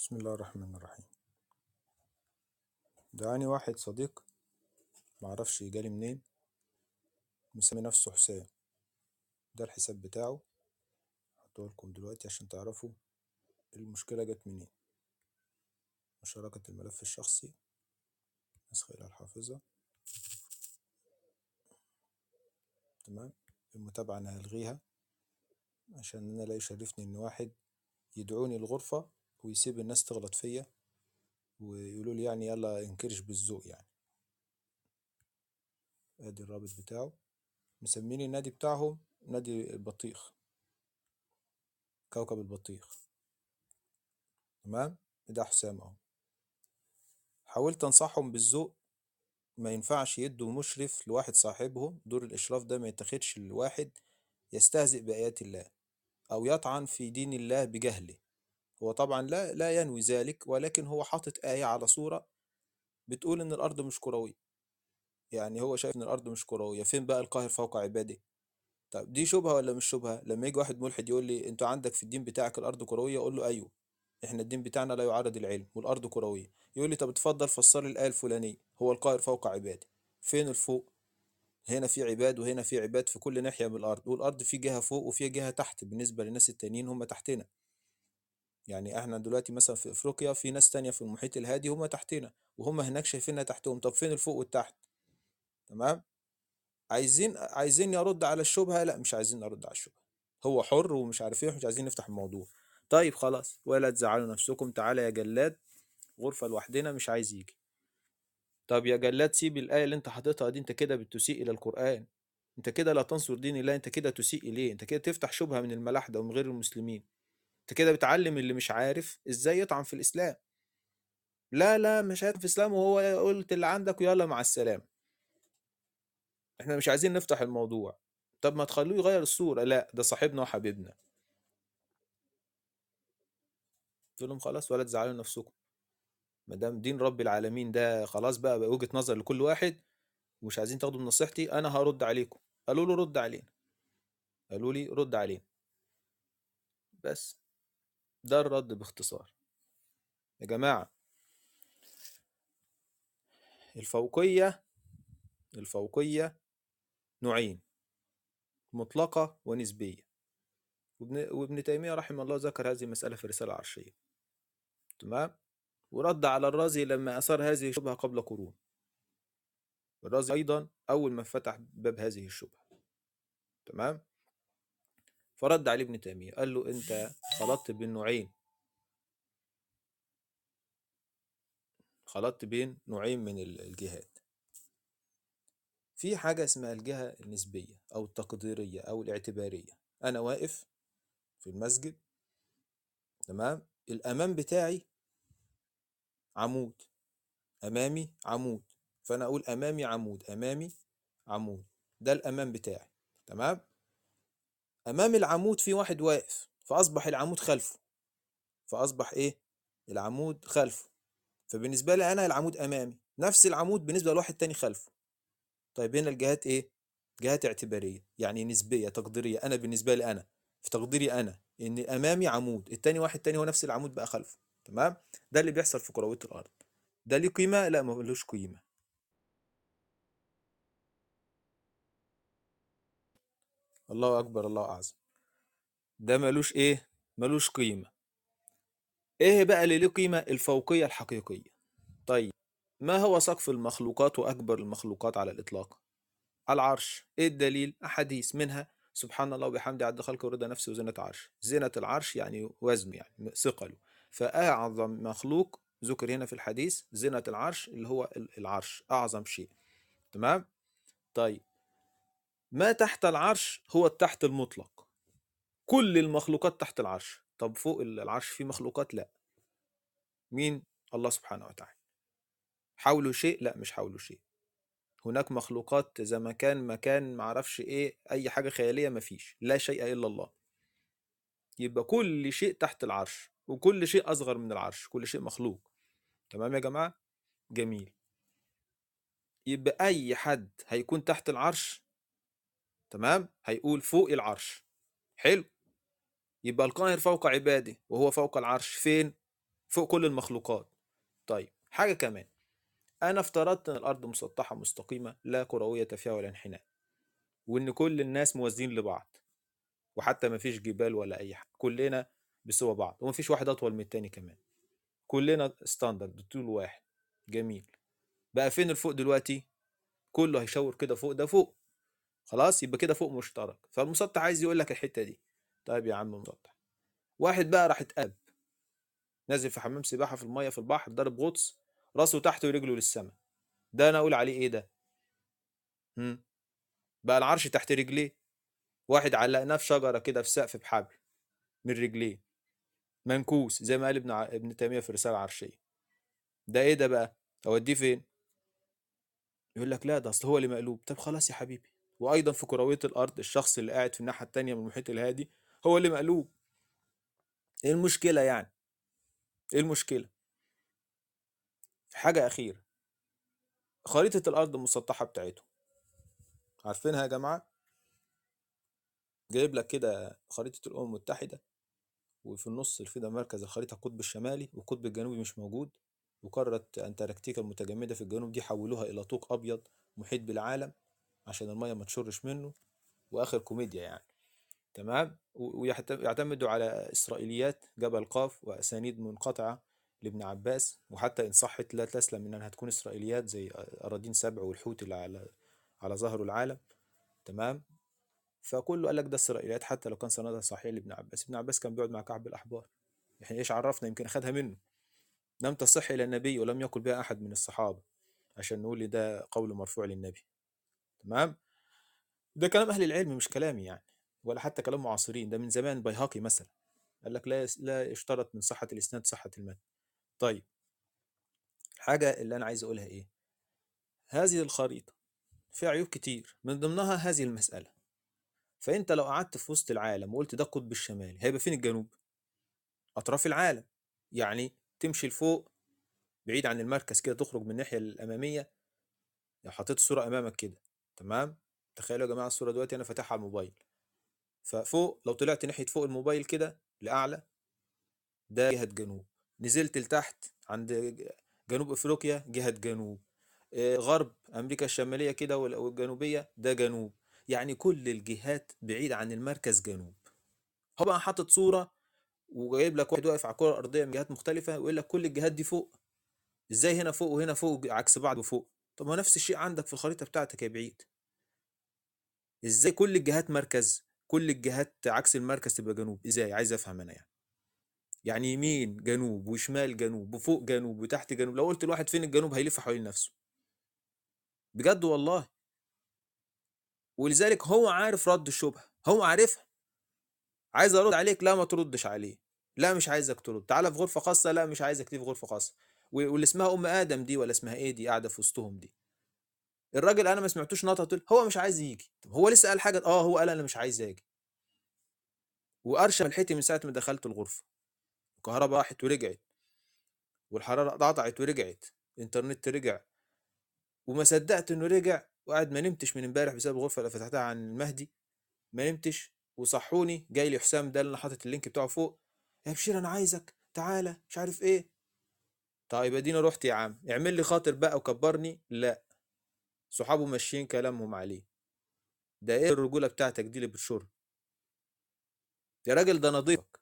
بسم الله الرحمن الرحيم دعاني واحد صديق معرفش جالي منين مسمي نفسه حسام ده الحساب بتاعه هحطه لكم دلوقتي عشان تعرفوا المشكلة جت منين مشاركة الملف الشخصي نسخ إلى الحافظة تمام المتابعة أنا هلغيها عشان أنا لا يشرفني إن واحد يدعوني الغرفة ويسيب الناس تغلط فيا ويقولوا لي يعني يلا انكرش بالذوق يعني ادي الرابط بتاعه مسمين النادي بتاعهم نادي البطيخ كوكب البطيخ تمام ده حسام اهو حاولت انصحهم بالذوق ما ينفعش يدوا مشرف لواحد صاحبهم دور الاشراف ده ما يتاخدش لواحد يستهزئ بآيات الله او يطعن في دين الله بجهله هو طبعا لا لا ينوي ذلك ولكن هو حاطط آية على صورة بتقول إن الأرض مش كروية يعني هو شايف إن الأرض مش كروية فين بقى القاهر فوق عباده طب دي شبهة ولا مش شبهة لما يجي واحد ملحد يقول لي أنت عندك في الدين بتاعك الأرض كروية أقول له أيوه إحنا الدين بتاعنا لا يعارض العلم والأرض كروية يقول لي طب اتفضل فسر لي الآية الفلانية هو القاهر فوق عباده فين الفوق هنا في عباد وهنا في عباد في كل ناحية من الأرض والأرض في جهة فوق وفي جهة تحت بالنسبة للناس التانيين هم تحتنا يعني احنا دلوقتي مثلا في افريقيا في ناس تانية في المحيط الهادي هم تحتنا وهم هناك شايفيننا تحتهم طب فين الفوق والتحت تمام عايزين عايزين يرد على الشبهة لا مش عايزين نرد على الشبهة هو حر ومش عارف ايه مش عايزين نفتح الموضوع طيب خلاص ولا تزعلوا نفسكم تعالى يا جلاد غرفة لوحدنا مش عايز يجي طب يا جلاد سيب الآية اللي انت حاططها دي انت كده بتسيء إلى القرآن انت كده لا تنصر دين الله انت كده تسيء إليه انت كده تفتح شبهة من الملاحدة ومن غير المسلمين انت كده بتعلم اللي مش عارف ازاي يطعن في الاسلام لا لا مش عارف في الاسلام وهو قلت اللي عندك ويلا مع السلامه احنا مش عايزين نفتح الموضوع طب ما تخلوه يغير الصوره لا ده صاحبنا وحبيبنا قلت لهم خلاص ولا تزعلوا نفسكم ما دام دين رب العالمين ده خلاص بقى, بقى وجهه نظر لكل واحد ومش عايزين تاخدوا من نصيحتي انا هرد عليكم قالوا له رد علينا قالوا لي رد علينا بس ده الرد باختصار يا جماعة الفوقية الفوقية نوعين مطلقة ونسبية وابن, وابن تيمية رحمه الله ذكر هذه المسألة في رسالة عرشية تمام ورد على الرازي لما أثار هذه الشبهة قبل قرون الرازي أيضا أول ما فتح باب هذه الشبهة تمام فرد عليه ابن تيمية قال له أنت خلطت بين نوعين خلطت بين نوعين من الجهات في حاجة اسمها الجهة النسبية أو التقديرية أو الاعتبارية أنا واقف في المسجد تمام الأمام بتاعي عمود أمامي عمود فأنا أقول أمامي عمود أمامي عمود ده الأمام بتاعي تمام امام العمود في واحد واقف فاصبح العمود خلفه فاصبح ايه العمود خلفه فبالنسبه لي انا العمود امامي نفس العمود بالنسبه لواحد تاني خلفه طيب هنا الجهات ايه جهات اعتباريه يعني نسبيه تقديريه انا بالنسبه لي انا في تقديري انا ان امامي عمود التاني واحد تاني هو نفس العمود بقى خلفه تمام ده اللي بيحصل في كرويه الارض ده ليه قيمه لا ملوش قيمه الله اكبر الله اعظم ده ملوش ايه ملوش قيمه ايه بقى اللي له قيمه الفوقيه الحقيقيه طيب ما هو سقف المخلوقات واكبر المخلوقات على الاطلاق العرش ايه الدليل احاديث منها سبحان الله وبحمده عد خلقه ورضا نفسه وزنة عرش زينة العرش يعني وزنه يعني ثقله فأعظم مخلوق ذكر هنا في الحديث زينة العرش اللي هو العرش أعظم شيء تمام طيب ما تحت العرش هو التحت المطلق كل المخلوقات تحت العرش طب فوق العرش في مخلوقات لا مين الله سبحانه وتعالى حوله شيء لا مش حوله شيء هناك مخلوقات زي ما كان مكان معرفش ايه اي حاجة خيالية مفيش لا شيء الا الله يبقى كل شيء تحت العرش وكل شيء اصغر من العرش كل شيء مخلوق تمام يا جماعة جميل يبقى اي حد هيكون تحت العرش تمام هيقول فوق العرش حلو يبقى القاهر فوق عباده وهو فوق العرش فين فوق كل المخلوقات طيب حاجة كمان أنا افترضت إن الأرض مسطحة مستقيمة لا كروية فيها ولا انحناء وإن كل الناس موازين لبعض وحتى مفيش جبال ولا أي حاجة كلنا بسوى بعض ومفيش واحد أطول من التاني كمان كلنا ستاندرد طول واحد جميل بقى فين الفوق دلوقتي كله هيشاور كده فوق ده فوق خلاص يبقى كده فوق مشترك فالمسطح عايز يقول لك الحتة دي طيب يا عم مسطح واحد بقى راح اتقلب نازل في حمام سباحة في المية في البحر ضارب غطس راسه تحت ورجله للسماء ده انا اقول عليه ايه ده هم؟ بقى العرش تحت رجليه واحد علقناه في شجره كده في سقف بحبل من رجليه منكوس زي ما قال ابن ع... ابن تيميه في الرساله العرشيه ده ايه ده بقى اوديه فين يقول لك لا ده اصل هو اللي مقلوب طب خلاص يا حبيبي وايضا في كرويه الارض الشخص اللي قاعد في الناحيه التانيه من المحيط الهادي هو اللي مقلوب ايه المشكله يعني ايه المشكله حاجه اخيره خريطه الارض المسطحه بتاعته عارفينها يا جماعه جايب لك كده خريطه الامم المتحده وفي النص في ده مركز الخريطه القطب الشمالي والقطب الجنوبي مش موجود وقارة أنتاركتيكا المتجمدة في الجنوب دي حولوها إلى طوق أبيض محيط بالعالم عشان المية ما تشرش منه وآخر كوميديا يعني تمام ويعتمدوا على إسرائيليات جبل قاف وأسانيد منقطعة لابن عباس وحتى إن صحت لا تسلم من أنها تكون إسرائيليات زي أراضين سبع والحوت اللي على على ظهر العالم تمام فكله قال لك ده إسرائيليات حتى لو كان سندها صحيح لابن عباس ابن عباس كان بيقعد مع كعب الأحبار احنا ايش عرفنا يمكن أخدها منه لم تصح إلى النبي ولم يقل بها أحد من الصحابة عشان نقول لي ده قول مرفوع للنبي تمام ده كلام أهل العلم مش كلامي يعني ولا حتى كلام معاصرين ده من زمان بيهقي مثلا قال لك لا لا يشترط من صحة الإسناد صحة المتن طيب الحاجة اللي أنا عايز أقولها إيه هذه الخريطة فيها عيوب كتير من ضمنها هذه المسألة فأنت لو قعدت في وسط العالم وقلت ده القطب الشمالي هيبقى فين الجنوب أطراف العالم يعني تمشي لفوق بعيد عن المركز كده تخرج من الناحية الأمامية لو حطيت الصورة أمامك كده تمام تخيلوا يا جماعة الصورة دلوقتي أنا فاتحها على الموبايل ففوق لو طلعت ناحية فوق الموبايل كده لأعلى ده جهة جنوب نزلت لتحت عند جنوب أفريقيا جهة جنوب غرب أمريكا الشمالية كده والجنوبية ده جنوب يعني كل الجهات بعيد عن المركز جنوب هو بقى حاطط صورة وجايب لك واحد واقف على الكرة الأرضية من جهات مختلفة ويقول لك كل الجهات دي فوق ازاي هنا فوق وهنا فوق عكس بعض وفوق طب ما نفس الشيء عندك في الخريطة بتاعتك يا بعيد ازاي كل الجهات مركز كل الجهات عكس المركز تبقى جنوب ازاي عايز افهم انا يعني يعني يمين جنوب وشمال جنوب وفوق جنوب وتحت جنوب لو قلت لواحد فين الجنوب هيلف حوالين نفسه بجد والله ولذلك هو عارف رد الشبهة هو عارفها عايز ارد عليك لا ما تردش عليه لا مش عايزك ترد تعالى في غرفة خاصة لا مش عايزك تيجي في غرفة خاصة واللي اسمها ام ادم دي ولا اسمها ايه دي قاعدة في وسطهم دي الراجل انا ما سمعتوش نطق هو مش عايز يجي طب هو لسه قال حاجة اه هو قال انا مش عايز اجي وارشم الحيتي من ساعة ما دخلت الغرفة الكهرباء راحت ورجعت والحرارة قطعت ورجعت الانترنت رجع وما صدقت انه رجع وقاعد ما نمتش من امبارح بسبب الغرفة اللي فتحتها عن المهدي ما نمتش وصحوني جاي لي حسام ده اللي انا حاطط اللينك بتاعه فوق يا بشير انا عايزك تعالى مش عارف ايه طيب ادينا رحت يا عم اعمل لي خاطر بقى وكبرني لا صحابه ماشيين كلامهم عليه ده ايه الرجوله بتاعتك دي اللي بتشر يا راجل ده نضيفك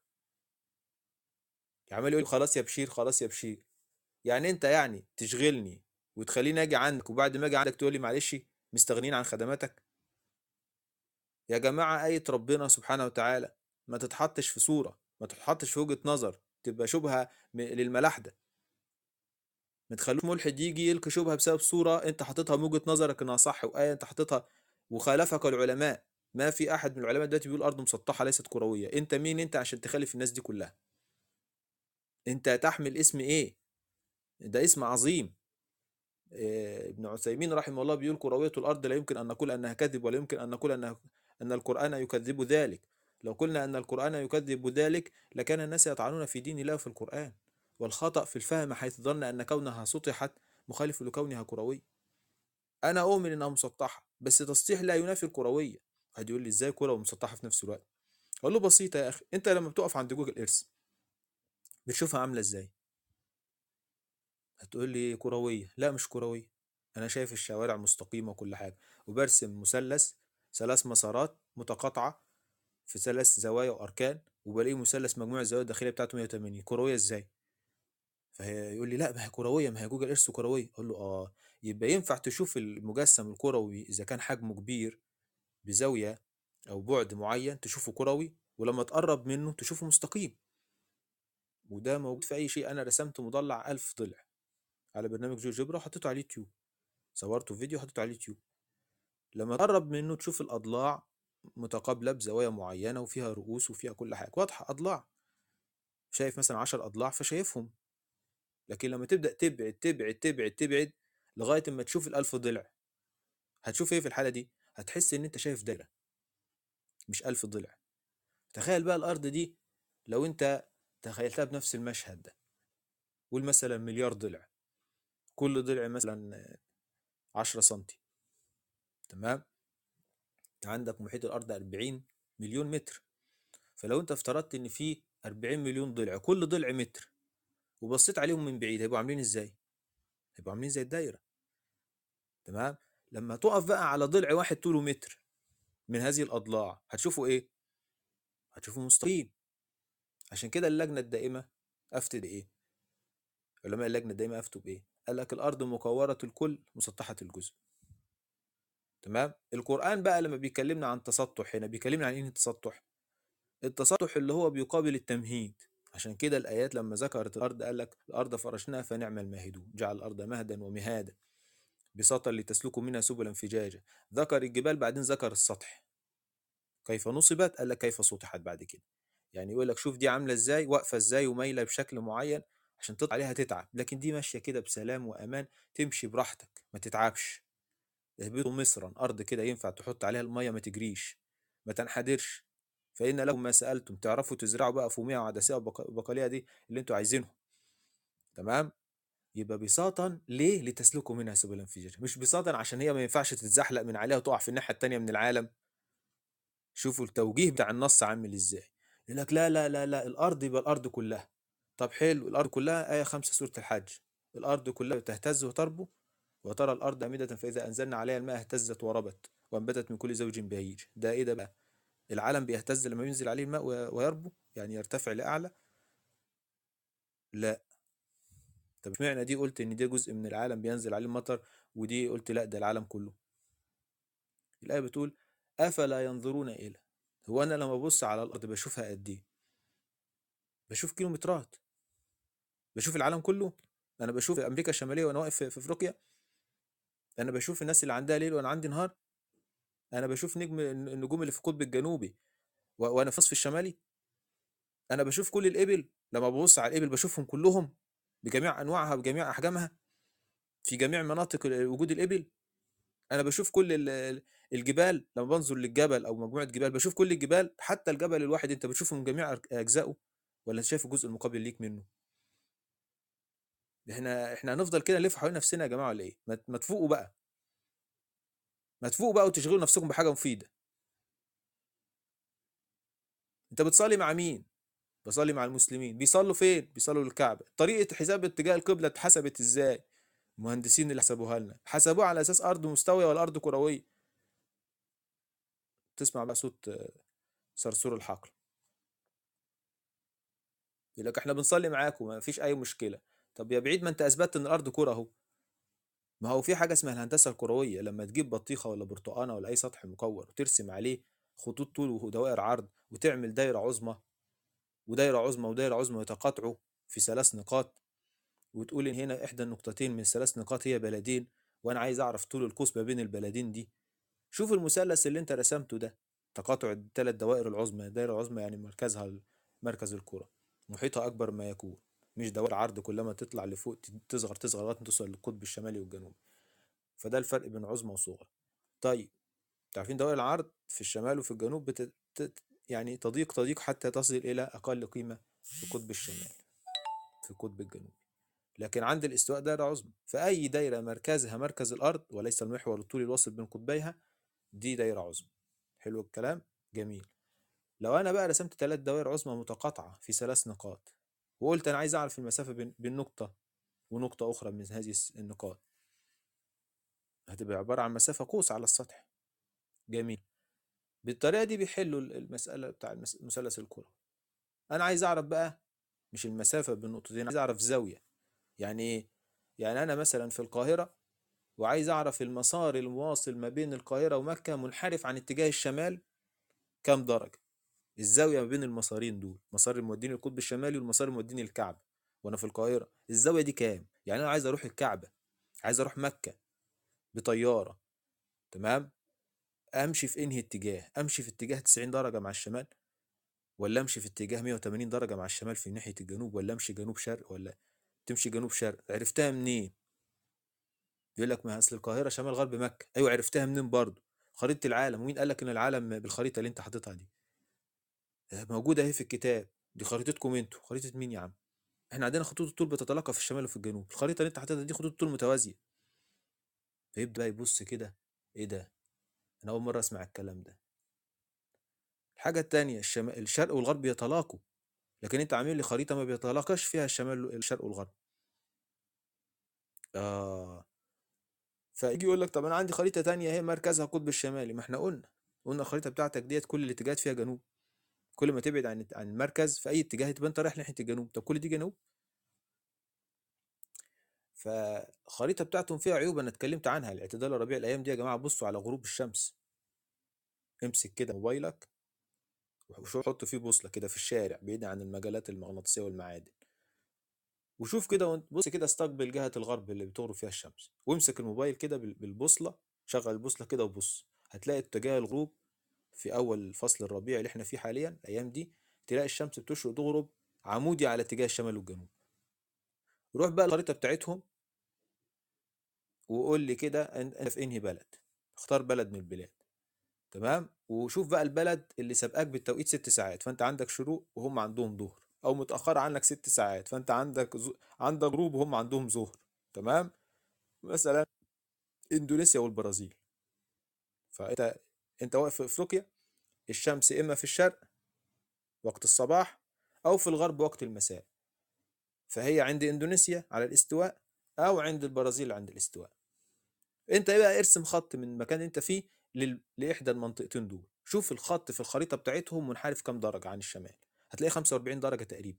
عمال يقول خلاص يا بشير خلاص يا بشير يعني انت يعني تشغلني وتخليني اجي عندك وبعد ما اجي عندك تقول لي معلش مستغنيين عن خدماتك يا جماعه ايه ربنا سبحانه وتعالى ما تتحطش في صوره ما تتحطش في وجهه نظر تبقى شبهه للملاحده ما تخلوش ملحد يجي يلقي شبهه بسبب صوره انت حاططها من وجهه نظرك انها صح وايه انت حاططها وخالفك العلماء ما في احد من العلماء دلوقتي بيقول الارض مسطحه ليست كرويه انت مين انت عشان تخالف الناس دي كلها انت تحمل اسم ايه ده اسم عظيم إيه ابن عثيمين رحمه الله بيقول كرويه الارض لا يمكن ان نقول انها كذب ولا يمكن ان نقول انها ان القران يكذب ذلك لو قلنا ان القران يكذب ذلك لكان الناس يطعنون في دين الله في القران والخطأ في الفهم حيث ظن أن كونها سطحت مخالف لكونها كروية أنا أؤمن إنها مسطحة بس تسطيح لا ينافي الكروية واحد يقول لي إزاي كرة ومسطحة في نفس الوقت أقول له بسيطة يا أخي أنت لما بتقف عند جوجل إيرث بتشوفها عاملة إزاي هتقول لي كروية لا مش كروية أنا شايف الشوارع مستقيمة وكل حاجة وبرسم مثلث ثلاث مسارات متقاطعة في ثلاث زوايا وأركان وبلاقيه مثلث مجموع الزوايا الداخلية بتاعته 180 كروية إزاي؟ فهي يقول لي لا ما هي كروية ما هي جوجل إيرث كروية أقول له آه يبقى ينفع تشوف المجسم الكروي إذا كان حجمه كبير بزاوية أو بعد معين تشوفه كروي ولما تقرب منه تشوفه مستقيم وده موجود في أي شيء أنا رسمت مضلع ألف ضلع على برنامج جيوجبرا وحطيته على اليوتيوب صورته فيديو وحطيته على اليوتيوب لما تقرب منه تشوف الأضلاع متقابلة بزوايا معينة وفيها رؤوس وفيها كل حاجة واضحة أضلاع شايف مثلا عشر أضلاع فشايفهم لكن لما تبدأ تبعد تبعد تبعد تبعد لغاية ما تشوف الألف ضلع هتشوف إيه في الحالة دي؟ هتحس إن أنت شايف دايرة مش ألف ضلع تخيل بقى الأرض دي لو أنت تخيلتها بنفس المشهد ده قول مثلا مليار ضلع كل ضلع مثلا عشرة سنتي تمام عندك محيط الأرض أربعين مليون متر فلو أنت افترضت إن في أربعين مليون ضلع كل ضلع متر وبصيت عليهم من بعيد هيبقوا عاملين إزاي؟ هيبقوا عاملين زي الدايرة تمام لما تقف بقى على ضلع واحد طوله متر من هذه الأضلاع هتشوفوا إيه؟ هتشوفوا مستقيم عشان كده اللجنة الدائمة أفتي بإيه؟ علماء اللجنة الدائمة أفتوا بإيه؟ قال لك الأرض مكورة الكل مسطحة الجزء تمام؟ القرآن بقى لما بيكلمنا عن تسطح هنا بيكلمنا عن إيه التسطح؟ التسطح اللي هو بيقابل التمهيد عشان كده الآيات لما ذكرت الأرض قال لك الأرض فرشناها فنعم الماهدون جعل الأرض مهدا ومهادا بساطا لتسلكوا منها سبلا فجاجا ذكر الجبال بعدين ذكر السطح كيف نصبت قال لك كيف سطحت بعد كده يعني يقول لك شوف دي عامله ازاي واقفه ازاي ومايله بشكل معين عشان تطلع عليها تتعب لكن دي ماشيه كده بسلام وامان تمشي براحتك ما تتعبش اهبطوا مصرا ارض كده ينفع تحط عليها الميه ما تجريش ما تنحدرش فان لكم ما سالتم تعرفوا تزرعوا بقى فوميه وعدسيه وبقاليه دي اللي انتوا عايزينهم تمام يبقى بساطا ليه لتسلكوا منها سبلا فجاجا مش بساطا عشان هي ما ينفعش تتزحلق من عليها وتقع في الناحيه التانيه من العالم شوفوا التوجيه بتاع النص عامل ازاي يقول لك لا لا لا لا الارض يبقى الارض كلها طب حلو الارض كلها ايه خمسة سوره الحج الارض كلها تهتز وتربو وترى الارض امده فاذا انزلنا عليها الماء اهتزت وربت وانبتت من كل زوج بهيج ده ايه ده بقى العالم بيهتز لما ينزل عليه الماء ويربو يعني يرتفع لاعلى لا طب اشمعنى دي قلت ان دي جزء من العالم بينزل عليه المطر ودي قلت لا ده العالم كله الايه بتقول افلا ينظرون الى هو انا لما ببص على الارض بشوفها قد ايه بشوف كيلومترات بشوف العالم كله انا بشوف امريكا الشماليه وانا واقف في افريقيا انا بشوف الناس اللي عندها ليل وانا عندي نهار انا بشوف نجم النجوم اللي في القطب الجنوبي وانا في النصف الشمالي انا بشوف كل الابل لما ببص على الابل بشوفهم كلهم بجميع انواعها بجميع احجامها في جميع مناطق وجود الابل انا بشوف كل الجبال لما بنظر للجبل او مجموعه جبال بشوف كل الجبال حتى الجبل الواحد انت بتشوفه من جميع اجزائه ولا انت شايف الجزء المقابل ليك منه احنا احنا هنفضل كده نلف حوالين نفسنا يا جماعه ولا ايه ما تفوقوا بقى ما تفوقوا بقى وتشغلوا نفسكم بحاجه مفيده انت بتصلي مع مين بصلي مع المسلمين بيصلوا فين بيصلوا للكعبه طريقه حساب اتجاه القبله اتحسبت ازاي المهندسين اللي حسبوها لنا حسبوها على اساس ارض مستويه ولا ارض كرويه تسمع بقى صوت صرصور الحقل يقول لك احنا بنصلي معاكم ما فيش اي مشكله طب يا بعيد ما انت اثبتت ان الارض كره اهو ما هو في حاجه اسمها الهندسه الكرويه لما تجيب بطيخه ولا برتقانه ولا اي سطح مكور وترسم عليه خطوط طول ودوائر عرض وتعمل دايره عظمى ودايره عظمى ودايره عظمى يتقاطعوا في ثلاث نقاط وتقول ان هنا احدى النقطتين من ثلاث نقاط هي بلدين وانا عايز اعرف طول القوس ما بين البلدين دي شوف المثلث اللي انت رسمته ده تقاطع الثلاث دوائر العظمى دايره عظمى يعني مركزها مركز الكره محيطها اكبر ما يكون مش دوائر عرض كلما تطلع لفوق تصغر تصغر لغايه توصل للقطب الشمالي والجنوبي فده الفرق بين عظمى وصغرى طيب عارفين دوائر العرض في الشمال وفي الجنوب بت... يعني تضيق تضيق حتى تصل الى اقل قيمه في القطب الشمالي في القطب الجنوبي لكن عند الاستواء دائره عظمى فاي دايره مركزها مركز الارض وليس المحور الطولي الواصل بين قطبيها دي دايره عظمى حلو الكلام جميل لو انا بقى رسمت ثلاث دوائر عظمى متقاطعه في ثلاث نقاط وقلت انا عايز اعرف المسافه بين بين نقطه ونقطة أخرى من هذه الس- النقاط هتبقى عبارة عن مسافة قوس على السطح جميل بالطريقة دي بيحلوا ال- المسألة بتاع المس- مثلث الكرة أنا عايز أعرف بقى مش المسافة بين النقطتين عايز أعرف زاوية يعني إيه؟ يعني أنا مثلا في القاهرة وعايز أعرف المسار المواصل ما بين القاهرة ومكة منحرف عن اتجاه الشمال كام درجة الزاوية ما بين المسارين دول مسار الموديني القطب الشمالي والمسار الموديني الكعبة وأنا في القاهرة الزاوية دي كام يعني أنا عايز أروح الكعبة عايز أروح مكة بطيارة تمام امشي في انهي اتجاه امشي في اتجاه 90 درجه مع الشمال ولا امشي في اتجاه 180 درجه مع الشمال في ناحيه الجنوب ولا امشي جنوب شرق ولا تمشي جنوب شرق عرفتها منين يقول لك ما اصل القاهره شمال غرب مكه ايوه عرفتها منين برضه خريطه العالم ومين قال لك ان العالم بالخريطه اللي انت حاططها دي آه، موجوده اهي في الكتاب دي خريطتكم انتوا خريطه مين يا عم احنا عندنا خطوط الطول بتتلاقى في الشمال وفي الجنوب الخريطه اللي انت حاططها دي خطوط الطول متوازيه فيبدا بقى يبص كده ايه ده انا اول مره اسمع الكلام ده الحاجه التانية الشم... الشرق والغرب بيتلاقوا لكن انت عامل لي خريطه ما بيتلاقاش فيها الشمال الشرق والغرب اه فيجي يقول لك طب انا عندي خريطه تانية هي مركزها القطب الشمالي ما احنا قلنا قلنا الخريطه بتاعتك ديت كل الاتجاهات فيها جنوب كل ما تبعد عن عن المركز في اي اتجاه تبقى انت رايح ناحيه الجنوب طب كل دي جنوب فالخريطه بتاعتهم فيها عيوب انا اتكلمت عنها الاعتدال الربيع الايام دي يا جماعه بصوا على غروب الشمس امسك كده موبايلك وشوف حط فيه بوصله كده في الشارع بعيد عن المجالات المغناطيسيه والمعادن وشوف كده وانت بص كده استقبل جهه الغرب اللي بتغرب فيها الشمس وامسك الموبايل كده بال- بالبوصله شغل البوصله كده وبص هتلاقي اتجاه الغروب في اول فصل الربيع اللي احنا فيه حاليا الايام دي تلاقي الشمس بتشرق تغرب عمودي على اتجاه الشمال والجنوب روح بقى الخريطه بتاعتهم وقول لي كده انت أنت في انهي بلد اختار بلد من البلاد تمام وشوف بقى البلد اللي سابقاك بالتوقيت ست ساعات فانت عندك شروق وهم عندهم ظهر او متاخر عنك ست ساعات فانت عندك ز... عندك غروب وهم عندهم ظهر تمام مثلا اندونيسيا والبرازيل فانت انت واقف في افريقيا الشمس اما في الشرق وقت الصباح او في الغرب وقت المساء فهي عند اندونيسيا على الاستواء او عند البرازيل عند الاستواء انت ايه بقى ارسم خط من المكان اللي انت فيه لل... لاحدى المنطقتين دول شوف الخط في الخريطه بتاعتهم منحرف كام درجه عن الشمال هتلاقي 45 درجه تقريبا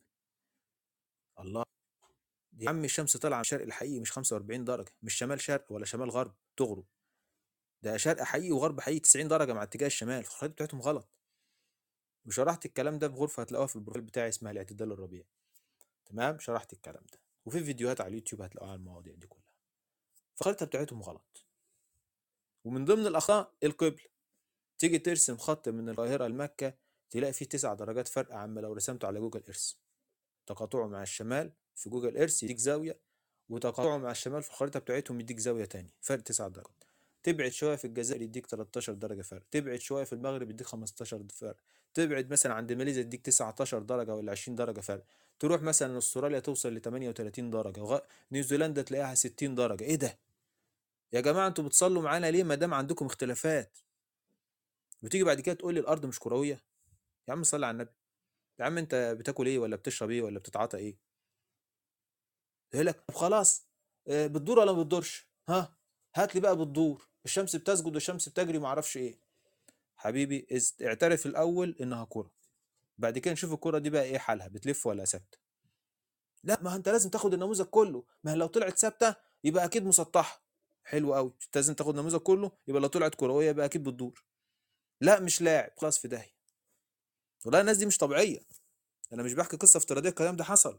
الله يا عم الشمس طالعه من الشرق الحقيقي مش 45 درجه مش شمال شرق ولا شمال غرب تغرب ده شرق حقيقي وغرب حقيقي 90 درجه مع اتجاه الشمال فالخريطه بتاعتهم غلط وشرحت الكلام ده في غرفه هتلاقوها في البروفايل بتاعي اسمها الاعتدال الربيعي تمام شرحت الكلام ده وفي فيديوهات على اليوتيوب هتلاقوها على المواضيع دي كلها فالخريطه بتاعتهم غلط ومن ضمن الاخطاء القبل تيجي ترسم خط من القاهره لمكه تلاقي فيه تسع درجات فرق عما لو رسمته على جوجل ايرث تقاطعه مع الشمال في جوجل ايرث يديك زاويه وتقاطعه مع الشمال في الخريطه بتاعتهم يديك زاويه تانية فرق تسع درجات تبعد شويه في الجزائر يديك 13 درجه فرق تبعد شويه في المغرب يديك 15 فرق تبعد مثلا عند ماليزيا يديك 19 درجه ولا 20 درجه فرق تروح مثلا استراليا توصل ل 38 درجه وغ... نيوزيلندا تلاقيها 60 درجه ايه ده يا جماعه انتوا بتصلوا معانا ليه ما دام عندكم اختلافات وتيجي بعد كده تقول لي الارض مش كرويه يا عم صلي على النبي يا عم انت بتاكل ايه ولا بتشرب ايه ولا بتتعاطى ايه يقول لك طب خلاص آه، بتدور ولا ما بتدورش ها هات لي بقى بتدور الشمس بتسجد والشمس بتجري ما اعرفش ايه حبيبي است- اعترف الاول انها كره بعد كده نشوف الكره دي بقى ايه حالها بتلف ولا ثابته لا ما انت لازم تاخد النموذج كله ما هي لو طلعت ثابته يبقى اكيد مسطحه حلو قوي انت لازم تاخد النموذج كله يبقى لو طلعت كرويه يبقى اكيد بتدور لا مش لاعب خلاص في داهيه والله الناس دي مش طبيعيه انا مش بحكي قصه افتراضيه الكلام ده حصل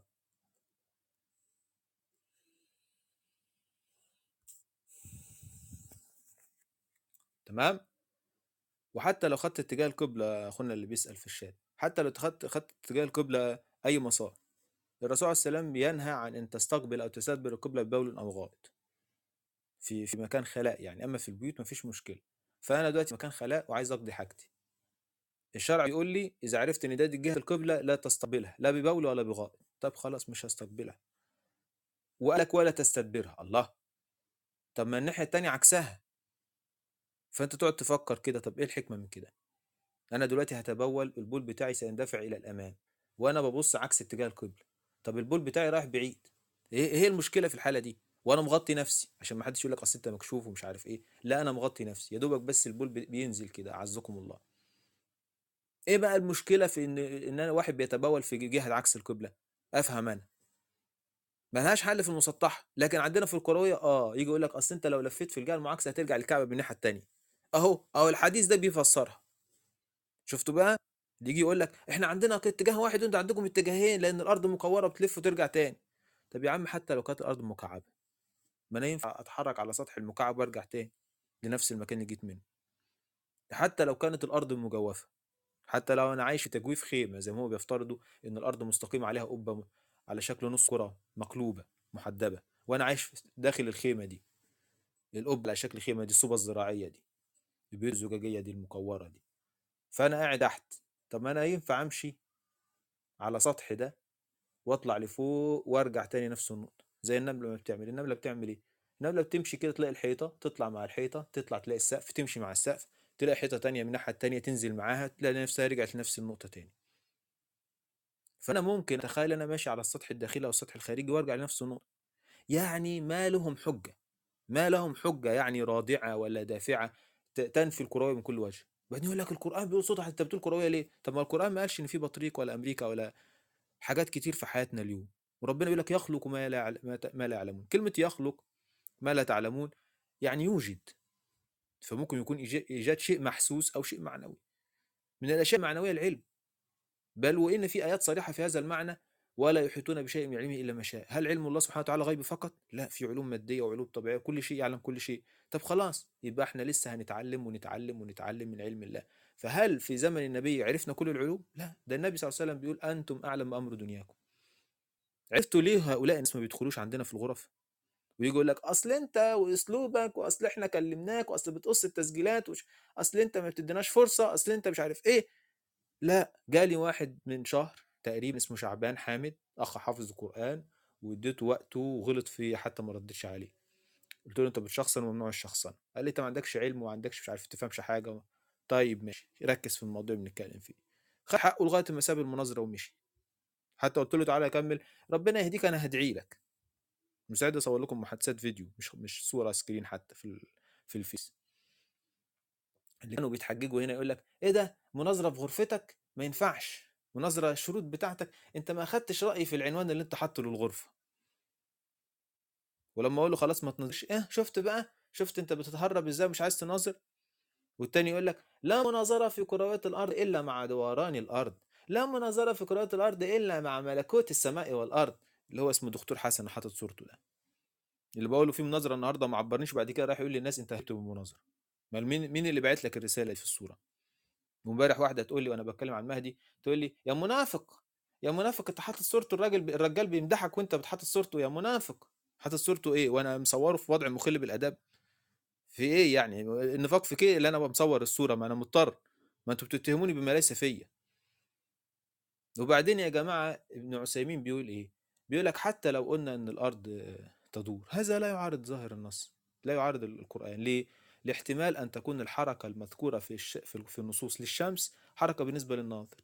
تمام وحتى لو خدت اتجاه القبلة اخونا اللي بيسأل في الشات حتى لو خدت خدت اتجاه القبلة اي مسار الرسول عليه السلام بينهى عن ان تستقبل او تستدبر القبلة ببول او غائط في في مكان خلاء يعني اما في البيوت مفيش مشكلة فانا دلوقتي في مكان خلاء وعايز اقضي حاجتي الشرع يقول لي اذا عرفت ان ده دي جهة القبلة لا تستقبلها لا ببول ولا بغائط طب خلاص مش هستقبلها وقالك ولا تستدبرها الله طب ما الناحية التانية عكسها فانت تقعد تفكر كده طب ايه الحكمة من كده انا دلوقتي هتبول البول بتاعي سيندفع الى الامام وانا ببص عكس اتجاه القبلة طب البول بتاعي رايح بعيد ايه إيه المشكله في الحاله دي وانا مغطي نفسي عشان ما حدش يقول لك اصل انت مكشوف ومش عارف ايه لا انا مغطي نفسي يا دوبك بس البول بي- بينزل كده اعزكم الله ايه بقى المشكله في ان ان انا واحد بيتبول في جهه عكس القبله افهم انا ملهاش حل في المسطحه لكن عندنا في الكرويه اه يجي يقول لك اصل انت لو لفيت في الجهه المعاكسه هترجع للكعبه بالناحيه التانيه اهو اهو الحديث ده بيفسرها شفتوا بقى اللي يجي يقول لك احنا عندنا اتجاه واحد وانتوا عندكم اتجاهين لان الارض مكوره بتلف وترجع تاني طب يا عم حتى لو كانت الارض مكعبه ما انا ينفع اتحرك على سطح المكعب وارجع تاني لنفس المكان اللي جيت منه حتى لو كانت الارض مجوفه حتى لو انا عايش في تجويف خيمه زي ما هو بيفترضوا ان الارض مستقيم عليها قبه م- على شكل نص كره مقلوبه محدبه وانا عايش في- داخل الخيمه دي القبه على شكل خيمه دي الصوبه الزراعيه دي البيوت الزجاجيه دي المكوره دي فانا قاعد تحت طب ما انا ينفع امشي على سطح ده واطلع لفوق وارجع تاني نفس النقطه زي النمله ما بتعمل النمله بتعمل ايه النمله بتمشي كده تلاقي الحيطه تطلع مع الحيطه تطلع تلاقي السقف تمشي مع السقف تلاقي حيطه تانية من الناحيه التانية تنزل معاها تلاقي نفسها رجعت لنفس النقطه تاني فانا ممكن اتخيل انا ماشي على السطح الداخلي او السطح الخارجي وارجع لنفس النقطه يعني ما لهم حجه ما لهم حجه يعني رادعه ولا دافعه ت- تنفي الكرويه من كل وجه بعدين يقول لك القران بيقول صوتها انت بتقول كرويه ليه طب ما القران ما قالش ان في بطريق ولا امريكا ولا حاجات كتير في حياتنا اليوم وربنا يقول لك يخلق ما لا يعل- ما ت- ما لا يعلمون كلمه يخلق ما لا تعلمون يعني يوجد فممكن يكون إيجا- ايجاد شيء محسوس او شيء معنوي من الاشياء المعنويه العلم بل وان في ايات صريحه في هذا المعنى ولا يحيطون بشيء من علمه الا ما شاء هل علم الله سبحانه وتعالى غيب فقط لا في علوم ماديه وعلوم طبيعيه كل شيء يعلم كل شيء طب خلاص يبقى احنا لسه هنتعلم ونتعلم ونتعلم من علم الله فهل في زمن النبي عرفنا كل العلوم لا ده النبي صلى الله عليه وسلم بيقول انتم اعلم بامر دنياكم عرفتوا ليه هؤلاء الناس ما بيدخلوش عندنا في الغرف ويجي يقول لك اصل انت واسلوبك واصل احنا كلمناك واصل بتقص التسجيلات وش اصل انت ما بتديناش فرصه اصل انت مش عارف ايه لا جالي واحد من شهر تقريبا اسمه شعبان حامد اخ حافظ القران واديته وقته وغلط فيه حتى ما ردتش عليه قلت له انت بتشخصن وممنوع الشخصنه قال لي انت ما عندكش علم وما عندكش مش عارف تفهمش حاجه طيب ماشي ركز في الموضوع اللي بنتكلم فيه خد حقه لغايه ما ساب المناظره ومشي حتى قلت له تعالى كمل ربنا يهديك انا هدعي لك مساعد اصور لكم محادثات فيديو مش مش صوره سكرين حتى في ال- في الفيس اللي كانوا بيتحججوا هنا يقول لك ايه ده مناظره في غرفتك ما ينفعش مناظره الشروط بتاعتك انت ما اخدتش رايي في العنوان اللي انت حاطه للغرفه ولما اقول له خلاص ما تناظرش ايه شفت بقى شفت انت بتتهرب ازاي مش عايز تناظر والتاني يقول لك لا مناظره في كروات الارض الا مع دوران الارض لا مناظره في كروات الارض الا مع ملكوت السماء والارض اللي هو اسمه دكتور حسن حاطط صورته ده اللي بقول له في مناظره النهارده ما عبرنيش بعد كده راح يقول للناس انت هبت بالمناظره ما مين مين اللي بعت لك الرساله في الصوره وامبارح واحده تقول لي وانا بتكلم عن مهدي تقول لي يا منافق يا منافق انت حاطط صورته الراجل الرجال بيمدحك وانت بتحط صورته يا منافق حاطط صورته ايه وانا مصوره في وضع مخل بالاداب في ايه يعني النفاق في كده اللي انا مصور الصوره ما انا مضطر ما انتوا بتتهموني بما ليس فيا وبعدين يا جماعه ابن عثيمين بيقول ايه بيقول لك حتى لو قلنا ان الارض آه، تدور هذا لا يعارض ظاهر النص لا يعارض القران ليه لاحتمال ان تكون الحركه المذكوره في الش... في في النصوص للشمس حركه بالنسبه للناظر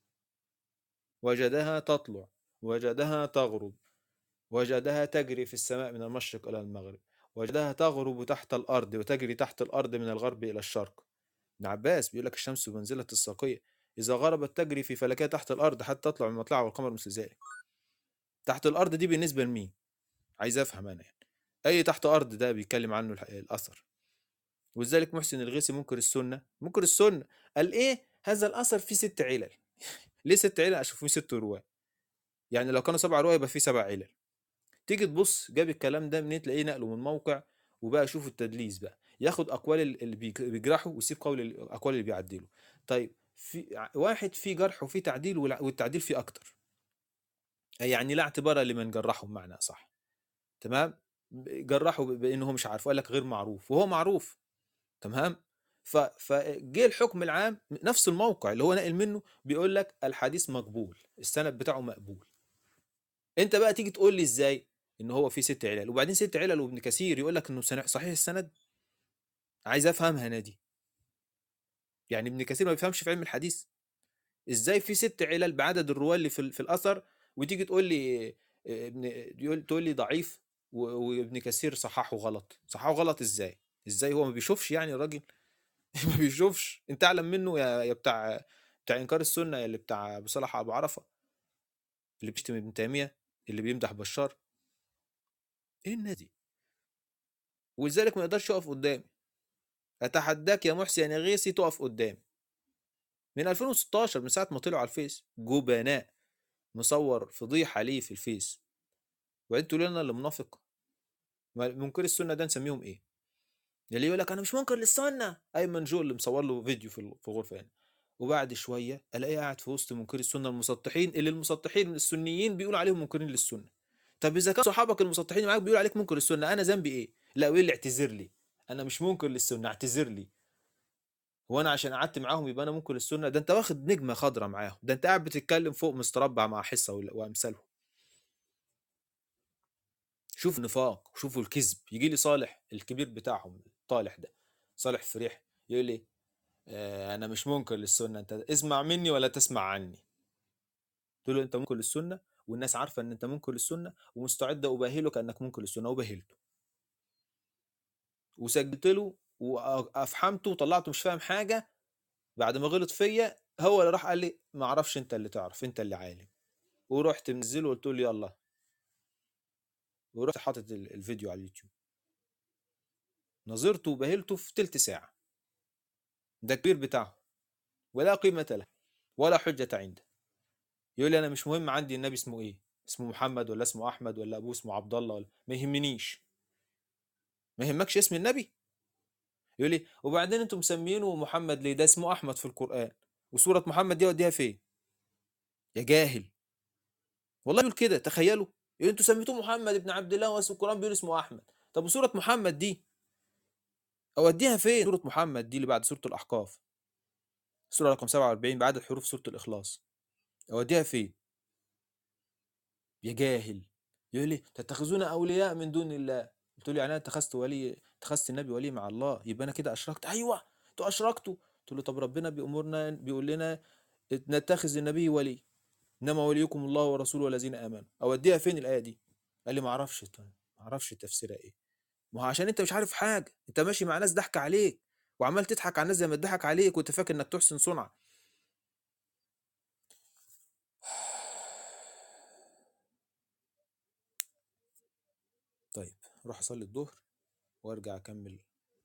وجدها تطلع وجدها تغرب وجدها تجري في السماء من المشرق إلى المغرب وجدها تغرب تحت الأرض وتجري تحت الأرض من الغرب إلى الشرق ابن عباس بيقول لك الشمس بمنزلة الساقية إذا غربت تجري في فلكها تحت الأرض حتى تطلع من مطلعها والقمر مثل ذلك تحت الأرض دي بالنسبة لمين؟ عايز أفهم أنا يعني أي تحت أرض ده بيتكلم عنه الح- الأثر ولذلك محسن الغيثي منكر السنة منكر السنة قال إيه هذا الأثر فيه ست علل ليه ست علل عشان فيه ست رواة يعني لو كانوا سبع رواة يبقى فيه سبع علل تيجي تبص جاب الكلام ده منين تلاقيه نقله من موقع وبقى شوف التدليس بقى ياخد اقوال ال- اللي بيج- بيجرحه ويسيب قول ال- الاقوال اللي بيعدله طيب في ع- واحد فيه جرح وفيه تعديل والع- والتعديل فيه اكتر أي يعني لا اعتبار لمن جرحه بمعنى صح تمام ب- جرحه ب- بانه هو مش عارف وقال لك غير معروف وهو معروف تمام ف فجه الحكم العام نفس الموقع اللي هو ناقل منه بيقول لك الحديث مقبول السند بتاعه مقبول انت بقى تيجي تقول لي ازاي ان هو في ست علل وبعدين ست علل وابن كثير يقول لك انه سن- صحيح السند عايز افهمها انا دي يعني ابن كثير ما بيفهمش في علم الحديث ازاي في ست علل بعدد الرواه اللي في, ال- في الاثر وتيجي تقول لي ابن يقول تقول لي ضعيف و- وابن كثير صححه غلط صححه غلط ازاي ازاي هو ما بيشوفش يعني الراجل ما بيشوفش انت اعلم منه يا يا بتاع بتاع انكار السنه يا اللي بتاع ابو صالح ابو عرفه اللي بيشتم ابن تيميه اللي بيمدح بشار ايه الناس دي ولذلك ما يقدرش يقف قدامي اتحداك يا محسن يا غيثي تقف قدامي من 2016 من ساعه ما طلعوا على الفيس جبناء مصور فضيحه ليه في الفيس وبعدين تقول لنا اللي منافق ما- منكر السنه ده نسميهم ايه اللي يقول لك انا مش منكر للسنه ايمن جو اللي مصور له فيديو في ال- في الغرفه هنا وبعد شويه الاقيه قاعد في وسط منكري السنه المسطحين اللي المسطحين السنيين بيقولوا عليهم منكرين للسنه طب اذا كان صحابك المسطحين اللي معاك بيقولوا عليك منكر للسنه انا ذنبي ايه لا يقول لي اعتذر لي انا مش منكر للسنه اعتذر لي هو انا عشان قعدت معاهم يبقى انا منكر للسنه ده انت واخد نجمه خضراء معاهم ده انت قاعد بتتكلم فوق مستربع مع حصه وال- وامثالهم شوف النفاق وشوفوا الكذب يجي لي صالح الكبير بتاعهم طالح ده صالح فريح يقول لي آه انا مش منكر للسنه انت اسمع مني ولا تسمع عني قلت له انت منكر للسنه والناس عارفه ان انت منكر للسنه ومستعد اباهلك انك منكر للسنه وباهلته وسجلت له وافحمته وطلعته مش فاهم حاجه بعد ما غلط فيا هو اللي راح قال لي ما اعرفش انت اللي تعرف انت اللي عالم ورحت منزله وقلت له يلا ورحت حاطط ال- الفيديو على اليوتيوب نظرته وبهلته في تلت ساعه ده كبير بتاعه ولا قيمه له ولا حجه عنده يقول لي انا مش مهم عندي النبي اسمه ايه اسمه محمد ولا اسمه احمد ولا ابوه اسمه عبد الله ولا ما يهمنيش ما يهمكش اسم النبي يقول لي وبعدين انتم مسمينه محمد ليه ده اسمه احمد في القران وسوره محمد دي وديها فين يا جاهل والله يقول كده تخيلوا يقول انتوا سميتوه محمد ابن عبد الله واسم القران بيقول اسمه احمد طب وسوره محمد دي اوديها فين سوره محمد دي اللي بعد سوره الاحقاف سوره رقم 47 بعدد حروف سوره الاخلاص اوديها فين يا جاهل يقول لي تتخذون اولياء من دون الله قلت له يعني انا اتخذت ولي اتخذت النبي ولي مع الله يبقى انا كده اشركت ايوه انتوا اشركتوا قلت له طب ربنا بيامرنا بيقول لنا نتخذ النبي ولي انما وليكم الله ورسوله والذين امنوا اوديها فين الايه دي قال لي ما اعرفش ما اعرفش تفسيرها ايه ما هو عشان انت مش عارف حاجه انت ماشي مع ناس ضحك عليك وعمال تضحك على الناس زي ما تضحك عليك وانت فاكر انك تحسن صنعه طيب اروح اصلي الظهر وارجع اكمل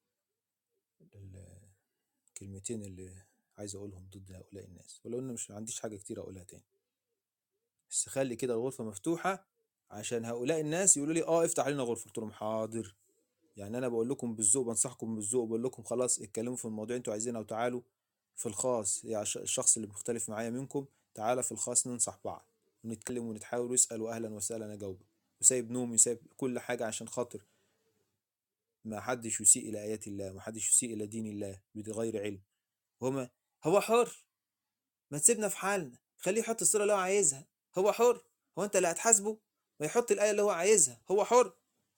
ال- الكلمتين اللي عايز اقولهم ضد هؤلاء الناس ولو ان مش عنديش حاجه كتير اقولها تاني بس خلي كده الغرفه مفتوحه عشان هؤلاء الناس يقولوا لي اه افتح علينا غرفه قلت لهم حاضر يعني انا بقول لكم بالذوق بنصحكم بالذوق بقول لكم خلاص اتكلموا في الموضوع انتوا عايزينها وتعالوا في الخاص يعني الش- الشخص اللي مختلف معايا منكم تعالى في الخاص ننصح بعض ونتكلم ونتحاور ويسأل واهلا وسهلا اجاوبه وسايب نومي وسايب كل حاجه عشان خاطر ما حدش يسيء الى ايات الله ما حدش يسيء الى دين الله بغير علم هما هو حر ما تسيبنا في حالنا خليه يحط الصورة اللي هو عايزها هو حر هو انت اللي هتحاسبه ويحط الآية اللي هو عايزها هو حر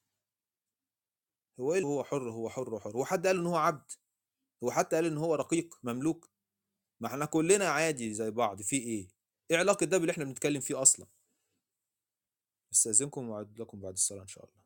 هو ايه هو حر هو حر هو حر هو حد قال ان هو عبد هو حتى قال ان هو رقيق مملوك ما احنا كلنا عادي زي بعض في ايه ايه علاقة ده باللي احنا بنتكلم فيه اصلا استاذنكم واعد لكم بعد الصلاة ان شاء الله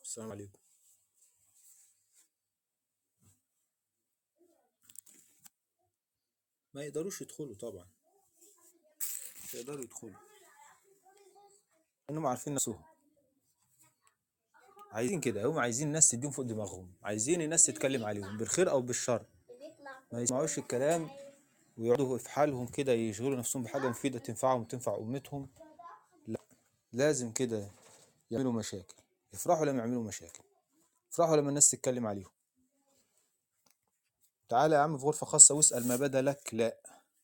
السلام عليكم ما يقدروش يدخلوا طبعا مش يقدروا يدخلوا انهم عارفين نفسهم عايزين كده هم عايزين الناس تديهم فوق دماغهم عايزين الناس تتكلم عليهم بالخير او بالشر ما يسمعوش الكلام ويقعدوا في حالهم كده يشغلوا نفسهم بحاجة مفيدة تنفعهم وتنفع أمتهم لا لازم كده يعملوا مشاكل يفرحوا لما يعملوا مشاكل يفرحوا لما الناس تتكلم عليهم تعالى يا عم في غرفة خاصة واسأل ما بدا لك لا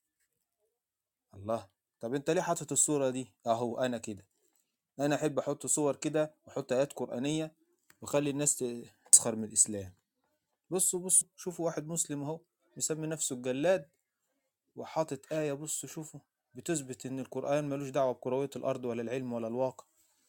الله طب انت ليه حاطط الصورة دي اهو انا كده انا احب احط صور كده واحط ايات قرآنية واخلي الناس تسخر من الاسلام بصوا بصوا شوفوا واحد مسلم اهو مسمي نفسه الجلاد وحاطط آية بصوا شوفوا بتثبت إن القرآن ملوش دعوة بكروية الأرض ولا العلم ولا الواقع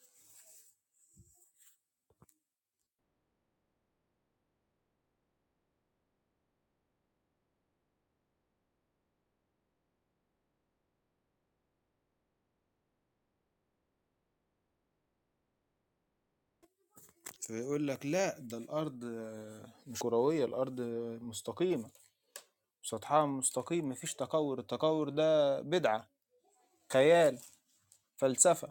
فيقول لك لا ده الأرض آه، مش كروية الأرض مستقيمة سطحها مستقيم مفيش تكور التكور ده بدعة خيال فلسفة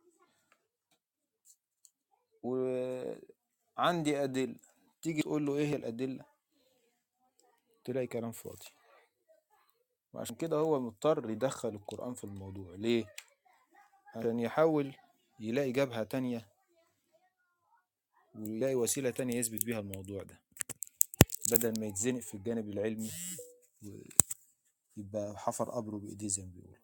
وعندي أدلة تيجي تقول له إيه هي الأدلة تلاقي كلام فاضي وعشان كده هو مضطر يدخل القرآن في الموضوع ليه؟ عشان يحاول يلاقي جبهة تانية ويلاقي وسيلة تانية يثبت بيها الموضوع ده بدل ما يتزنق في الجانب العلمي ويبقى حفر قبره بإيديه زي ما بيقولوا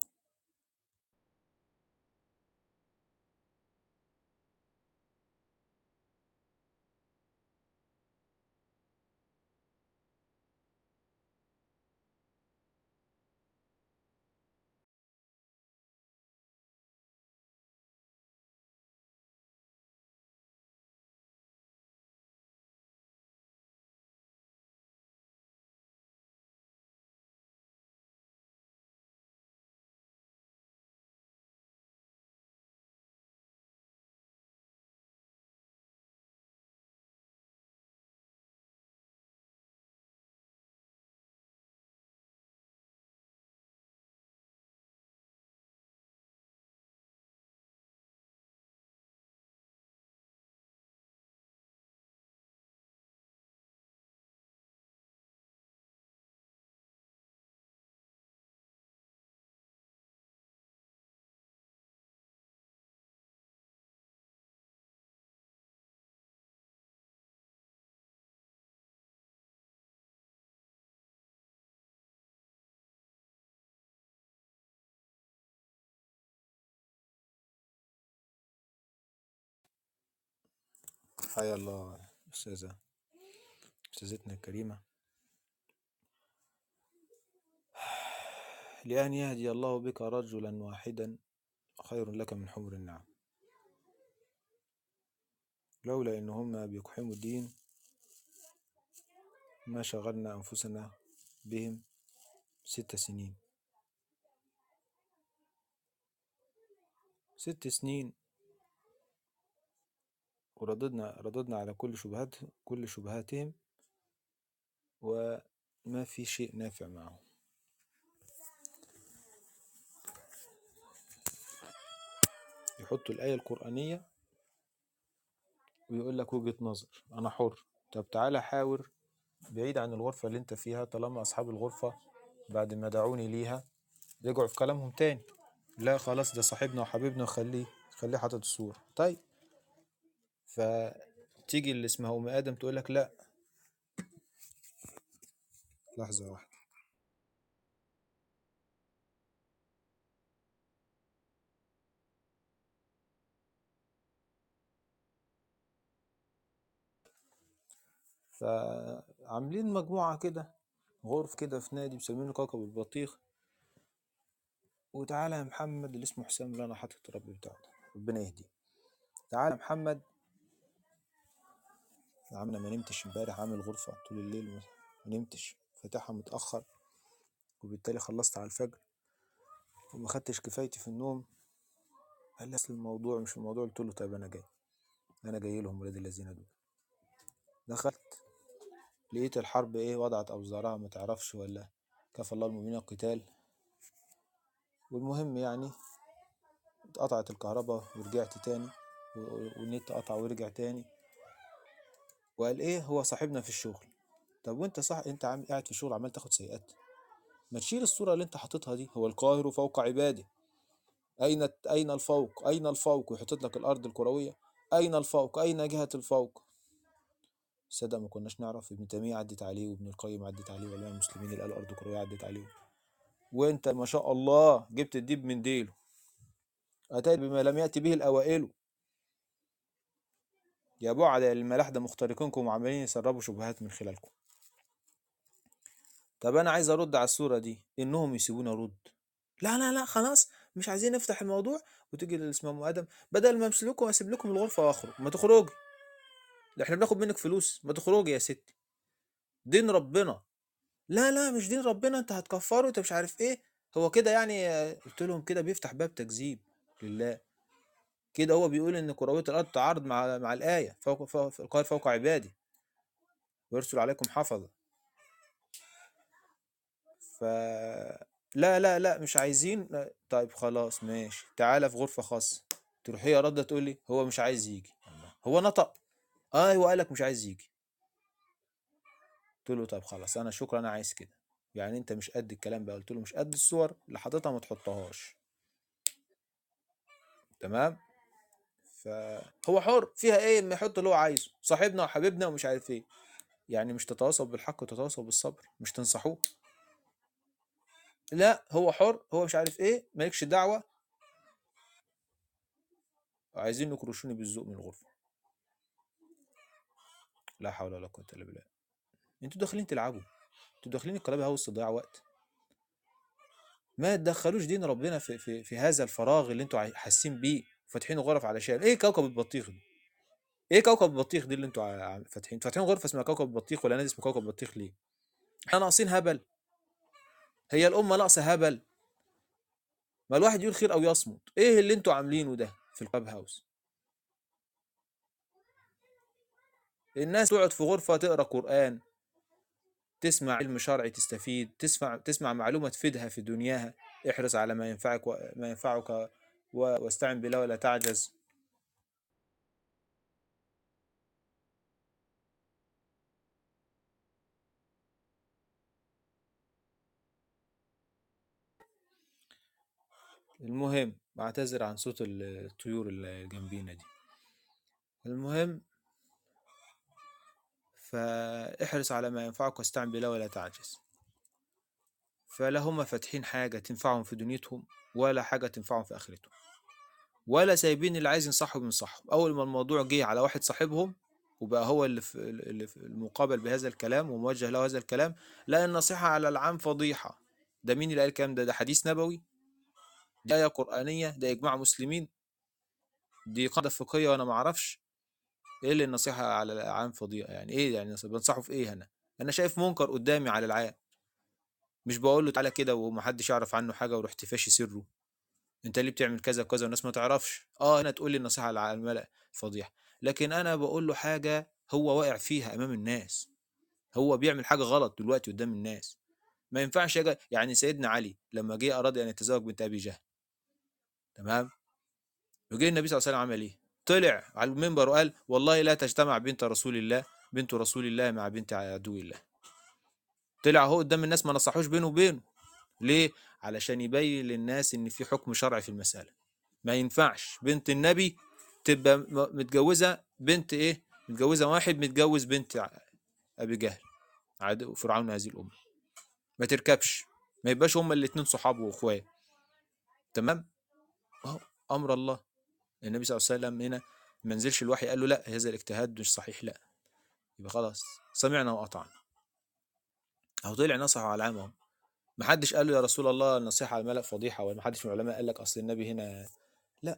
حيا الله أستاذة أستاذتنا الكريمة لأن يهدي الله بك رجلا واحدا خير لك من حمر النعم لولا إن هم بيقحموا الدين ما شغلنا أنفسنا بهم ست سنين ست سنين ورددنا رددنا على كل شبهات كل شبهاتهم وما في شيء نافع معهم يحطوا الآية القرآنية ويقول لك وجهة نظر أنا حر طب تعالى حاور بعيد عن الغرفة اللي أنت فيها طالما أصحاب الغرفة بعد ما دعوني ليها رجعوا في كلامهم تاني لا خلاص ده صاحبنا وحبيبنا وخليه خليه حاطط الصورة طيب فتيجي اللي اسمها أم آدم تقول لك لا لحظة واحدة فعاملين مجموعة كده غرف كده في نادي مسمينه كوكب البطيخ وتعالى يا محمد اللي اسمه حسام اللي انا حاطط الرب بتاعه ده، ربنا يهديه تعالى يا محمد يا عم انا ما نمتش امبارح عامل غرفة طول الليل ما ما نمتش فاتحها متأخر وبالتالي خلصت على الفجر وما خدتش كفايتي في النوم قال لي اصل الموضوع مش الموضوع قلت له طيب انا جاي انا جاي لهم ولاد الذين دول دخلت لقيت الحرب ايه وضعت اوزارها ما تعرفش ولا كفى الله المؤمنين القتال والمهم يعني اتقطعت الكهرباء ورجعت تاني و- و- والنت قطع ورجع تاني وقال ايه هو صاحبنا في الشغل طب وانت صح انت عم قاعد في الشغل عمال تاخد سيئات ما تشيل الصورة اللي انت حاططها دي هو القاهر فوق عباده اين اين الفوق اين الفوق ويحطط لك الارض الكروية اين الفوق اين جهة الفوق صدق ما كناش نعرف ابن تيمية عدت عليه وابن القيم عدت عليه وعلماء المسلمين اللي قالوا الارض كروية عدت عليه وانت ما شاء الله جبت الديب من ديله اتيت بما لم يأتي به الاوائل يا بعد الملاحدة مخترقينكم وعمالين يسربوا شبهات من خلالكم طب انا عايز ارد على الصورة دي انهم يسيبوني ارد لا لا لا خلاص مش عايزين نفتح الموضوع وتيجي اللي اسمه ام ادم بدل ما امسلكم واسيب لكم الغرفة واخرج ما تخرجي ده احنا بناخد منك فلوس ما تخرجي يا ستي دين ربنا لا لا مش دين ربنا انت هتكفره انت مش عارف ايه هو كده يعني آه، قلت لهم كده بيفتح باب تكذيب لله كده هو بيقول ان كروية الارض تعارض مع مع الايه فوق فوق القاهر فوق عبادي ويرسل عليكم حفظه ف لا لا لا مش عايزين لا، طيب خلاص ماشي تعالى في غرفة خاصة تروح هي رادة تقول لي هو مش عايز يجي الله. هو نطق اه هو قالك مش عايز يجي قلت له طيب خلاص انا شكرا انا عايز كده يعني انت مش قد الكلام بقى قلت له مش قد الصور اللي حاططها ما تحطهاش تمام فهو حر فيها ايه ما يحط اللي هو عايزه صاحبنا وحبيبنا ومش عارف ايه يعني مش تتواصل بالحق وتتواصل بالصبر مش تنصحوه لا هو حر هو مش عارف ايه مالكش دعوة عايزين يكرشوني بالذوق من الغرفة لا حول ولا قوة الا بالله انتوا داخلين تلعبوا انتوا داخلين الكلاب هاوس تضيع وقت ما تدخلوش دين ربنا في, في, في هذا الفراغ اللي انتوا عاي- حاسين بيه فاتحين غرف علشان ايه كوكب البطيخ دي ايه كوكب البطيخ دي اللي انتوا ع- ع- فاتحين انتوا فاتحين غرفه اسمها كوكب البطيخ ولا نادي اسمه كوكب البطيخ ليه احنا ناقصين هبل هي الامه ناقصه هبل ما الواحد يقول خير او يصمت ايه اللي انتوا عاملينه ده في الكلاب هاوس الناس تقعد في غرفه تقرا قران تسمع علم شرعي تستفيد تسمع تسمع معلومه تفيدها في دنياها احرص على ما ينفعك و... ما ينفعك و... واستعن بالله ولا تعجز المهم بعتذر عن صوت ال- الطيور اللي جنبينا دي المهم فاحرص على ما ينفعك واستعن بالله ولا تعجز فلا هم فاتحين حاجة تنفعهم في دنيتهم ولا حاجة تنفعهم في آخرتهم ولا سايبين اللي عايز ينصحهم ينصحهم أول ما الموضوع جه على واحد صاحبهم وبقى هو اللي في اللي في المقابل بهذا الكلام وموجه له هذا الكلام لا النصيحة على العام فضيحة ده مين اللي قال الكلام ده ده حديث نبوي دي آية قرآنية ده إجماع مسلمين دي قاعدة فقهية وأنا ما أعرفش إيه اللي النصيحة على العام فضيحة يعني إيه يعني بنصحه في إيه أنا أنا شايف منكر قدامي على العام مش بقول له تعالى كده ومحدش يعرف عنه حاجة ورحت فاشي سره انت ليه بتعمل كذا وكذا والناس ما تعرفش اه هنا تقول لي النصيحة على الملأ فضيحة لكن انا بقول له حاجة هو واقع فيها امام الناس هو بيعمل حاجة غلط دلوقتي قدام الناس ما ينفعش يجي يعني سيدنا علي لما جه اراد ان يتزوج بنت ابي جهل تمام وجه النبي صلى الله عليه وسلم عمل ايه طلع على المنبر وقال والله لا تجتمع بنت رسول الله بنت رسول الله مع بنت عدو الله طلع هو قدام الناس ما نصحوش بينه وبينه ليه علشان يبين للناس ان في حكم شرعي في المسألة ما ينفعش بنت النبي تبقى م- متجوزة بنت ايه متجوزة واحد متجوز بنت ع- ابي جهل عدو فرعون هذه الامة ما تركبش ما يبقاش هما الاتنين صحاب واخوات تمام اهو امر الله النبي صلى الله عليه وسلم هنا ما نزلش الوحي قال له لا هذا الاجتهاد مش صحيح لا يبقى خلاص سمعنا واطعنا اهو طلع نصحه على العام اهو ما حدش قال له يا رسول الله النصيحة على الملأ فضيحة ولا ما حدش من العلماء قال لك اصل النبي هنا لا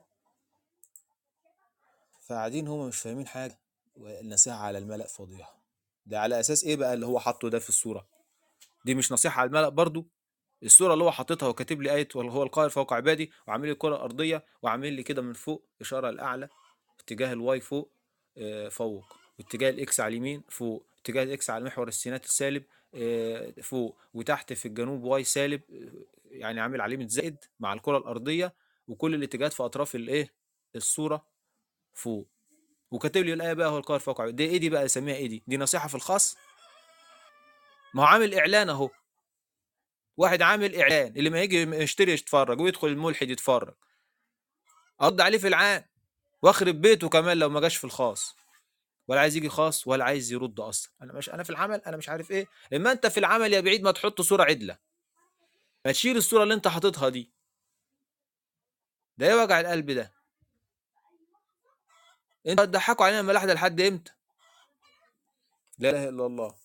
فقاعدين هما مش فاهمين حاجة والنصيحة على الملأ فضيحة ده على اساس ايه بقى اللي هو حاطه ده في الصورة دي مش نصيحة على الملأ برضو الصورة اللي هو حاططها وكاتب لي آية وهو القاهر فوق عبادي وعامل لي الكرة الأرضية وعامل لي كده من فوق إشارة لأعلى اتجاه الواي فوق آه، فوق واتجاه الاكس على اليمين فوق اتجاه الاكس على محور السينات السالب آه، فوق وتحت في الجنوب واي سالب آه، يعني عامل علامه زائد مع الكره الارضيه وكل الاتجاهات في اطراف الايه الصوره فوق وكاتب لي الايه بقى هو القاهر فوق عباد. دي ايه دي بقى اسميها ايه دي دي نصيحه في الخاص ما هو عامل اعلان اهو واحد عامل اعلان اللي ما يجي يشتري يتفرج ويدخل الملحد يتفرج ارد عليه في العام واخرب بيته كمان لو ما جاش في الخاص ولا عايز يجي خاص ولا عايز يرد اصلا انا مش انا في العمل انا مش عارف ايه اما انت في العمل يا بعيد ما تحط صوره عدله ما تشيل الصوره اللي انت حاططها دي ده ايه وجع القلب ده انت هتضحكوا علينا الملاحده لحد امتى لا اله الا الله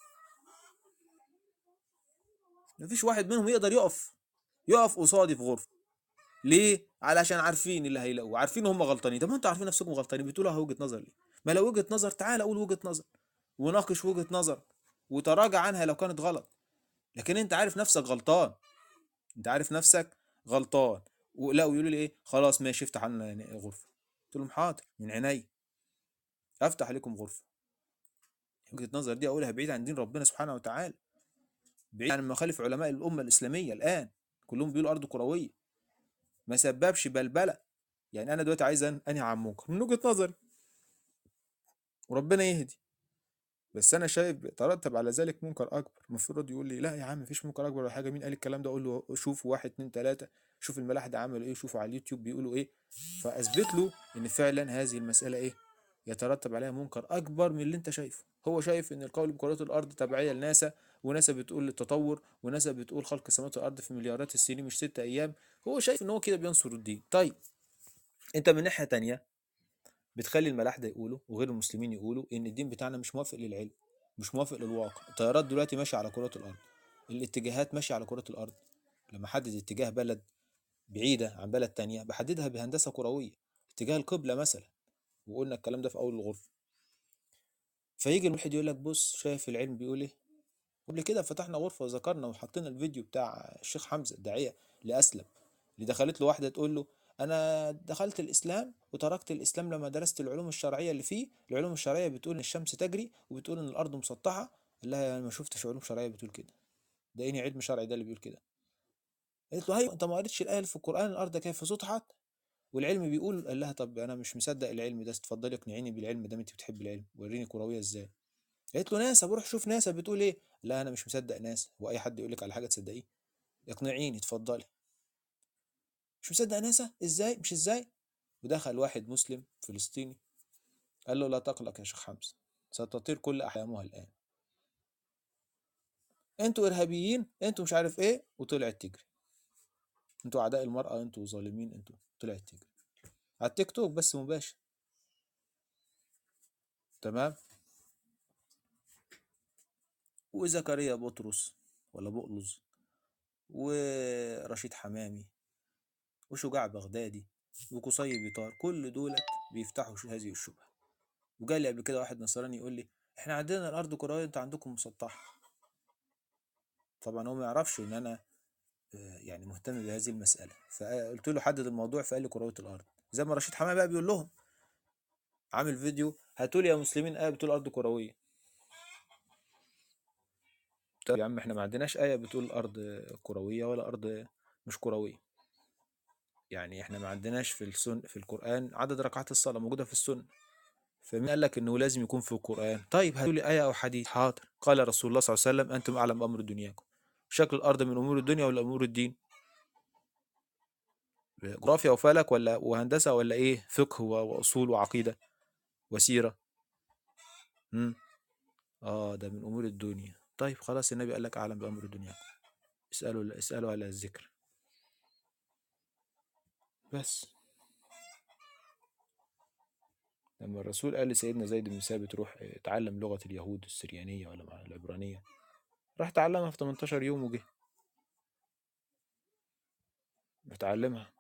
مفيش واحد منهم يقدر يقف يقف قصادي في غرفه ليه علشان عارفين اللي هيلاقوه عارفين هم غلطانين طب ما انتوا عارفين نفسكم غلطانين بتقولوا اهو وجهه نظر ليه ما لو وجهه نظر تعال قول وجهه نظر وناقش وجهه نظر وتراجع عنها لو كانت غلط لكن انت عارف نفسك غلطان انت عارف نفسك غلطان ولا ويقولوا لي ايه خلاص ماشي افتح عنا غرفه قلت لهم حاضر من عيني افتح عليكم غرفه وجهه نظر دي اقولها بعيد عن دين ربنا سبحانه وتعالى بعيد عن مخالف علماء الامه الاسلاميه الان كلهم بيقولوا ارض كرويه ما سببش بلبله يعني انا دلوقتي عايز أن- انهي عن منكر من وجهه نظري وربنا يهدي بس انا شايف ترتب على ذلك منكر اكبر المفروض يقول لي لا يا عم مفيش منكر اكبر ولا حاجه مين قال الكلام ده اقول له شوف واحد اتنين تلاته شوف الملاحده عملوا ايه شوفوا على اليوتيوب بيقولوا ايه فاثبت له ان فعلا هذه المساله ايه يترتب عليها منكر اكبر من اللي انت شايفه هو شايف ان القول بكرات الارض تبعيه لناسا وناسا بتقول التطور وناسا بتقول خلق السماوات والارض في مليارات السنين مش ستة ايام هو شايف ان هو كده بينصر الدين طيب انت من ناحيه تانية بتخلي الملاحده يقولوا وغير المسلمين يقولوا ان الدين بتاعنا مش موافق للعلم مش موافق للواقع الطيارات دلوقتي ماشيه على كرة الارض الاتجاهات ماشيه على كرة الارض لما احدد اتجاه بلد بعيده عن بلد تانية بحددها بهندسه كرويه اتجاه القبله مثلا وقلنا الكلام ده في اول الغرفه فيجي الملحد يقول لك بص شايف العلم بيقول ايه قبل كده فتحنا غرفه وذكرنا وحطينا الفيديو بتاع الشيخ حمزه الداعيه لاسلم اللي دخلت له واحده تقول له انا دخلت الاسلام وتركت الاسلام لما درست العلوم الشرعيه اللي فيه العلوم الشرعيه بتقول ان الشمس تجري وبتقول ان الارض مسطحه قال لها انا ما شفتش علوم شرعيه بتقول كده ده انهي علم شرعي ده اللي بيقول كده قالت له ايوه انت ما قريتش الايه اللي في القران الارض كيف سطحت والعلم بيقول قال لها طب انا مش مصدق العلم ده اتفضلي اقنعيني بالعلم ده انت بتحب العلم وريني كرويه ازاي قالت له ناسا بروح شوف ناسا بتقول ايه لا انا مش مصدق ناسا واي حد يقول لك على حاجه تصدقيه اقنعيني اتفضلي مش مصدق ناسا ازاي مش ازاي ودخل واحد مسلم فلسطيني قال له لا تقلق يا شيخ حمزه ستطير كل احلامها الان انتوا ارهابيين انتوا مش عارف ايه وطلعت تجري انتوا اعداء المراه انتوا ظالمين انتوا طلعت تجري على التيك توك بس مباشر تمام وزكريا بطرس ولا بقلظ ورشيد حمامي وشجاع بغدادي وقصي بيطار كل دولت بيفتحوا ش- هذه الشبهة وجاء لي قبل كده واحد نصراني يقول لي احنا عندنا الارض كرويه انت عندكم مسطحه طبعا هو ما يعرفش ان انا آه، يعني مهتم بهذه المساله فقلت له حدد الموضوع فقال لي كرويه الارض زي ما رشيد حمامي بقى بيقول لهم عامل فيديو هاتوا لي يا مسلمين ايه بتقول الارض كرويه طب يا عم احنا ما عندناش ايه بتقول الارض كرويه ولا ارض مش كرويه يعني احنا ما عندناش في السن في القران عدد ركعات الصلاه موجوده في السنه فمين قال لك انه لازم يكون في القران طيب هاتوا لي ايه او حديث حاضر قال رسول الله صلى الله عليه وسلم انتم اعلم بامر دنياكم شكل الارض من امور الدنيا ولا امور الدين جغرافيا وفلك ولا وهندسه ولا ايه فقه و- واصول وعقيده وسيره امم اه ده من امور الدنيا طيب خلاص النبي قال لك اعلم بامر دنياكم اسالوا اسالوا على الذكر بس لما الرسول قال لسيدنا زيد بن ثابت روح اه، اتعلم لغه اليهود السريانيه ولا مع العبرانيه راح تعلمها في 18 يوم وجه اتعلمها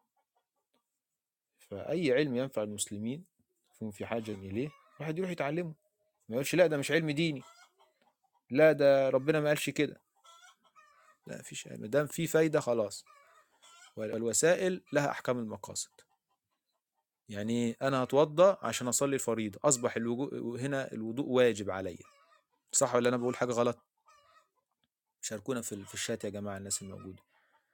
فاي علم ينفع المسلمين هم في حاجه اليه الواحد يروح يتعلمه ما يقولش لا ده مش علم ديني لا ده ربنا ما قالش كده لا مفيش ما دام في فايده خلاص والوسائل لها احكام المقاصد يعني انا هتوضى عشان اصلي الفريضه اصبح الوضوء هنا الوضوء واجب عليا صح ولا انا بقول حاجه غلط شاركونا في في الشات يا جماعه الناس الموجوده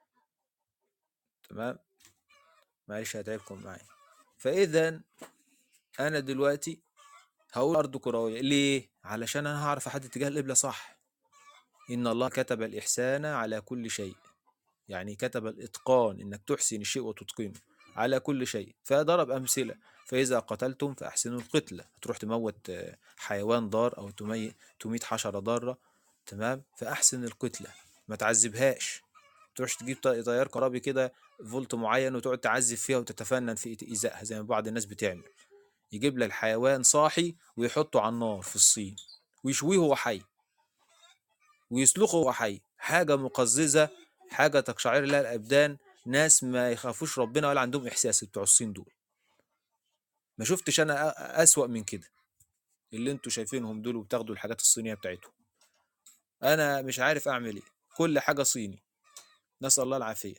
تمام معلش هتعبكم معايا فاذا انا دلوقتي هقول ارض كرويه ليه علشان انا هعرف احدد اتجاه القبله صح ان الله كتب الاحسان على كل شيء يعني كتب الاتقان انك تحسن الشيء وتتقنه على كل شيء فضرب امثله فاذا قتلتم فاحسنوا القتله هتروح تموت آه، حيوان ضار او تمي- تميت حشره ضاره تمام فاحسن القتله ما تعذبهاش تروحش تجيب طي- طيار كهربي كده فولت معين وتقعد تعذب فيها وتتفنن في ايذائها زي ما بعض الناس بتعمل يجيب لك الحيوان صاحي ويحطه على النار في الصين ويشويه وهو حي ويسلخه وهو حي حاجه مقززه حاجه تقشعر لها الابدان ناس ما يخافوش ربنا ولا عندهم احساس بتوع الصين دول ما شفتش انا أ- اسوأ من كده اللي انتوا شايفينهم دول وبتاخدوا الحاجات الصينيه بتاعتهم انا مش عارف اعمل ايه كل حاجه صيني نسال الله العافيه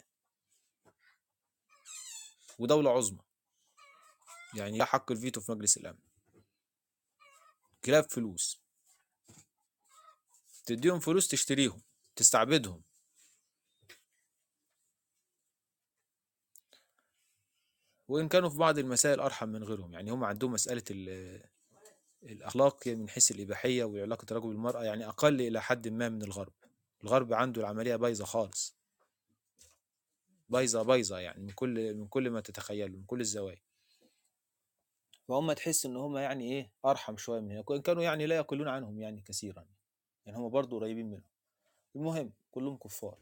ودوله عظمى يعني لها حق الفيتو في مجلس الامن كلاب فلوس تديهم فلوس تشتريهم تستعبدهم وإن كانوا في بعض المسائل أرحم من غيرهم يعني هم عندهم مسألة ال- الأخلاق من حيث الإباحية وعلاقة الرجل بالمرأة يعني أقل إلى حد ما من الغرب الغرب عنده العملية بايظة خالص بايظة بايظة يعني من كل من كل ما تتخيله من كل الزوايا فهم تحس إن هم يعني إيه أرحم شوية من هنا وإن كانوا يعني لا يقلون عنهم يعني كثيرا يعني هم برضو قريبين منهم المهم كلهم كفار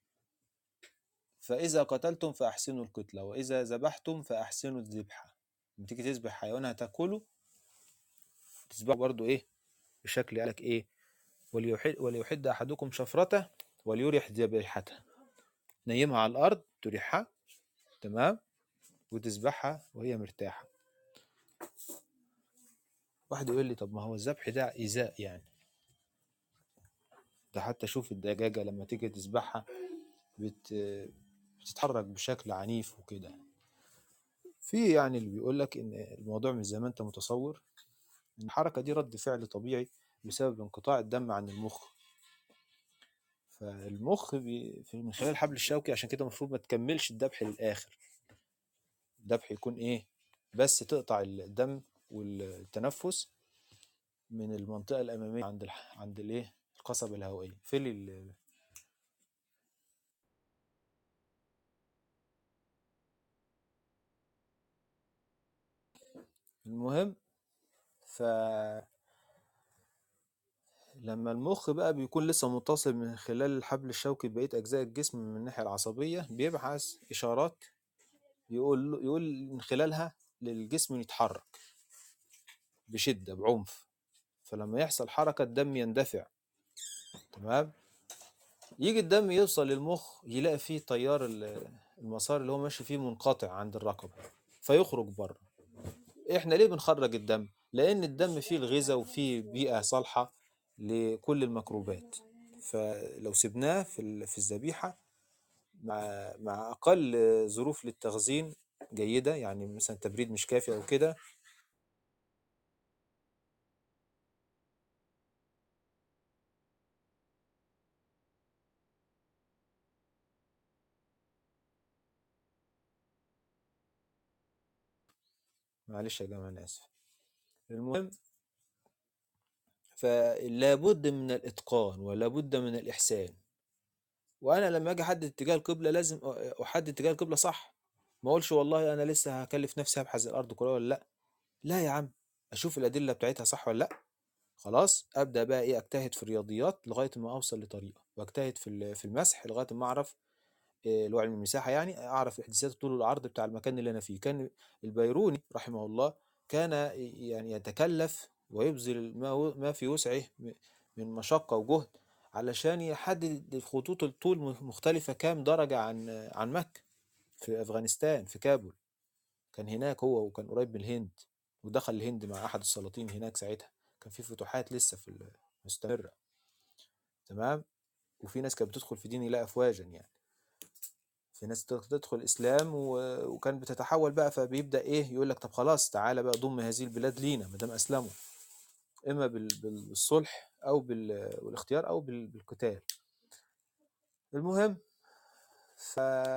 فإذا قتلتم فأحسنوا القتلة وإذا ذبحتم فأحسنوا الذبحة لما تيجي تذبح حيوان هتاكله تذبحه برضو إيه بشكل قالك إيه وليحد, وليحد أحدكم شفرته وليرح ذبيحته نيمها على الأرض تريحها تمام وتذبحها وهي مرتاحة واحد يقول لي طب ما هو الذبح ده إيذاء يعني ده حتى شوف الدجاجة لما تيجي تذبحها بت... بتتحرك بشكل عنيف وكده في يعني اللي بيقول لك ان الموضوع مش زي ما انت متصور إن الحركة دي رد فعل طبيعي بسبب انقطاع الدم عن المخ فالمخ بي... في- من خلال الحبل الشوكي عشان كده المفروض ما تكملش الذبح للآخر الذبح يكون ايه بس تقطع الدم والتنفس من المنطقة الأمامية عند الح... عند الايه القصبة الهوائية في ال... المهم ف لما المخ بقى بيكون لسه متصل من خلال الحبل الشوكي ببقية أجزاء الجسم من الناحية العصبية بيبعث إشارات يقول يقول من خلالها للجسم يتحرك بشدة بعنف فلما يحصل حركة الدم يندفع تمام يجي الدم يوصل للمخ يلاقي فيه تيار ال- المسار اللي هو ماشي فيه منقطع عند الرقبة فيخرج بره احنا ليه بنخرج الدم لان الدم فيه الغذاء وفيه بيئة صالحة لكل الميكروبات فلو سبناه في ال- في الذبيحة مع مع اقل ظروف للتخزين جيدة يعني مثلا تبريد مش كافي او كده معلش يا جماعة انا اسف المهم فلا بد من الاتقان ولا بد من الاحسان وانا لما اجي احدد اتجاه القبله لازم أ- احدد اتجاه القبله صح ما اقولش والله انا لسه هكلف نفسي ابحث الارض كلها ولا لا لا يا عم اشوف الادله بتاعتها صح ولا لا خلاص ابدا بقى ايه اجتهد في الرياضيات لغايه ما اوصل لطريقه واجتهد في ال- في المسح لغايه ما اعرف إيه، اللي هو علم المساحه يعني اعرف احداثيات الطول والعرض بتاع المكان اللي انا فيه كان البيروني رحمه الله كان يعني يتكلف ويبذل ما هو- ما في وسعه م- من مشقه وجهد علشان يحدد خطوط الطول مختلفه كام درجه عن عن مكه في افغانستان في كابول كان هناك هو وكان قريب من الهند ودخل الهند مع احد السلاطين هناك ساعتها كان في فتوحات لسه في ال- مستمره تمام وفي ناس كانت بتدخل في دين الله افواجا يعني في ناس تدخل الاسلام و- وكان بتتحول بقى فبيبدا ايه يقول لك طب خلاص تعالى بقى ضم هذه البلاد لينا ما دام اسلموا اما بال- بال- بالصلح او بال- بالاختيار او بال- بالقتال المهم ف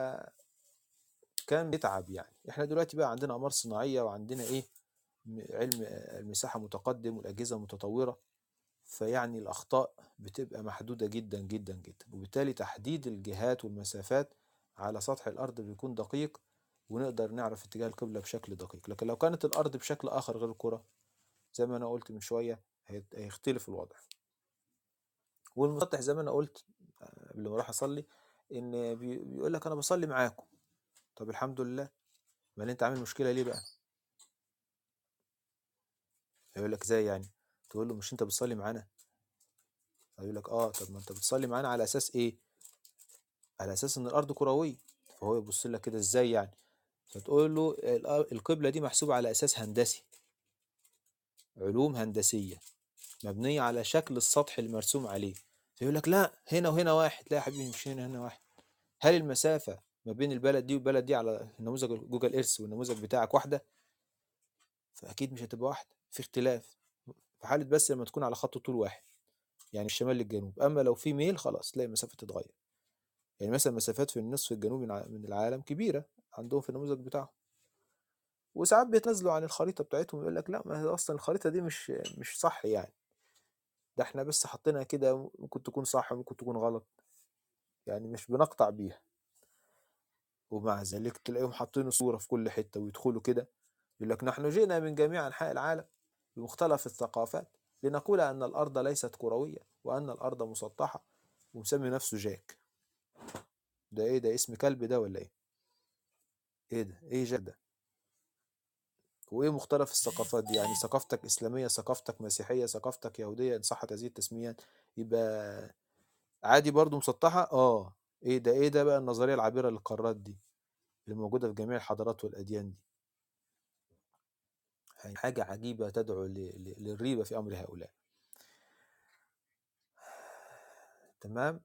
كان بيتعب يعني احنا دلوقتي بقى عندنا اقمار صناعيه وعندنا ايه م- علم المساحه متقدم والاجهزه متطوره فيعني الاخطاء بتبقى محدوده جدا جدا جدا وبالتالي تحديد الجهات والمسافات على سطح الارض بيكون دقيق ونقدر نعرف اتجاه القبله بشكل دقيق لكن لو كانت الارض بشكل اخر غير الكره زي ما انا قلت من شويه هيت- هيختلف الوضع والمسطح زي ما انا قلت آه، قبل ما اروح اصلي ان بي- بيقول لك انا بصلي معاكم طب الحمد لله امال انت عامل مشكله ليه بقى يقول لك ازاي يعني تقول له مش انت بتصلي معانا يقول لك اه طب ما انت بتصلي معانا على اساس ايه على اساس ان الارض كرويه فهو يبص لك كده ازاي يعني فتقول له الأ- القبله دي محسوبه على اساس هندسي علوم هندسيه مبنيه على شكل السطح المرسوم عليه فيقول لك لا هنا وهنا واحد لا يا حبيبي مش هنا هنا واحد هل المسافه ما بين البلد دي والبلد دي على نموذج جوجل ايرث والنموذج بتاعك واحده فاكيد مش هتبقى واحده في اختلاف في حاله بس لما تكون على خط طول واحد يعني الشمال للجنوب اما لو في ميل خلاص تلاقي المسافه تتغير يعني مثلا مسافات في النصف الجنوبي من ع- من العالم كبيره عندهم في النموذج بتاعهم وساعات بيتنازلوا عن الخريطه بتاعتهم يقول لك لا ما هي اصلا الخريطه دي مش مش صح يعني ده احنا بس حاطينها كده ممكن تكون صح وممكن تكون غلط يعني مش بنقطع بيها ومع ذلك تلاقيهم حاطين صورة في كل حتة ويدخلوا كده يقول لك نحن جئنا من جميع أنحاء العالم بمختلف الثقافات لنقول أن الأرض ليست كروية وأن الأرض مسطحة ومسمي نفسه جاك ده إيه ده اسم كلب ده ولا إيه؟ إيه ده؟ إيه جاك ده؟ وإيه مختلف الثقافات دي؟ يعني ثقافتك إسلامية ثقافتك مسيحية ثقافتك يهودية إن صحت هذه التسميات يبقى عادي برضو مسطحة؟ آه إيه ده إيه ده بقى النظرية العابرة للقارات دي اللي موجودة في جميع الحضارات والأديان دي يعني حاجة عجيبة تدعو ل- ل- للريبة في أمر هؤلاء تمام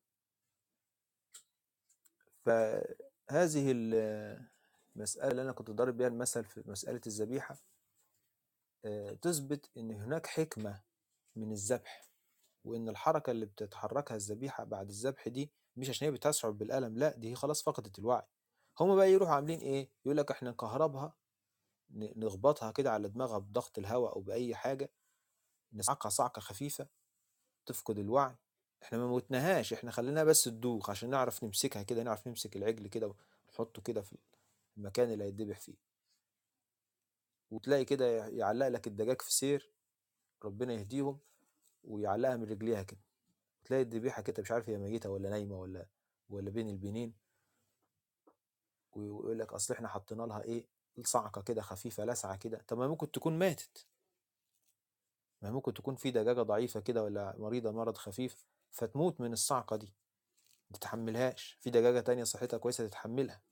فهذه ال- المسألة اللي أنا كنت ضارب بيها المثل في مسألة الذبيحة آه، تثبت إن هناك حكمة من الذبح وإن الحركة اللي بتتحركها الذبيحة بعد الذبح دي مش عشان هي بتشعر بالألم لا دي هي خلاص فقدت الوعي هما بقى يروحوا عاملين إيه يقول لك إحنا نكهربها ن- نخبطها كده على دماغها بضغط الهواء أو بأي حاجة نصعقها صعقة خفيفة تفقد الوعي احنا ما موتناهاش احنا خليناها بس تدوخ عشان نعرف نمسكها كده نعرف نمسك العجل كده ونحطه كده في المكان اللي هيتذبح فيه وتلاقي كده يعلق لك الدجاج في سير ربنا يهديهم ويعلقها من رجليها كده تلاقي الذبيحة كده مش عارف هي ميتة ولا نايمة ولا ولا بين البنين ويقول لك اصل احنا حطينا لها ايه صعقة كده خفيفة لسعة كده طب ما ممكن تكون ماتت ما ممكن تكون في دجاجة ضعيفة كده ولا مريضة مرض خفيف فتموت من الصعقة دي ما تتحملهاش في دجاجة تانية صحتها كويسة تتحملها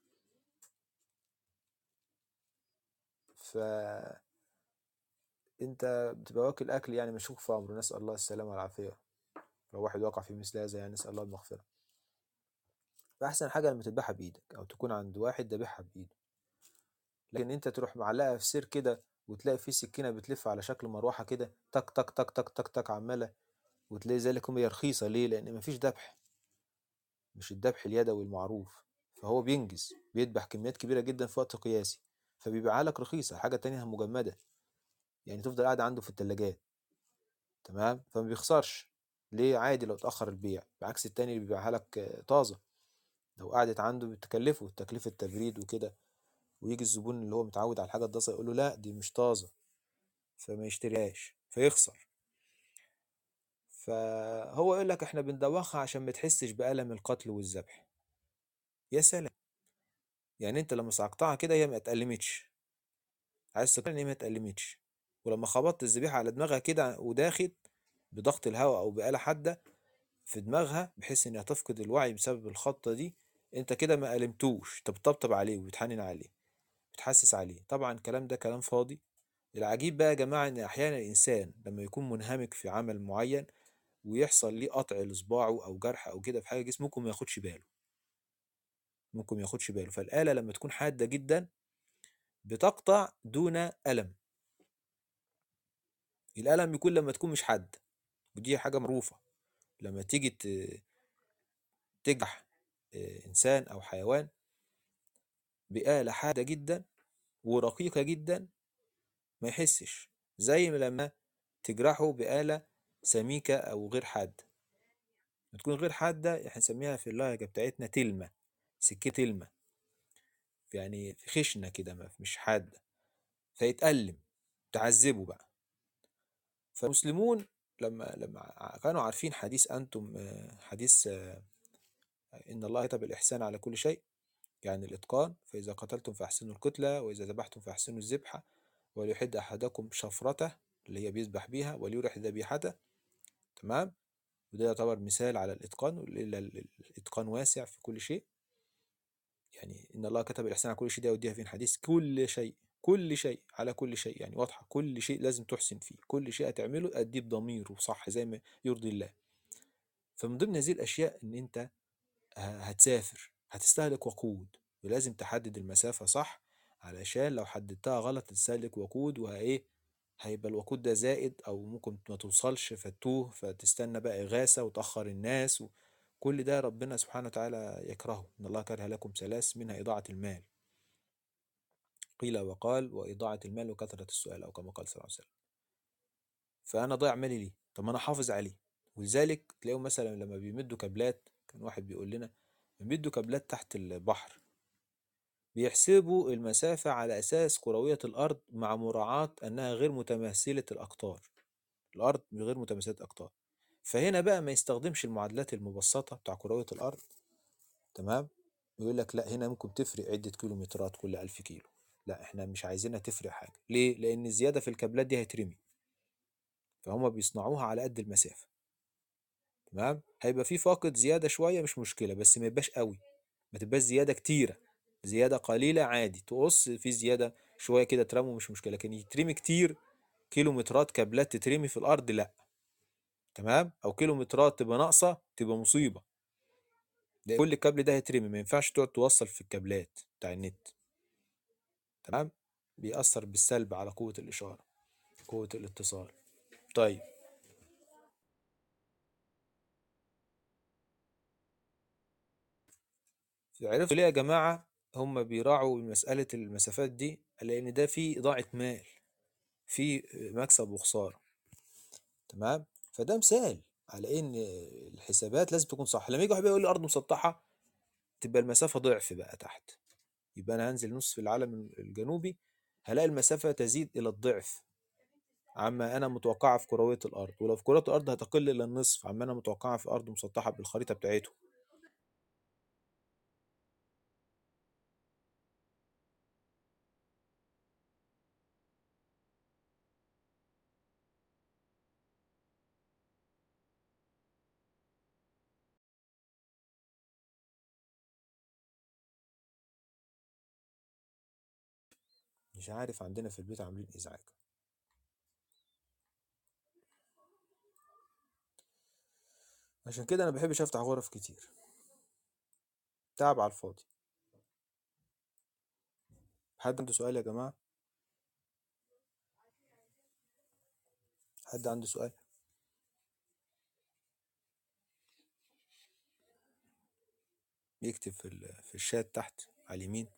ف انت بتبقى واكل اكل يعني مشكوك في امره نسال الله السلامه والعافيه لو واحد وقع في مثل هذا يعني نسال الله المغفره فاحسن حاجه لما تذبحها بايدك او تكون عند واحد ذابحها بايده لكن انت تروح معلقها في سير كده وتلاقي في سكينه بتلف على شكل مروحه كده تك تك تك تك تك تك عماله وتلاقي ذلك هي رخيصه ليه لان مفيش ذبح مش الذبح اليدوي المعروف فهو بينجز بيذبح كميات كبيره جدا في وقت قياسي فبيبيعها لك رخيصه حاجه تانية مجمده يعني تفضل قاعد عنده في الثلاجات تمام فما بيخسرش ليه عادي لو اتأخر البيع بعكس التاني اللي بيبيعها لك آه، طازة لو قعدت عنده بتكلفه تكلفة تبريد وكده ويجي الزبون اللي هو متعود على الحاجة الطازة يقول له لا دي مش طازة فما يشتريهاش فيخسر فهو يقول لك احنا بندوخها عشان ما تحسش بألم القتل والذبح يا سلام يعني انت لما صعقتها كده هي ما اتألمتش عايز تقول ان هي ما اتألمتش ولما خبطت الذبيحة على دماغها كده وداخل بضغط الهواء او بآلة حادة في دماغها بحيث انها تفقد الوعي بسبب الخبطة دي انت كده ما ألمتوش انت بتطبطب عليه وبتحنن عليه بتحسس عليه طبعا الكلام ده كلام فاضي العجيب بقى يا جماعة ان احيانا الانسان لما يكون منهمك في عمل معين ويحصل ليه قطع لصباعه او جرح او كده في حاجة جسمه ممكن ما ياخدش باله ممكن ما ياخدش باله فالآلة لما تكون حادة جدا بتقطع دون ألم الألم يكون لما تكون مش حادة ودي حاجة معروفة لما تيجي ت- تجرح آه، إنسان أو حيوان بآلة حادة جدا ورقيقة جدا ما يحسش زي ما لما تجرحه بآلة سميكة أو غير حادة بتكون غير حادة احنا نسميها في اللهجة بتاعتنا تلمة سكة تلمة يعني خشنة كده ما- مش حادة فيتألم تعذبه بقى فالمسلمون لما لما ع- كانوا عارفين حديث أنتم آه، حديث آه، إن الله كتب الإحسان على كل شيء يعني الإتقان فإذا قتلتم فأحسنوا القتلة وإذا ذبحتم فأحسنوا الذبحة وليحد أحدكم شفرته اللي هي بيذبح بيها وليرح ذبيحته تمام وده يعتبر مثال على الإتقان إلا ال- الإتقان واسع في كل شيء يعني إن الله كتب الإحسان على كل شيء ده يوديها فين حديث كل شيء كل شيء على كل شيء يعني واضحة كل شيء لازم تحسن فيه كل شيء هتعمله أديه بضمير وصح زي ما يرضي الله فمن ضمن هذه الأشياء إن أنت ه- هتسافر هتستهلك وقود ولازم تحدد المسافة صح علشان لو حددتها غلط تستهلك وقود وإيه هيبقى الوقود ده زائد أو ممكن ما توصلش فتوه فتستنى بقى إغاثة وتأخر الناس وكل ده ربنا سبحانه وتعالى يكرهه إن الله كره لكم ثلاث منها إضاعة المال قيل وقال وإضاعة المال وكثرة السؤال أو كما قال صلى الله عليه وسلم فأنا ضيع مالي ليه طب ما أنا حافظ عليه ولذلك تلاقيهم مثلا لما بيمدوا كابلات كان واحد بيقول لنا بيمدوا كابلات تحت البحر بيحسبوا المسافة على أساس كروية الأرض مع مراعاة أنها غير متماثلة الأقطار الأرض غير متماثلة الأقطار فهنا بقى ما يستخدمش المعادلات المبسطة بتاع كروية الأرض تمام يقول لك لا هنا ممكن تفرق عدة كيلومترات كل ألف كيلو لا احنا مش عايزينها تفرق حاجة ليه؟ لأن الزيادة في الكابلات دي هيترمي فهم بيصنعوها على قد المسافة تمام هيبقى في فاقد زيادة شوية مش مشكلة بس ما يبقاش قوي ما تبقاش زيادة كتيرة زيادة قليلة عادي تقص في زيادة شوية كده ترموا مش مشكلة لكن يترمي كتير كيلومترات كابلات تترمي في الأرض لا تمام أو كيلومترات تبقى ناقصة تبقى مصيبة لأن كل الكابل ده هيترمي ما ينفعش تقعد توصل في الكابلات بتاع النت تمام بيأثر بالسلب على قوة الإشارة قوة الاتصال طيب عرفتوا ليه يا جماعة هم بيراعوا مسألة المسافات دي لأن ده فيه إضاعة مال فيه مكسب وخسارة تمام فده مثال على إن الحسابات لازم تكون صح لما يجي واحد يقول لي أرض مسطحة تبقى المسافة ضعف بقى تحت يبقى أنا هنزل نصف العالم الجنوبي هلاقي المسافة تزيد إلى الضعف عما أنا متوقعة في كروية الأرض ولو في كروية الأرض هتقل إلى النصف عما أنا متوقعة في أرض مسطحة بالخريطة بتاعته مش عارف عندنا في البيت عاملين إزعاج عشان كده أنا بحبش أفتح غرف كتير تعب على الفاضي حد عنده سؤال يا جماعة حد عنده سؤال يكتب في ال- في الشات تحت على اليمين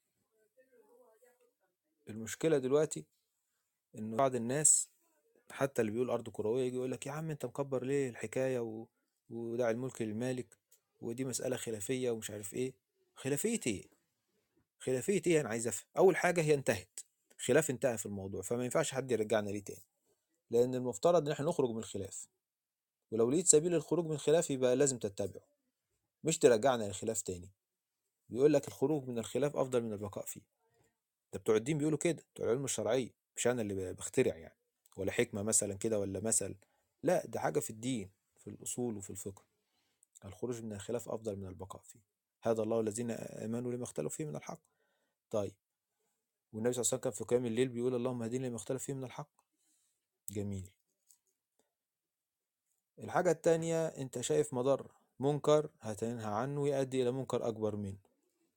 المشكلة دلوقتي إن بعض الناس حتى اللي بيقول أرض كروية يجي يقول لك يا عم أنت مكبر ليه الحكاية و... ودع الملك للمالك ودي مسألة خلافية ومش عارف إيه خلافية إيه؟ خلافية إيه أنا عايز أفهم أول حاجة هي انتهت خلاف انتهى في الموضوع فما ينفعش حد يرجعنا ليه تاني لأن المفترض إن إحنا نخرج من الخلاف ولو لقيت سبيل الخروج من الخلاف يبقى لازم تتبعه مش ترجعنا للخلاف تاني بيقول لك الخروج من الخلاف أفضل من البقاء فيه ده بتوع الدين بيقولوا كده بتوع العلوم الشرعية مش أنا اللي بخترع يعني ولا حكمة مثلا كده ولا مثل لا ده حاجة في الدين في الأصول وفي الفقه الخروج من الخلاف أفضل من البقاء فيه هذا الله الذين آمنوا لما اختلفوا فيه من الحق طيب والنبي صلى الله عليه وسلم كان في قيام الليل بيقول اللهم اهدنا لما اختلف فيه من الحق جميل الحاجة التانية انت شايف مضر منكر هتنهى عنه يؤدي إلى منكر أكبر منه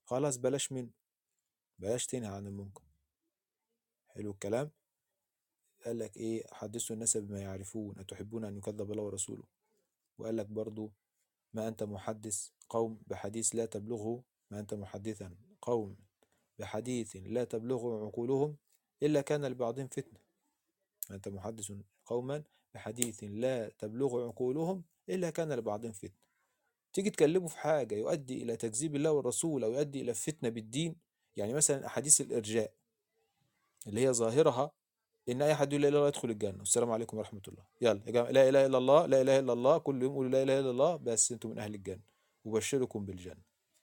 خلاص بلاش منه بلاش تنهى عن المنكر حلو الكلام قال لك ايه حدثوا الناس بما يعرفون أتحبون أن يكذب الله ورسوله وقال لك برضو ما أنت محدث قوم بحديث لا تبلغه ما أنت محدثا قوم بحديث لا تبلغه عقولهم إلا كان لبعضهم فتنة ما أنت محدث قوما بحديث لا تبلغ عقولهم إلا كان لبعضهم فتنة تيجي تكلمه في حاجة يؤدي إلى تكذيب الله والرسول أو يؤدي إلى فتنة بالدين يعني مثلا أحاديث الإرجاء اللي هي ظاهرها إن أي حد يقول لا إله إلا الله يدخل الجنة والسلام عليكم ورحمة الله يلا يا جماعة لا إله إلا الله لا إله إلا الله كل يوم قولوا لا إله إلا الله بس أنتم من أهل الجنة وبشركم بالجنة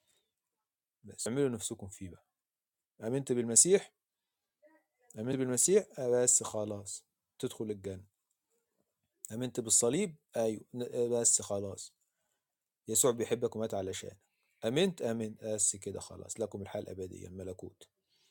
بس اعملوا نفسكم فيه بقى آمنت بالمسيح آمنت بالمسيح آه بس خلاص تدخل الجنة آمنت بالصليب أيوه ن- بس خلاص يسوع بيحبك ومات علشانك آمنت آمنت بس كده خلاص لكم الحياة الأبدية الملكوت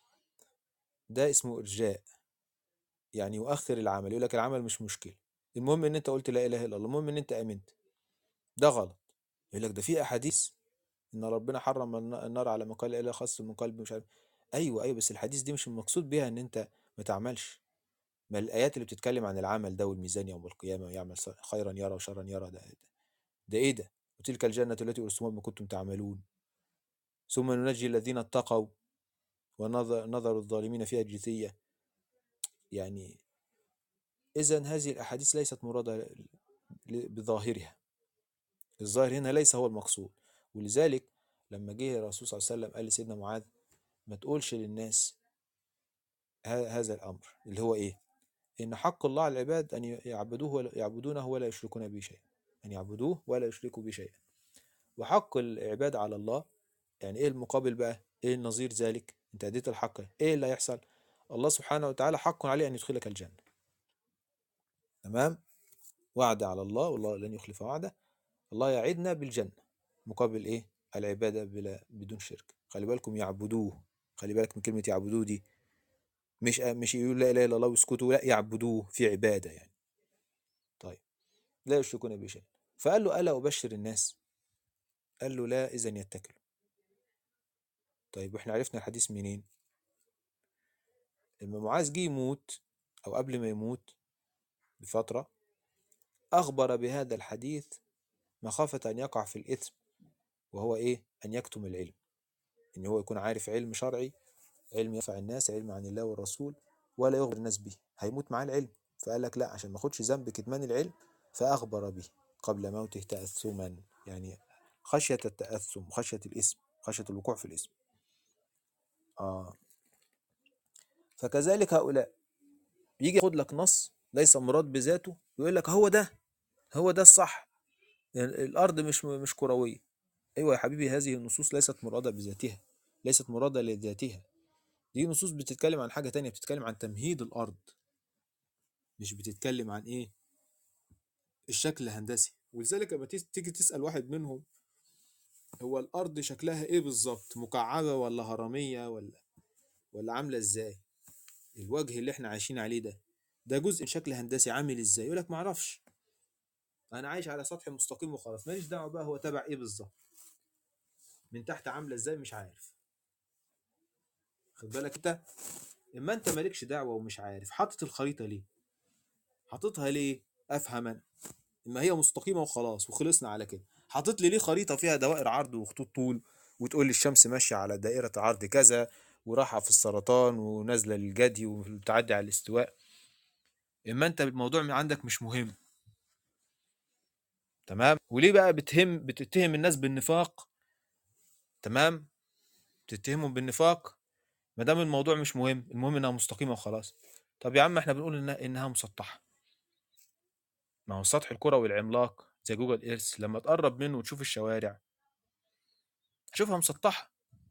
ده اسمه إرجاء يعني يؤخر العمل يقول لك العمل مش مشكلة المهم ان انت قلت لا اله الا الله المهم ان انت امنت ده غلط يقول لك ده في احاديث ان ربنا حرم الن- النار على من قال لا اله خاص من قلب مش عارف ايوه ايوه بس الحديث دي مش المقصود بيها ان انت ما تعملش ما الايات اللي بتتكلم عن العمل ده والميزان يوم القيامه ويعمل ص- خيرا يرى وشرا يرى ده ده ايه ده وتلك الجنه التي ارسموها بما كنتم تعملون ثم ننجي الذين اتقوا ونظر نظر الظالمين فيها جثيه يعني اذا هذه الاحاديث ليست مراده ل- بظاهرها الظاهر هنا ليس هو المقصود ولذلك لما جه الرسول صلى الله عليه وسلم قال لسيدنا معاذ ما تقولش للناس ه- هذا الأمر اللي هو إيه؟ إن حق الله على العباد أن ي- يعبدوه ولا يعبدونه ولا يشركون به شيئا أن يعبدوه ولا يشركوا به شيئا وحق العباد على الله يعني إيه المقابل بقى؟ إيه النظير ذلك؟ أنت أديت الحق إيه اللي هيحصل؟ الله سبحانه وتعالى حق عليه أن يدخلك الجنة تمام؟ وعد على الله والله لن يخلف وعده الله يعدنا بالجنة مقابل ايه العبادة بلا بدون شرك خلي بالكم يعبدوه خلي بالك من كلمة يعبدوه دي مش مش يقول لا اله الا الله ويسكتوا لا يعبدوه في عبادة يعني طيب لا يشركون به شيئا فقال له ألا أبشر الناس قال له لا إذا يتكلوا طيب واحنا عرفنا الحديث منين لما معاذ جه يموت أو قبل ما يموت بفترة أخبر بهذا الحديث مخافة أن يقع في الإثم وهو إيه أن يكتم العلم إن هو يكون عارف علم شرعي علم ينفع الناس علم عن الله والرسول ولا يخبر الناس به هيموت معاه العلم فقال لك لا عشان ما اخدش ذنب كتمان العلم فأخبر به قبل موته تأثما يعني خشية التأثم خشية الإثم خشية الوقوع في الإثم آه فكذلك هؤلاء يجي ياخد لك نص ليس مراد بذاته ويقول لك هو ده هو ده الصح يعني الأرض مش مش كروية أيوة يا حبيبي هذه النصوص ليست مرادة بذاتها ليست مرادة لذاتها دي نصوص بتتكلم عن حاجة تانية بتتكلم عن تمهيد الأرض مش بتتكلم عن إيه الشكل الهندسي ولذلك لما تيجي تيجي تسأل واحد منهم هو الأرض شكلها إيه بالظبط مكعبة ولا هرمية ولا ولا عاملة إزاي الوجه اللي إحنا عايشين عليه ده ده جزء من شكل هندسي عامل إزاي يقول لك معرفش أنا عايش على سطح مستقيم وخلاص ماليش دعوة بقى هو تبع إيه بالظبط من تحت عاملة إزاي مش عارف خد بالك أنت إما أنت مالكش دعوة ومش عارف حاطط الخريطة ليه حاططها ليه أفهم أنا إما هي مستقيمة وخلاص وخلصنا على كده حاطط لي ليه خريطة فيها دوائر عرض وخطوط طول وتقول لي الشمس ماشية على دائرة عرض كذا وراحة في السرطان ونازلة للجدي وبتعدي على الاستواء إما أنت الموضوع عندك مش مهم تمام وليه بقى بتهم بتتهم الناس بالنفاق تمام تتهمهم بالنفاق ما دام الموضوع مش مهم المهم انها مستقيمه وخلاص طب يا عم احنا بنقول إنها, انها مسطحه ما هو سطح الكروي العملاق زي جوجل ايرث لما تقرب منه وتشوف الشوارع تشوفها مسطحه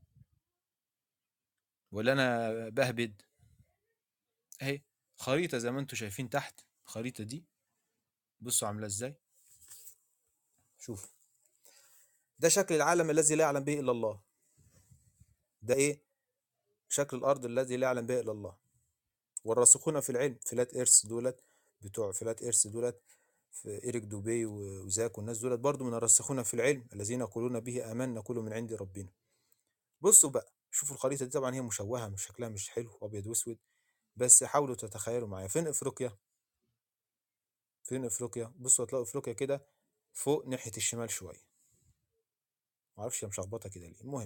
ولا انا بهبد اهي خريطه زي ما انتم شايفين تحت الخريطه دي بصوا عامله ازاي شوف ده شكل العالم الذي لا يعلم به الا الله ده ايه شكل الارض الذي لا يعلم به الا الله والراسخون في العلم فلات ايرث دولت بتوع فلات ايرث دولت في إيريك دوبي وزاك والناس دولت برضو من الراسخون في العلم الذين يقولون به آمنا كل من عند ربنا بصوا بقى شوفوا الخريطة دي طبعا هي مشوهة مش شكلها مش حلو أبيض وأسود بس حاولوا تتخيلوا معايا فين أفريقيا فين أفريقيا بصوا هتلاقوا أفريقيا كده فوق ناحية الشمال شوية معرفش هي مشخبطة كده ليه المهم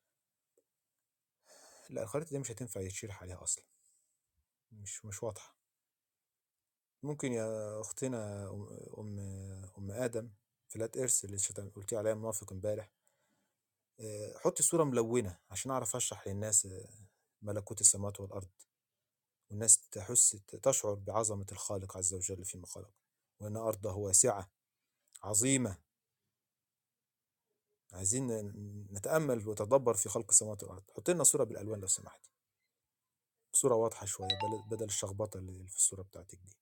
لا الخريطة دي مش هتنفع يتشرح عليها أصلا مش مش واضحة ممكن يا أختنا أم أم, أم آدم فلات إيرث اللي شتم- قلتي عليها منافق امبارح آه، حطي صورة ملونة عشان أعرف أشرح للناس آه، ملكوت السماوات والأرض والناس تحس تشعر بعظمة الخالق عز وجل فيما خلق وأن أرضه واسعة عظيمة عايزين ن- نتأمل وتدبر في خلق السماوات والأرض حط لنا صورة بالألوان لو سمحت صورة واضحة شوية بدل- بدل الشخبطة اللي في الصورة بتاعتك دي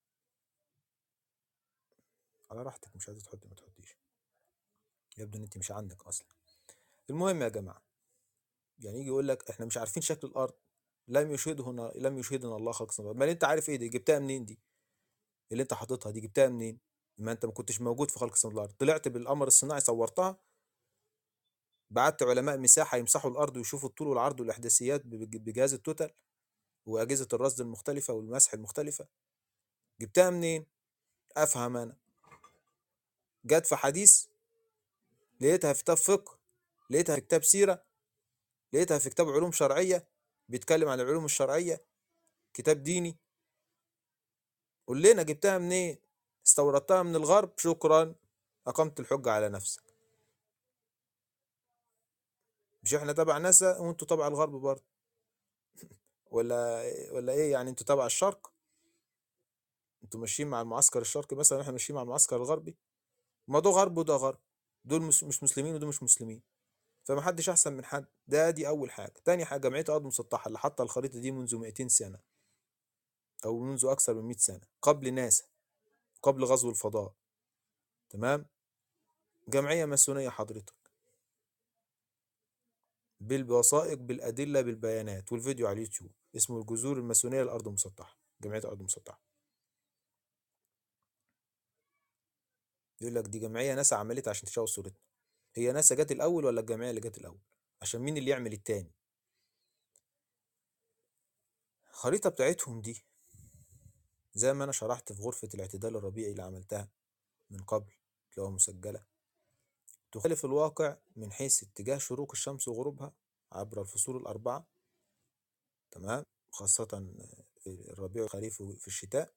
على راحتك مش عايزة تحطي ما تحطيش يبدو ان انت مش عندك اصلا المهم يا جماعة يعني يجي يقول لك احنا مش عارفين شكل الارض لم يشهدنا لم يشهدنا الله خلق السماوات ما انت عارف ايه دي جبتها منين دي اللي انت حاططها دي جبتها منين ما انت ما كنتش موجود في خلق السماوات والارض طلعت بالقمر الصناعي صورتها بعت علماء مساحة يمسحوا الارض ويشوفوا الطول والعرض والاحداثيات بج- بجهاز التوتال واجهزة الرصد المختلفة والمسح المختلفة جبتها منين افهم انا جت في حديث لقيتها في كتاب فقه لقيتها في كتاب سيرة لقيتها في كتاب علوم شرعية بيتكلم عن العلوم الشرعية كتاب ديني قول لنا جبتها منين استوردتها من الغرب شكرا أقمت الحجة على نفسك مش احنا تبع ناسا وانتوا تبع الغرب برضه ولا ولا ايه يعني انتوا تبع الشرق انتوا ماشيين مع المعسكر الشرقي مثلا احنا ماشيين مع المعسكر الغربي ما ده غرب وده غرب دول مس- مش مسلمين ودول مش مسلمين فما حدش احسن من حد ده دي اول حاجه تاني حاجه جمعيه الارض المسطحه اللي حاطه الخريطه دي منذ 200 سنه او منذ اكثر من 100 سنه قبل ناسا قبل غزو الفضاء تمام جمعيه ماسونيه حضرتك بالوثائق بالادله بالبيانات والفيديو على اليوتيوب اسمه الجذور الماسونيه للارض المسطحه جمعيه الارض المسطحه يقول لك دي جمعيه ناسا عملتها عشان تشوه صورتنا هي ناسا جت الاول ولا الجمعيه اللي جت الاول عشان مين اللي يعمل التاني الخريطه بتاعتهم دي زي ما انا شرحت في غرفه الاعتدال الربيعي اللي عملتها من قبل تلاقوها مسجله تخالف الواقع من حيث اتجاه شروق الشمس وغروبها عبر الفصول الأربعة تمام خاصة في الربيع والخريف وفي الشتاء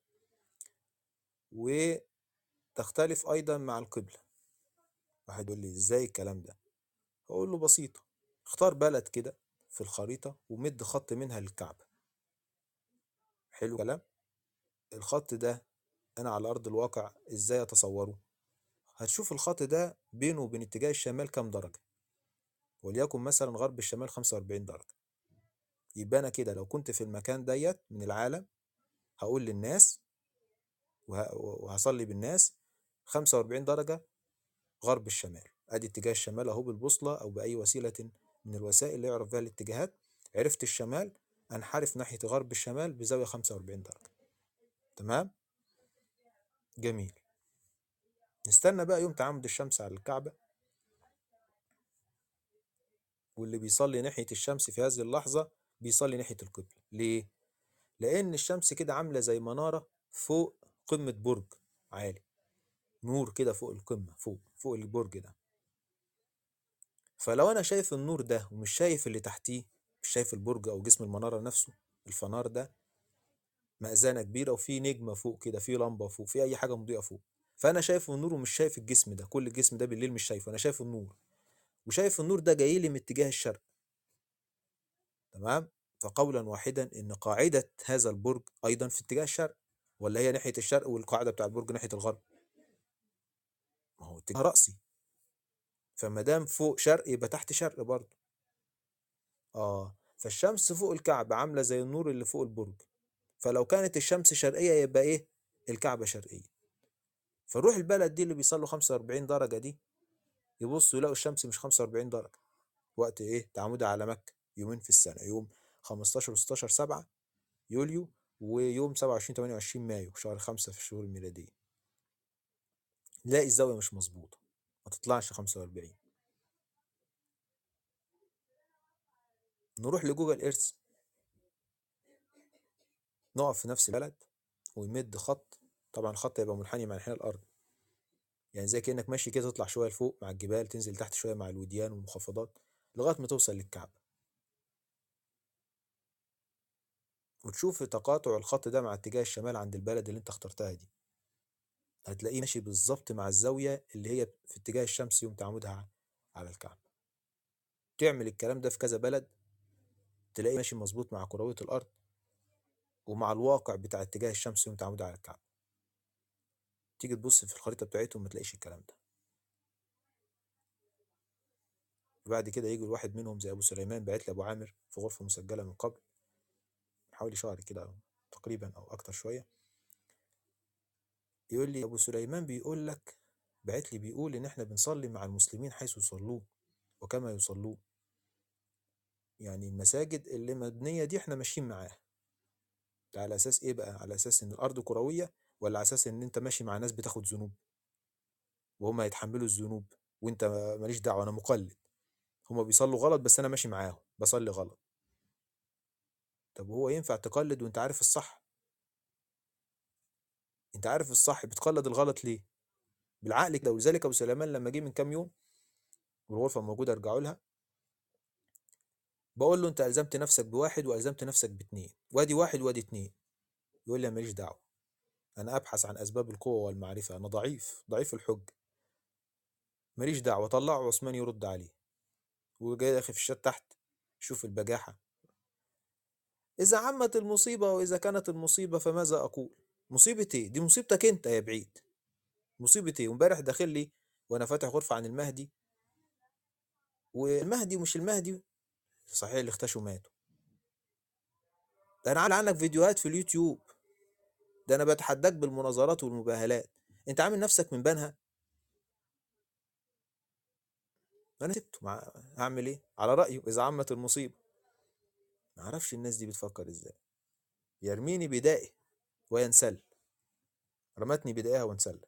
وتختلف أيضا مع القبلة واحد يقول لي إزاي الكلام ده أقول له بسيطة اختار بلد كده في الخريطة ومد خط منها للكعبة حلو الكلام الخط ده أنا على أرض الواقع إزاي أتصوره هتشوف الخط ده بينه وبين اتجاه الشمال كام درجة وليكن مثلا غرب الشمال 45 درجة يبقى أنا كده لو كنت في المكان ديت من العالم هقول للناس وه- وهصلي بالناس 45 درجة غرب الشمال ادي اتجاه الشمال اهو بالبوصلة او بأي وسيلة من الوسائل اللي يعرف بها الاتجاهات عرفت الشمال انحرف ناحية غرب الشمال بزاوية 45 درجة تمام جميل نستنى بقى يوم تعامد الشمس على الكعبة واللي بيصلي ناحية الشمس في هذه اللحظة بيصلي ناحية القبلة ليه؟ لأن الشمس كده عاملة زي منارة فوق قمة برج عالي نور كده فوق القمة فوق فوق البرج ده فلو أنا شايف النور ده ومش شايف اللي تحتيه مش شايف البرج أو جسم المنارة نفسه الفنار ده مأذنة كبيرة وفي نجمة فوق كده في لمبة فوق في أي حاجة مضيئة فوق فأنا شايف النور ومش شايف الجسم ده كل الجسم ده بالليل مش شايفه أنا شايف النور وشايف النور ده جاي لي من اتجاه الشرق تمام فقولا واحدا ان قاعده هذا البرج ايضا في اتجاه الشرق ولا هي ناحيه الشرق والقاعده بتاع البرج ناحيه الغرب ما هو اتجاه راسي فما دام فوق شرق يبقى تحت شرق برضه اه فالشمس فوق الكعبه عامله زي النور اللي فوق البرج فلو كانت الشمس شرقيه يبقى ايه الكعبه شرقيه فنروح البلد دي اللي بيصلوا 45 درجه دي يبصوا يلاقوا الشمس مش 45 درجه وقت ايه تعامدها على مكه يومين في السنه يوم 15 و 16 7 يوليو ويوم 27 28 مايو شهر 5 في الشهور الميلاديه نلاقي الزاويه مش مظبوطه ما تطلعش 45 نروح لجوجل ايرث نقف في نفس البلد ويمد خط طبعا الخط هيبقى منحني مع انحناء الارض يعني زي كانك ماشي كده تطلع شويه لفوق مع الجبال تنزل تحت شويه مع الوديان والمنخفضات لغايه ما توصل للكعبه وتشوف تقاطع الخط ده مع اتجاه الشمال عند البلد اللي انت اخترتها دي هتلاقيه ماشي بالظبط مع الزاويه اللي هي في اتجاه الشمس يوم تعامدها على الكعبه تعمل الكلام ده في كذا بلد تلاقيه ماشي مظبوط مع كرويه الارض ومع الواقع بتاع اتجاه الشمس يوم تعامدها على الكعبه تيجي تبص في الخريطه بتاعتهم ما تلاقيش الكلام ده وبعد كده يجي الواحد منهم زي ابو سليمان بعت لي ابو عامر في غرفه مسجله من قبل حوالي شهر كده تقريبا او اكتر شويه يقول لي ابو سليمان بيقول لك بعت لي بيقول ان احنا بنصلي مع المسلمين حيث يصلون وكما يصلون يعني المساجد اللي مبنيه دي احنا ماشيين معاها ده على اساس ايه بقى على اساس ان الارض كرويه ولا على اساس ان انت ماشي مع ناس بتاخد ذنوب وهم هيتحملوا الذنوب وانت ماليش دعوه انا مقلد هما بيصلوا غلط بس انا ماشي معاهم بصلي غلط طب هو ينفع تقلد وانت عارف الصح انت عارف الصح بتقلد الغلط ليه بالعقل كده ولذلك ابو سليمان لما جه من كام يوم والغرفه موجوده ارجعوا لها بقول له انت الزمت نفسك بواحد والزمت نفسك باتنين وادي واحد وادي اتنين يقول لي ماليش دعوه انا ابحث عن اسباب القوه والمعرفه انا ضعيف ضعيف الحج ماليش دعوه طلعه عثمان يرد عليه وجاي داخل في الشات تحت شوف البجاحه اذا عمت المصيبه واذا كانت المصيبه فماذا اقول مصيبه ايه دي مصيبتك انت يا بعيد مصيبه ايه وامبارح داخل لي وانا فاتح غرفه عن المهدي والمهدي ومش المهدي صحيح اللي اختشوا ماتوا ده انا عامل عنك فيديوهات في اليوتيوب ده انا بتحداك بالمناظرات والمباهلات انت عامل نفسك من بنها انا سبته مع... هعمل ايه على رايه اذا عمت المصيبه ما اعرفش الناس دي بتفكر ازاي يرميني بدائي وينسل رمتني بدائها وانسلت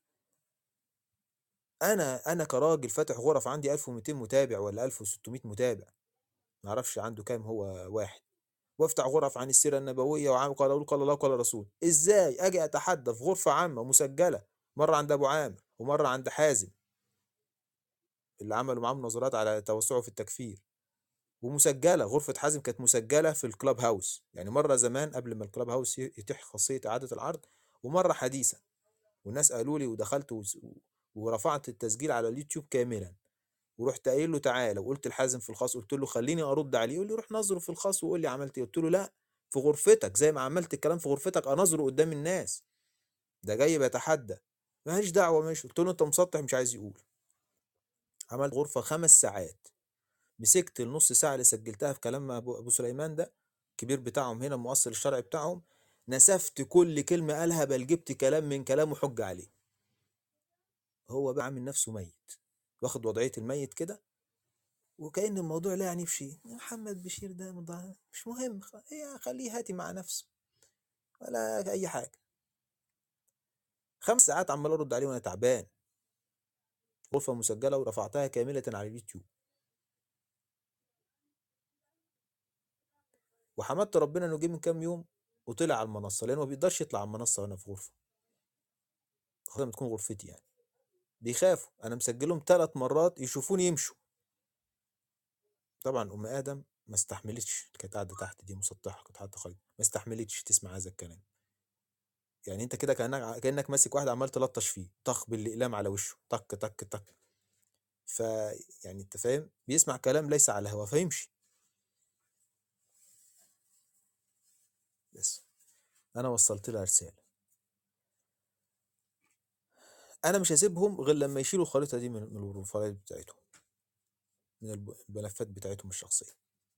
انا انا كراجل فاتح غرف عندي 1200 متابع ولا 1600 متابع ما اعرفش عنده كام هو واحد وافتح غرف عن السيره النبويه وعام قال الله قال الله قال الرسول ازاي اجي اتحدى في غرفه عامه مسجله مره عند ابو عامر ومره عند حازم اللي عملوا معاه مناظرات على توسعه في التكفير ومسجله غرفه حازم كانت مسجله في الكلاب هاوس يعني مره زمان قبل ما الكلاب هاوس يتيح خاصيه اعاده العرض ومره حديثا والناس قالوا لي ودخلت ورفعت التسجيل على اليوتيوب كاملا ورحت قايل له تعالى وقلت لحازم في الخاص قلت له خليني ارد عليه يقول لي روح نظره في الخاص وقول لي عملت ايه قلت له لا في غرفتك زي ما عملت الكلام في غرفتك انظره قدام الناس ده جاي بيتحدى ماليش دعوه ماشي قلت له انت مسطح مش عايز يقول عملت غرفه خمس ساعات مسكت النص ساعه اللي سجلتها في كلام ابو ابو سليمان ده الكبير بتاعهم هنا المؤثر الشرعي بتاعهم نسفت كل كلمه قالها بل جبت كلام من كلامه حج عليه هو بقى عامل نفسه ميت واخد وضعيه الميت كده وكأن الموضوع لا يعني بشيء محمد بشير ده مضاعف. مش مهم إيه خليه هاتي مع نفسه ولا أي حاجة خمس ساعات عمال أرد عليه وأنا تعبان غرفة مسجلة ورفعتها كاملة على اليوتيوب وحمدت ربنا إنه جه من كام يوم وطلع على المنصة لأنه ما بيقدرش يطلع على المنصة وأنا في غرفة خاصة تكون غرفتي يعني بيخافوا أنا مسجلهم ثلاث مرات يشوفوني يمشوا طبعا ام ادم ما استحملتش كانت قاعده تحت دي مسطحه كانت حاطه خريطه ما استحملتش تسمع هذا الكلام يعني انت كده كانك كانك ماسك واحد عمال تلطش فيه طخ بالاقلام على وشه طك طك طك ف يعني انت فاهم بيسمع كلام ليس على هوا فيمشي بس انا وصلت لها رساله انا مش هسيبهم غير لما يشيلوا الخريطه دي من البروفايل بتاعتهم من الملفات بتاعتهم الشخصية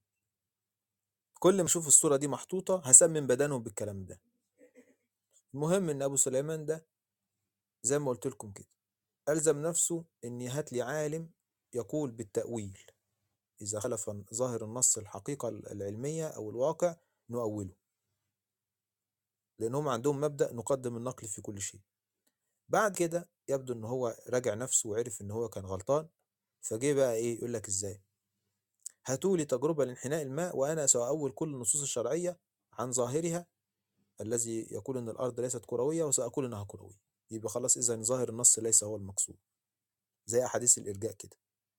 كل ما اشوف الصورة دي محطوطة هسمن بدنهم بالكلام ده المهم ان ابو سليمان ده زي ما قلت لكم كده ألزم نفسه ان هات لي عالم يقول بالتأويل إذا خلف ظاهر النص الحقيقة العلمية أو الواقع نؤوله لأن هم عندهم مبدأ نقدم النقل في كل شيء بعد كده يبدو ان هو راجع نفسه وعرف ان هو كان غلطان فجه بقى ايه يقول لك ازاي هاتوا لي تجربة لانحناء الماء وأنا سأؤول كل النصوص الشرعية عن ظاهرها الذي يقول أن الأرض ليست كروية وسأقول أنها كروية يبقى خلاص إذا ظاهر النص ليس هو المقصود زي أحاديث الإرجاء كده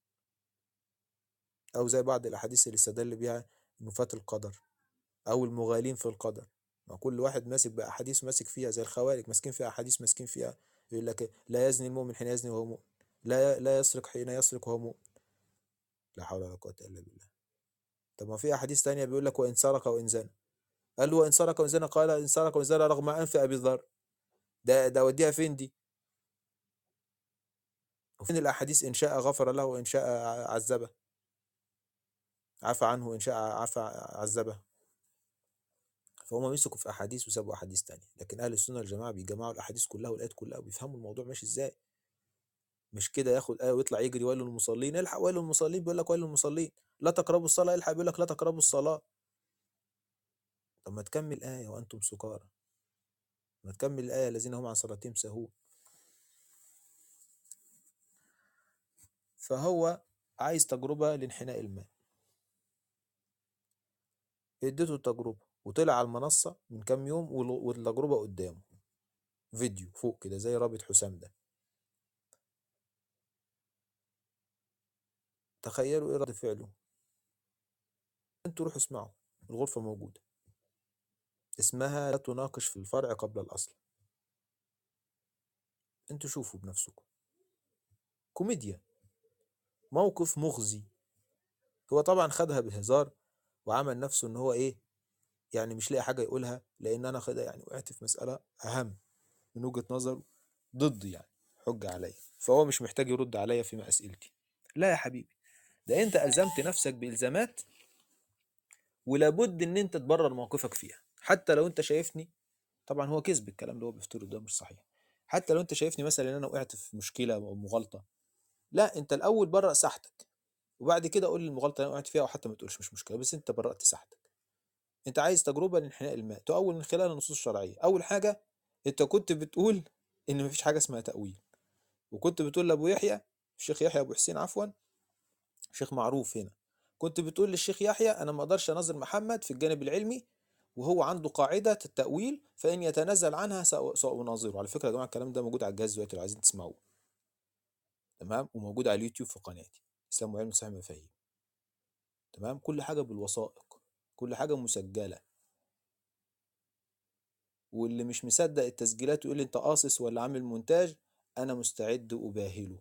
أو زي بعض الأحاديث اللي استدل بها نفاة القدر أو المغالين في القدر ما كل واحد ماسك بأحاديث ماسك فيها زي الخوارج ماسكين فيها أحاديث ماسكين فيها يقول لك لا يزني المؤمن حين يزني وهو مؤمن لا لا يسرق حين يسرق وهو مؤمن لا حول ولا قوة إلا بالله طب ما في أحاديث تانية بيقول لك وإن سرق وإن زنى قال له وإن سرق وإن زنى قال إن سرق وإن زنى رغم أنف أبي ذر ده ده وديها فين دي؟ وفين الأحاديث إن شاء غفر له وإن شاء عذبه عفى عنه وإن شاء عفى عذبه فهم مسكوا في أحاديث وسابوا أحاديث تانية لكن أهل السنة والجماعة بيجمعوا الأحاديث كلها والآيات كلها وبيفهموا الموضوع ماشي إزاي مش كده ياخد آية ويطلع يجري ويل للمصلين الحق ويل للمصلين بيقول لك ويل للمصلين لا تقربوا الصلاة الحق بيقول لك لا تقربوا الصلاة طب ما تكمل آية وأنتم سكارى ما تكمل الآية الذين هم عن صلاتهم سهون فهو عايز تجربة لانحناء الماء اديته التجربة وطلع على المنصة من كام يوم وال- والتجربة قدامه فيديو فوق كده زي رابط حسام ده تخيلوا ايه رد فعله انتوا روحوا اسمعوا الغرفة موجودة اسمها لا تناقش في الفرع قبل الأصل انتوا شوفوا بنفسكم كوميديا موقف مخزي هو طبعا خدها بهزار وعمل نفسه ان هو ايه يعني مش لاقي حاجة يقولها لان انا خدها يعني وقعت في مسألة اهم من وجهة نظره ضدي يعني حجة عليا فهو مش محتاج يرد عليا في اسئلتي لا يا حبيبي ده انت الزمت نفسك بالزامات ولابد ان انت تبرر موقفك فيها حتى لو انت شايفني طبعا هو كذب الكلام اللي هو بيفترضه ده مش صحيح حتى لو انت شايفني مثلا ان انا وقعت في مشكله او مغالطه لا انت الاول برأ ساحتك وبعد كده قول لي المغالطه اللي انا وقعت فيها او حتى ما تقولش مش مشكله بس انت برأت ساحتك انت عايز تجربه لانحناء الماء تؤول من خلال النصوص الشرعيه اول حاجه انت كنت بتقول ان مفيش حاجه اسمها تأويل وكنت بتقول لابو يحيى الشيخ يحيى ابو حسين عفوا شيخ معروف هنا كنت بتقول للشيخ يحيى انا ما اقدرش انظر محمد في الجانب العلمي وهو عنده قاعده التأويل فان يتنازل عنها سأ- سأناظره على فكره يا جماعه الكلام ده موجود على الجهاز دلوقتي لو عايزين تسمعوه تمام وموجود على اليوتيوب في قناتي اسلام وعلم صحيح مفاهيم تمام كل حاجه بالوثائق كل حاجه مسجله واللي مش مصدق التسجيلات ويقول لي انت قاصص ولا عامل مونتاج انا مستعد اباهله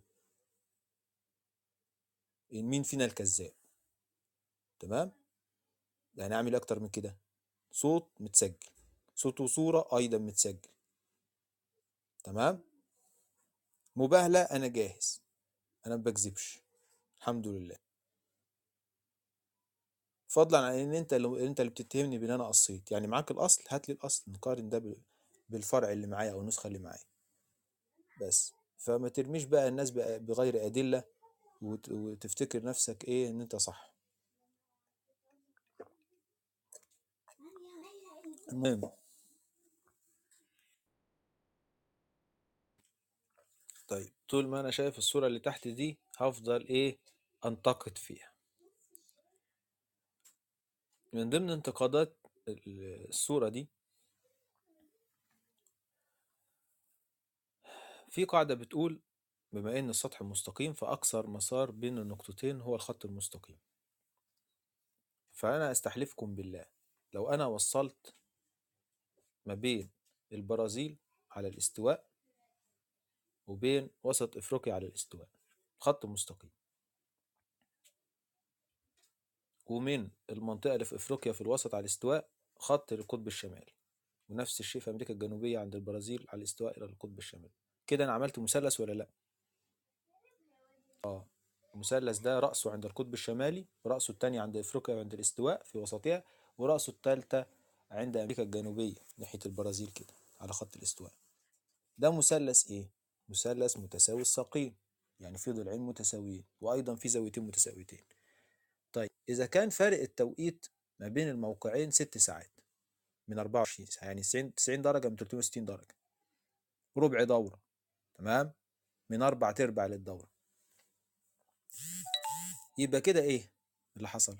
مين فينا الكذاب تمام يعني اعمل اكتر من كده صوت متسجل صوت وصورة ايضا متسجل تمام مباهلة انا جاهز انا ما بكذبش الحمد لله فضلا عن ان انت لو انت اللي بتتهمني بان انا قصيت يعني معاك الاصل هات لي الاصل نقارن ده بال- بالفرع اللي معايا او النسخة اللي معايا بس فما ترميش بقى الناس بقى بغير ادلة وت- وتفتكر نفسك ايه ان انت صح المهم طيب طول ما انا شايف الصورة اللي تحت دي هفضل ايه انتقد فيها من ضمن انتقادات ال- الصورة دي في قاعدة بتقول بما ان السطح مستقيم فاقصر مسار بين النقطتين هو الخط المستقيم فانا استحلفكم بالله لو انا وصلت ما بين البرازيل على الاستواء وبين وسط افريقيا على الاستواء خط مستقيم ومن المنطقة اللي في افريقيا في الوسط على الاستواء خط للقطب الشمالي ونفس الشيء في امريكا الجنوبية عند البرازيل على الاستواء الى القطب الشمالي كده انا عملت مثلث ولا لا اه المثلث ده رأسه عند القطب الشمالي ورأسه التاني عند افريقيا عند الاستواء في وسطها ورأسه التالتة عند امريكا الجنوبية ناحية البرازيل كده على خط الاستواء ده مثلث ايه مثلث متساوي الساقين يعني في ضلعين متساويين وايضا في زاويتين متساويتين طيب اذا كان فارق التوقيت ما بين الموقعين ست ساعات من 24 ساعة يعني 90 90 درجة من 360 درجة ربع دورة تمام من أربع تربع للدورة يبقى كده إيه اللي حصل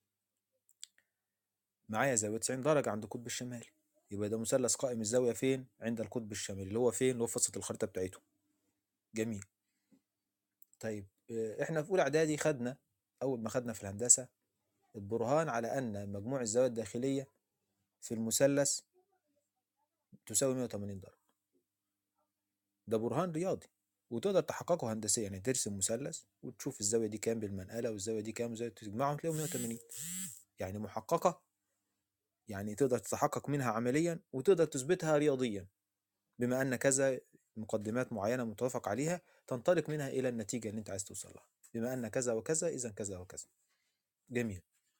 معايا زاوية 90 درجة عند القطب الشمالي يبقى ده مثلث قائم الزاوية فين عند القطب الشمالي اللي هو فين اللي هو في وسط الخريطة بتاعته جميل طيب آه، احنا في اولى اعدادي خدنا اول ما خدنا في الهندسة البرهان على ان مجموع الزوايا الداخلية في المثلث تساوي 180 درجة ده برهان رياضي وتقدر تحققه هندسيا يعني ترسم مثلث وتشوف الزاوية دي كام بالمنقلة والزاوية دي كام والزاوية تجمعهم تلاقيهم 180 يعني محققة يعني تقدر تتحقق منها عمليا وتقدر تثبتها رياضيا بما أن كذا مقدمات معينة متوافق عليها تنطلق منها إلى النتيجة اللي أنت عايز توصل لها بما أن كذا وكذا إذا كذا وكذا جميل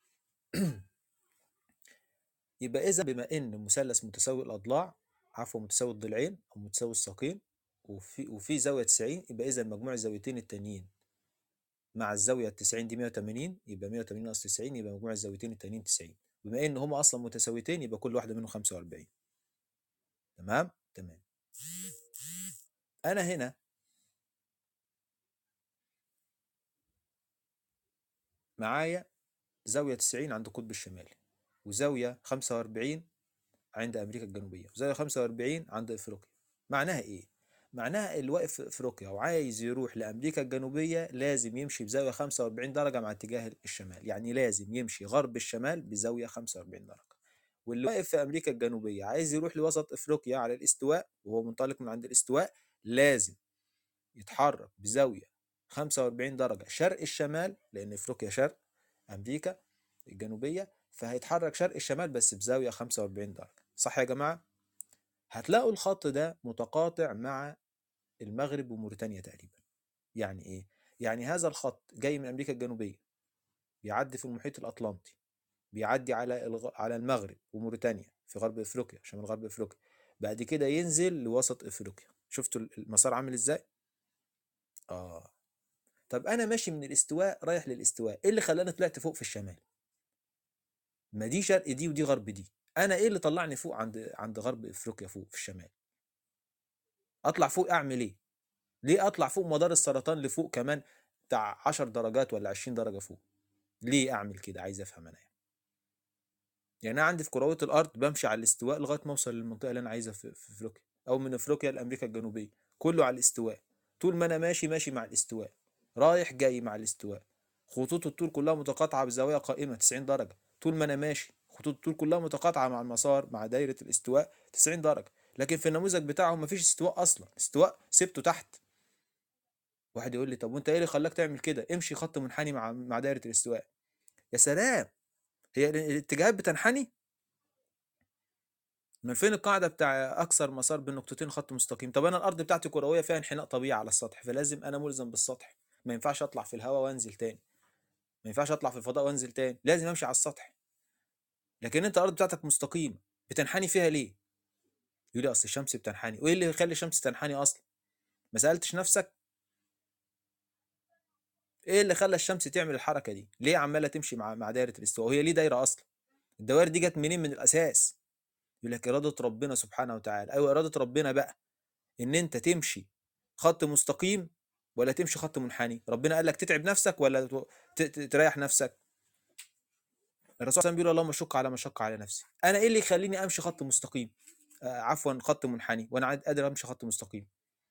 يبقى إذا بما إن مثلث متساوي الأضلاع عفوا متساوي الضلعين أو متساوي الساقين وفي وفي زاوية 90 يبقى إذا مجموع الزاويتين التانيين مع الزاوية 90 دي 180 يبقى 180 ناقص 90 يبقى مجموع الزاويتين التانيين 90 بما إن هما أصلا متساويتين يبقى كل واحدة منهم 45 تمام؟ تمام أنا هنا معايا زاوية 90 عند القطب الشمالي وزاوية 45 عند أمريكا الجنوبية وزاوية 45 عند إفريقيا معناها إيه؟ معناها اللي واقف في إفريقيا وعايز يروح لأمريكا الجنوبية لازم يمشي بزاوية 45 درجة مع اتجاه الشمال يعني لازم يمشي غرب الشمال بزاوية 45 درجة واللي واقف في أمريكا الجنوبية عايز يروح لوسط إفريقيا على الاستواء وهو منطلق من عند الاستواء لازم يتحرك بزاوية 45 درجة شرق الشمال لأن إفريقيا شرق أمريكا الجنوبية فهيتحرك شرق الشمال بس بزاوية 45 درجة صح يا جماعة؟ هتلاقوا الخط ده متقاطع مع المغرب وموريتانيا تقريبا يعني إيه؟ يعني هذا الخط جاي من أمريكا الجنوبية بيعدي في المحيط الأطلنطي بيعدي على الغ... على المغرب وموريتانيا في غرب افريقيا شمال غرب افريقيا بعد كده ينزل لوسط افريقيا شفتوا المسار عامل ازاي اه طب انا ماشي من الاستواء رايح للاستواء ايه اللي خلاني طلعت فوق في الشمال ما دي شرق دي ودي غرب دي انا ايه اللي طلعني فوق عند عند غرب افريقيا فوق في الشمال اطلع فوق اعمل ايه ليه اطلع فوق مدار السرطان لفوق كمان بتاع 10 درجات ولا 20 درجه فوق ليه اعمل كده عايز افهم انا يعني انا عندي في كرويه الارض بمشي على الاستواء لغايه ما اوصل للمنطقه اللي انا عايزها في, في افريقيا او من افريقيا لامريكا الجنوبيه كله على الاستواء طول ما انا ماشي ماشي مع الاستواء رايح جاي مع الاستواء خطوط الطول كلها متقاطعه بزاويه قائمه 90 درجه طول ما انا ماشي خطوط الطول كلها متقاطعه مع المسار مع دايره الاستواء 90 درجه لكن في النموذج بتاعهم مفيش استواء اصلا استواء سبته تحت واحد يقول لي طب وانت ايه اللي خلاك تعمل كده امشي خط منحني مع مع دايره الاستواء يا سلام هي الاتجاهات بتنحني من فين القاعده بتاع اكثر مسار بين نقطتين خط مستقيم طب انا الارض بتاعتي كرويه فيها انحناء طبيعي على السطح فلازم انا ملزم بالسطح ما ينفعش اطلع في الهواء وانزل تاني ما ينفعش اطلع في الفضاء وانزل تاني لازم امشي على السطح لكن انت الارض بتاعتك مستقيمه بتنحني فيها ليه يقول لي اصل الشمس بتنحني وايه اللي يخلي الشمس تنحني اصلا ما سالتش نفسك ايه اللي خلى الشمس تعمل الحركه دي ليه عماله تمشي مع مع دايره الاستواء وهي ليه دايره اصلا الدوائر دي جت منين من الاساس يقول لك اراده ربنا سبحانه وتعالى ايوه اراده ربنا بقى ان انت تمشي خط مستقيم ولا تمشي خط منحني ربنا قال لك تتعب نفسك ولا تريح نفسك الرسول صلى الله عليه وسلم بيقول اللهم شق على مشقة على نفسي انا ايه اللي يخليني امشي خط مستقيم آه عفوا خط منحني وانا قادر امشي خط مستقيم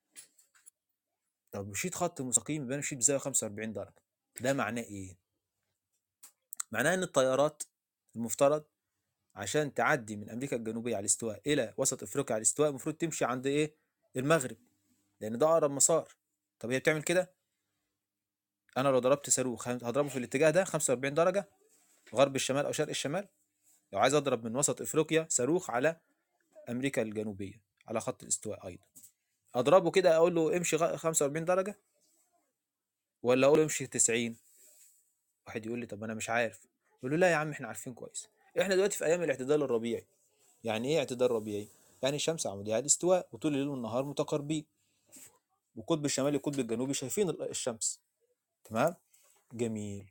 طب مشيت خط مستقيم يبقى انا مشيت بزاويه 45 درجه ده معناه ايه معناه ان الطيارات المفترض عشان تعدي من امريكا الجنوبيه على الاستواء الى وسط افريقيا على الاستواء المفروض تمشي عند ايه المغرب لان ده اقرب مسار طب هي بتعمل كده انا لو ضربت صاروخ هضربه في الاتجاه ده 45 درجه غرب الشمال او شرق الشمال لو عايز اضرب من وسط افريقيا صاروخ على امريكا الجنوبيه على خط الاستواء ايضا اضربه كده اقول له امشي 45 درجه ولا اقول له امشي 90 واحد يقول لي طب انا مش عارف اقول له لا يا عم احنا عارفين كويس احنا دلوقتي في ايام الاعتدال الربيعي يعني ايه اعتدال ربيعي يعني الشمس عموديه على الاستواء وطول الليل والنهار متقاربين والقطب الشمالي والقطب الجنوبي شايفين الشمس تمام جميل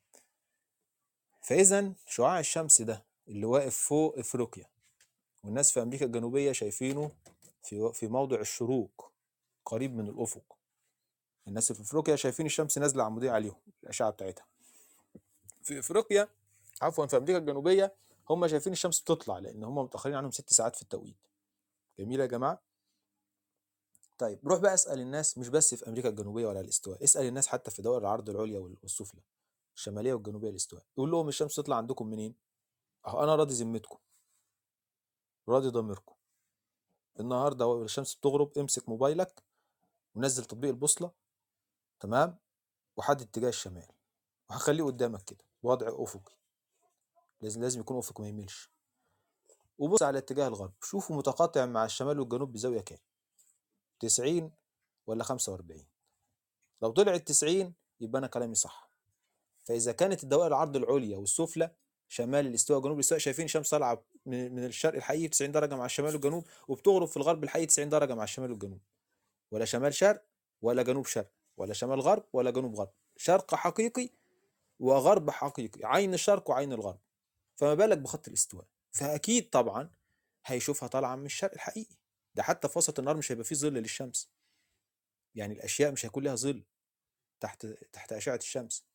فاذا شعاع الشمس ده اللي واقف فوق افريقيا والناس في امريكا الجنوبيه شايفينه في في موضع الشروق قريب من الافق الناس في افريقيا شايفين الشمس نازله عموديه عليهم الاشعه بتاعتها في افريقيا عفوا في امريكا الجنوبيه هم شايفين الشمس بتطلع لان هم متاخرين عنهم ست ساعات في التوقيت جميل يا جماعه طيب روح بقى اسال الناس مش بس في امريكا الجنوبيه ولا الاستواء اسال الناس حتى في دوائر العرض العليا والسفلى الشماليه والجنوبيه الاستواء يقول لهم الشمس تطلع عندكم منين اهو انا راضي ذمتكم راضي ضميركم النهارده أول الشمس بتغرب امسك موبايلك ونزل تطبيق البوصله تمام وحدد اتجاه الشمال وهخليه قدامك كده وضع افقي لازم لازم يكون افق ما يميلش وبص على اتجاه الغرب شوفه متقاطع مع الشمال والجنوب بزاويه كام 90 ولا 45 لو طلعت 90 يبقى انا كلامي صح فاذا كانت الدوائر العرض العليا والسفلى شمال الاستواء وجنوب الاستواء شايفين الشمس طالعه من من الشرق الحقيقي 90 درجه مع الشمال والجنوب وبتغرب في الغرب الحقيقي 90 درجه مع الشمال والجنوب ولا شمال شرق ولا جنوب شرق ولا شمال غرب ولا جنوب غرب شرق حقيقي وغرب حقيقي عين الشرق وعين الغرب فما بالك بخط الاستواء فاكيد طبعا هيشوفها طالعه من الشرق الحقيقي ده حتى في وسط النهار مش هيبقى فيه ظل للشمس يعني الاشياء مش هيكون لها ظل تحت تحت اشعه الشمس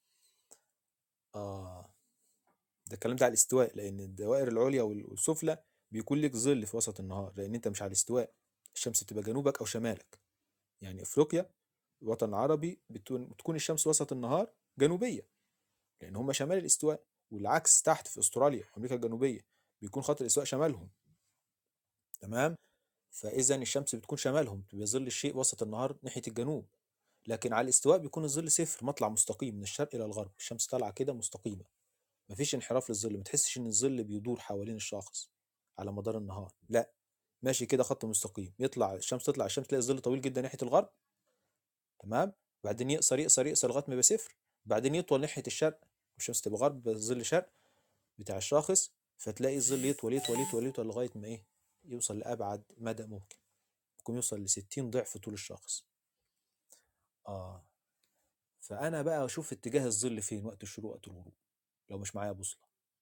اه ده الكلام ده على الاستواء لان الدوائر العليا والسفلى بيكون لك ظل في وسط النهار لان انت مش على الاستواء الشمس بتبقى جنوبك او شمالك يعني افريقيا الوطن العربي بتكون بتكون الشمس وسط النهار جنوبيه لان هم شمال الاستواء والعكس تحت في استراليا امريكا الجنوبيه بيكون خط الاستواء شمالهم تمام فاذا الشمس بتكون شمالهم بيبقى ظل الشيء وسط النهار ناحيه الجنوب لكن على الاستواء بيكون الظل صفر مطلع مستقيم من الشرق الى الغرب الشمس طالعه كده مستقيمه مفيش انحراف للظل ما تحسش ان الظل بيدور حوالين الشخص على مدار النهار لا ماشي كده خط مستقيم يطلع الشمس تطلع الشمس تلاقي الظل طويل جدا ناحيه الغرب تمام بعدين يقصر يقصر يقصر لغايه ما يبقى صفر بعدين يطول ناحيه الشرق الشمس تبقى غرب ظل شرق بتاع الشاخص فتلاقي الظل يطول يطول يطول يطول لغايه ما ايه يوصل لابعد مدى ممكن ممكن يوصل ل 60 ضعف طول الشخص اه فانا بقى اشوف اتجاه الظل فين وقت الشروق وقت الغروب لو مش معايا بوصله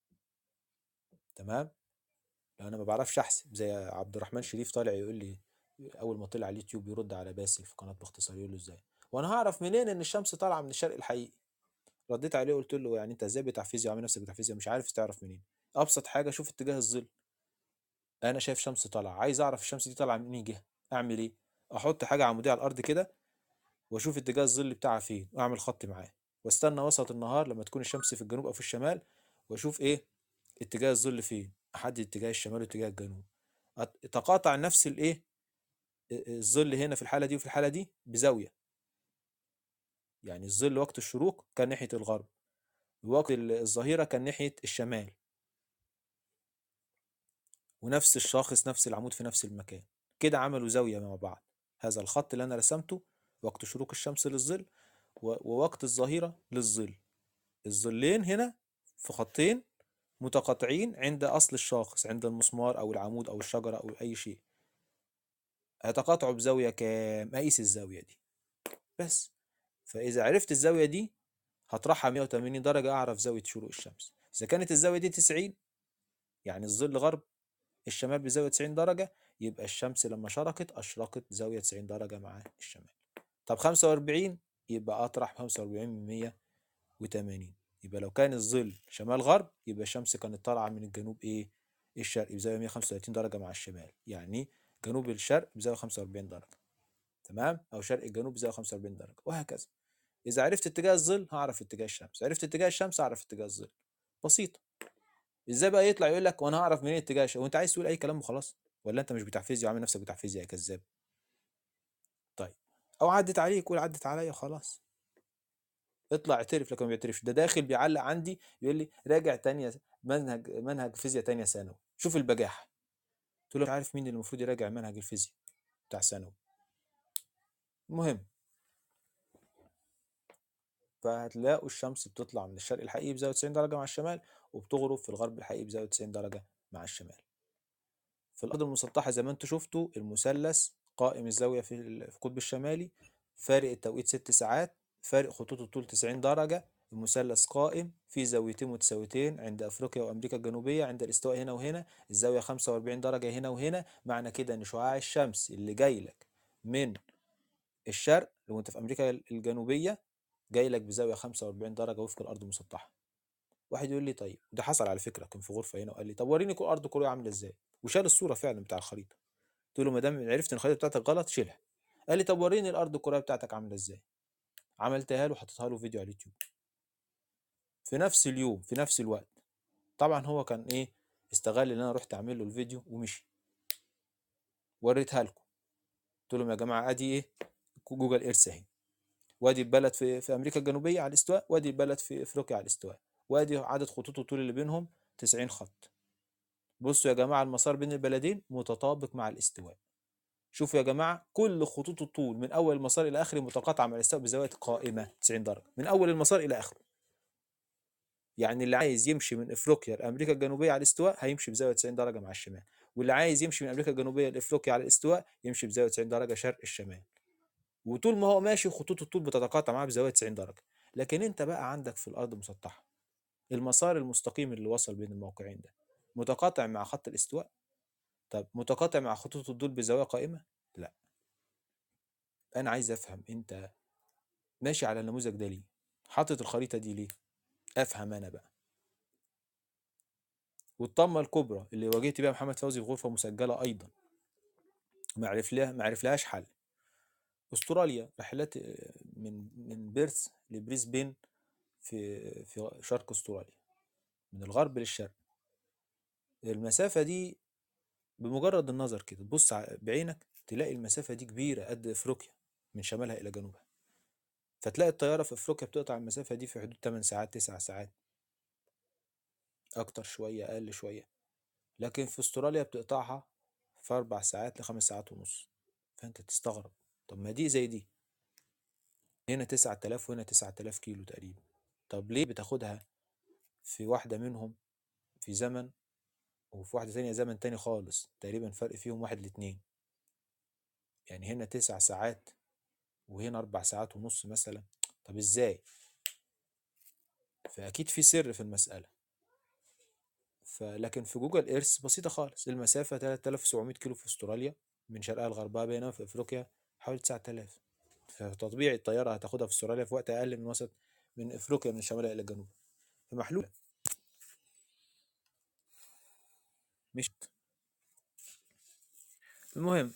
تمام لو انا ما بعرفش احسب زي عبد الرحمن شريف طالع يقول لي اول ما طلع على اليوتيوب يرد على باسل في قناه باختصار يقول له ازاي وانا هعرف منين ان الشمس طالعه من الشرق الحقيقي رديت عليه قلت له يعني انت ازاي بتاع فيزياء وعامل نفسك بتاع فيزياء مش عارف تعرف منين ابسط حاجه شوف اتجاه الظل انا شايف شمس طالعه عايز اعرف الشمس دي طالعه من اي جهه اعمل ايه احط حاجه عموديه على الارض كده واشوف اتجاه الظل بتاعها فين واعمل خط معاه واستنى وسط النهار لما تكون الشمس في الجنوب او في الشمال واشوف ايه اتجاه الظل فين احدد اتجاه الشمال واتجاه الجنوب تقاطع نفس الايه الظل هنا في الحاله دي وفي الحاله دي بزاويه يعني الظل وقت الشروق كان ناحيه الغرب وقت الظهيره كان ناحيه الشمال ونفس الشاخص نفس العمود في نفس المكان كده عملوا زاويه مع بعض هذا الخط اللي انا رسمته وقت شروق الشمس للظل ووقت الظهيره للظل الظلين هنا في خطين متقاطعين عند أصل الشاخص عند المسمار أو العمود أو الشجرة أو أي شيء هيتقاطعوا بزاوية كام أقيس الزاوية دي بس فإذا عرفت الزاوية دي هطرحها 180 درجة أعرف زاوية شروق الشمس إذا كانت الزاوية دي 90 يعني الظل غرب الشمال بزاوية 90 درجة يبقى الشمس لما شرقت أشرقت زاوية 90 درجة مع الشمال طب 45 يبقى أطرح 45 من 180 يبقى لو كان الظل شمال غرب يبقى الشمس كانت طالعة من الجنوب إيه الشرق بزاوية 135 درجة مع الشمال يعني جنوب الشرق بزاوية 45 درجة تمام أو شرق الجنوب بزاوية 45 درجة وهكذا إذا عرفت اتجاه الظل هعرف اتجاه الشمس عرفت اتجاه الشمس هعرف اتجاه الظل بسيطة ازاي بقى يطلع يقول لك وانا هعرف منين اتجاه الشمس وانت عايز تقول اي كلام وخلاص ولا انت مش بتاع فيزياء وعامل نفسك بتاع فيزياء يا كذاب طيب او عدت عليك قول عدت عليا خلاص اطلع اعترف لكن ما بيعترفش ده داخل بيعلق عندي يقول لي راجع تانية منهج منهج فيزياء تانية ثانوي شوف البجاحة قلت له مش عارف مين اللي المفروض يراجع منهج الفيزياء بتاع ثانوي المهم فهتلاقوا الشمس بتطلع من الشرق الحقيقي بزاوية 90 درجة مع الشمال وبتغرب في الغرب الحقيقي بزاوية 90 درجة مع الشمال في الأرض المسطحة زي ما انتوا شفتوا المثلث قائم الزاوية في القطب الشمالي فارق التوقيت ست ساعات فارق خطوط الطول 90 درجة المثلث قائم في زاويتين متساويتين عند أفريقيا وأمريكا الجنوبية عند الاستواء هنا وهنا الزاوية 45 درجة هنا وهنا معنى كده إن شعاع الشمس اللي جاي لك من الشرق لو أنت في أمريكا الجنوبية جاي لك بزاوية 45 درجة وفق الأرض المسطحة واحد يقول لي طيب ده حصل على فكره كان في غرفه هنا وقال لي طب وريني كل ارض كوريا عامله ازاي وشال الصوره فعلا بتاع الخريطه قلت له ما دام عرفت ان الخريطه بتاعتك غلط شيلها قال لي طب وريني الارض الكوريه بتاعتك عامله ازاي عملتها له وحطيتها له فيديو على اليوتيوب في نفس اليوم في نفس الوقت طبعا هو كان ايه استغل ان انا رحت اعمل له الفيديو ومشي وريتها لكم قلت لهم يا جماعه ادي ايه جوجل ايرث اهي وادي البلد في في امريكا الجنوبيه على الاستواء وادي البلد في افريقيا على الاستواء وادي عدد خطوط الطول اللي بينهم 90 خط بصوا يا جماعه المسار بين البلدين متطابق مع الاستواء شوفوا يا جماعه كل خطوط الطول من اول المسار الى اخره متقاطعه مع الاستواء بزاويه قائمه 90 درجه من اول المسار الى اخره يعني اللي عايز يمشي من افريقيا لامريكا الجنوبيه على الاستواء هيمشي بزاويه 90 درجه مع الشمال واللي عايز يمشي من امريكا الجنوبيه لافريقيا على الاستواء يمشي بزاويه 90 درجه شرق الشمال وطول ما هو ماشي خطوط الطول بتتقاطع معاه بزاويه 90 درجه لكن انت بقى عندك في الارض مسطحه المسار المستقيم اللي وصل بين الموقعين ده متقاطع مع خط الاستواء طب متقاطع مع خطوط الطول بزاويه قائمه لا انا عايز افهم انت ماشي على النموذج ده ليه حاطط الخريطه دي ليه افهم انا بقى والطامه الكبرى اللي واجهت بيها محمد فوزي في غرفه مسجله ايضا ما عرف لها ما عرف لهاش حل استراليا رحلات من من بيرث لبريسبين في في شرق استراليا من الغرب للشرق المسافة دي بمجرد النظر كده تبص بعينك تلاقي المسافة دي كبيرة قد افريقيا من شمالها الى جنوبها فتلاقي الطيارة في افريقيا بتقطع المسافة دي في حدود 8 ساعات 9 ساعات اكتر شوية اقل شوية لكن في استراليا بتقطعها في اربع ساعات لخمس ساعات ونص فانت تستغرب طب ما دي زي دي هنا 9000 وهنا 9000 كيلو تقريبا طب ليه بتاخدها في واحدة منهم في زمن وفي واحدة تانية زمن تاني خالص تقريبا فرق فيهم واحد لاتنين يعني هنا تسع ساعات وهنا أربع ساعات ونص مثلا طب ازاي فأكيد في سر في المسألة فلكن في جوجل ايرث بسيطة خالص المسافة 3700 كيلو في استراليا من شرقها لغربها بينما في افريقيا حوالي 9000 فتطبيعي الطيارة هتاخدها في استراليا في وقت أقل من وسط من افريقيا من شمالها إلى جنوبها فمحلولة مشت المهم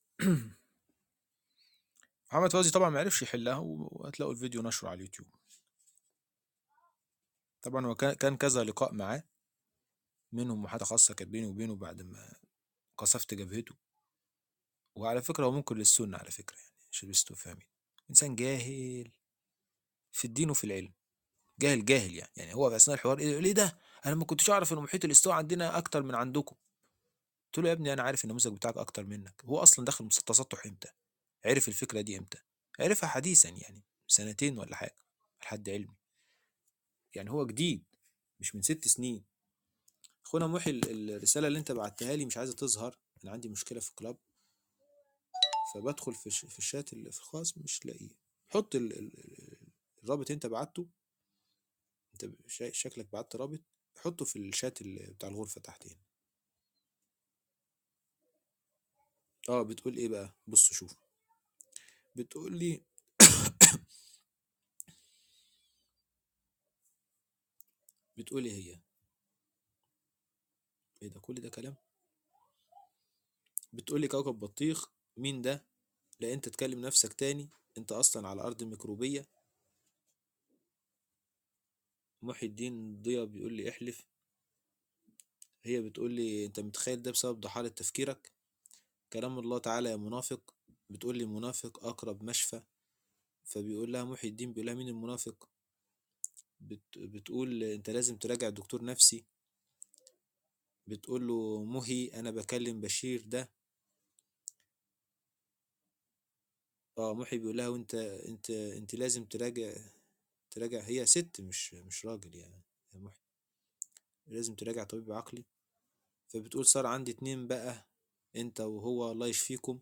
محمد فوزي طبعا ما عرفش يحلها وهتلاقوا الفيديو نشره على اليوتيوب طبعا هو كان كذا لقاء معاه منهم محادثة خاصة كانت بيني وبينه بعد ما قصفت جبهته وعلى فكرة هو ممكن للسنة على فكرة يعني عشان بس فاهمين إنسان جاهل في الدين وفي العلم جاهل جاهل يعني يعني هو في أثناء الحوار إيه ليه ده؟ أنا ما كنتش أعرف إن محيط الاستواء عندنا أكتر من عندكم قلت له يا ابني أنا عارف النموذج بتاعك أكتر منك هو أصلا داخل تسطح إمتى؟ عرف الفكرة دي إمتى؟ عرفها حديثا يعني سنتين ولا حاجة لحد علمي يعني هو جديد مش من ست سنين اخونا محي الرساله اللي انت بعتها لي مش عايزه تظهر انا عندي مشكله في كلاب فبدخل في في الشات اللي في الخاص مش لاقيه حط ال ال الرابط انت بعته انت شكلك بعت رابط حطه في الشات بتاع الغرفه تحت هنا اه بتقول ايه بقى بص شوف بتقول لي بتقول ايه هي ايه ده كل ده كلام بتقول لي كوكب بطيخ مين ده لا انت تكلم نفسك تاني انت اصلا على ارض ميكروبيه محي الدين ضيا بيقول لي احلف هي بتقول لي انت متخيل ده بسبب ضحالة تفكيرك كلام الله تعالى يا منافق بتقول لي منافق اقرب مشفى فبيقول لها محي الدين بيقول لها مين المنافق بت بتقول انت لازم تراجع دكتور نفسي بتقول له مهي انا بكلم بشير ده اه محي بيقول لها وانت انت انت لازم تراجع تراجع هي ست مش مش راجل يعني يا محي لازم تراجع طبيب عقلي فبتقول صار عندي اتنين بقى انت وهو الله يشفيكم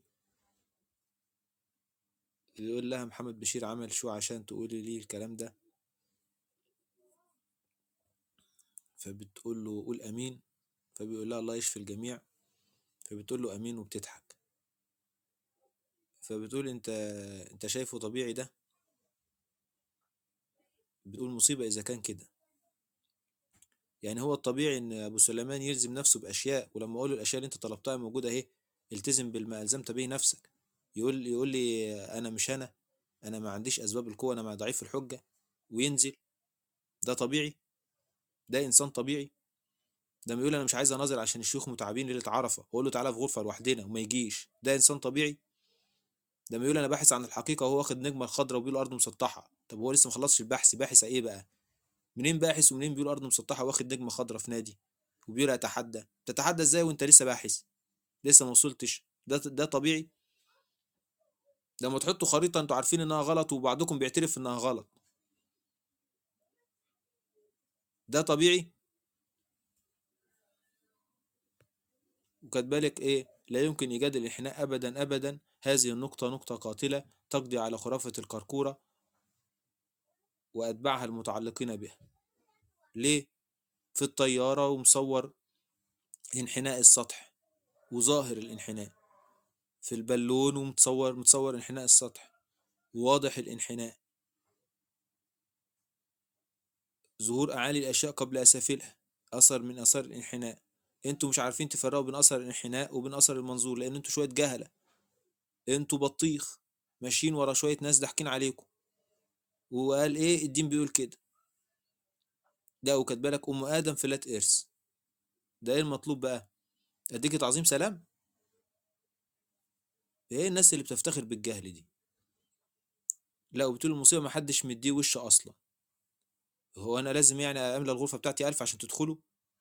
يقول لها محمد بشير عمل شو عشان تقولي لي الكلام ده فبتقول له قول امين فبيقول لها الله يشفي الجميع فبتقول له امين وبتضحك فبتقول انت انت شايفه طبيعي ده بتقول مصيبة اذا كان كده يعني هو الطبيعي ان ابو سليمان يلزم نفسه باشياء ولما اقول له الاشياء اللي انت طلبتها موجوده اهي التزم بالما الزمت به نفسك يقول يقول لي انا مش انا انا ما عنديش اسباب القوه انا مع ضعيف الحجه وينزل ده طبيعي ده انسان طبيعي لما يقول انا مش عايز اناظر عشان الشيوخ متعبين ليله عرفه واقول له تعالى في غرفه لوحدنا وما يجيش ده انسان طبيعي لما يقول انا باحث عن الحقيقه وهو واخد نجمه الخضراء وبيقول الارض مسطحه طب هو لسه ما خلصش البحث باحث ايه بقى منين باحث ومنين بيقول ارض مسطحه واخد نجمه خضراء في نادي وبيقول اتحدى تتحدى ازاي وانت لسه باحث لسه ما وصلتش ده ده طبيعي لما تحطوا خريطه انتوا عارفين انها غلط وبعضكم بيعترف انها غلط ده طبيعي وخد بالك ايه لا يمكن ايجاد الانحناء ابدا ابدا هذه النقطه نقطه قاتله تقضي على خرافه الكركوره واتباعها المتعلقين بها ليه في الطياره ومصور انحناء السطح وظاهر الانحناء في البالون ومتصور متصور انحناء السطح وواضح الانحناء ظهور أعالي الأشياء قبل أسافلها أثر من آثار الانحناء انتوا مش عارفين تفرقوا بين أثر الانحناء وبين أثر المنظور لأن انتوا شوية جهلة انتوا بطيخ ماشيين ورا شوية ناس ضاحكين عليكم وقال ايه الدين بيقول كده ده وكاتب بالك أم آدم فلات إرث ده ايه المطلوب بقى أديك تعظيم سلام ايه الناس اللي بتفتخر بالجهل دي لا وبتقول المصيبة ما حدش مديه وش أصلا هو أنا لازم يعني أملى الغرفة بتاعتي ألف عشان تدخلوا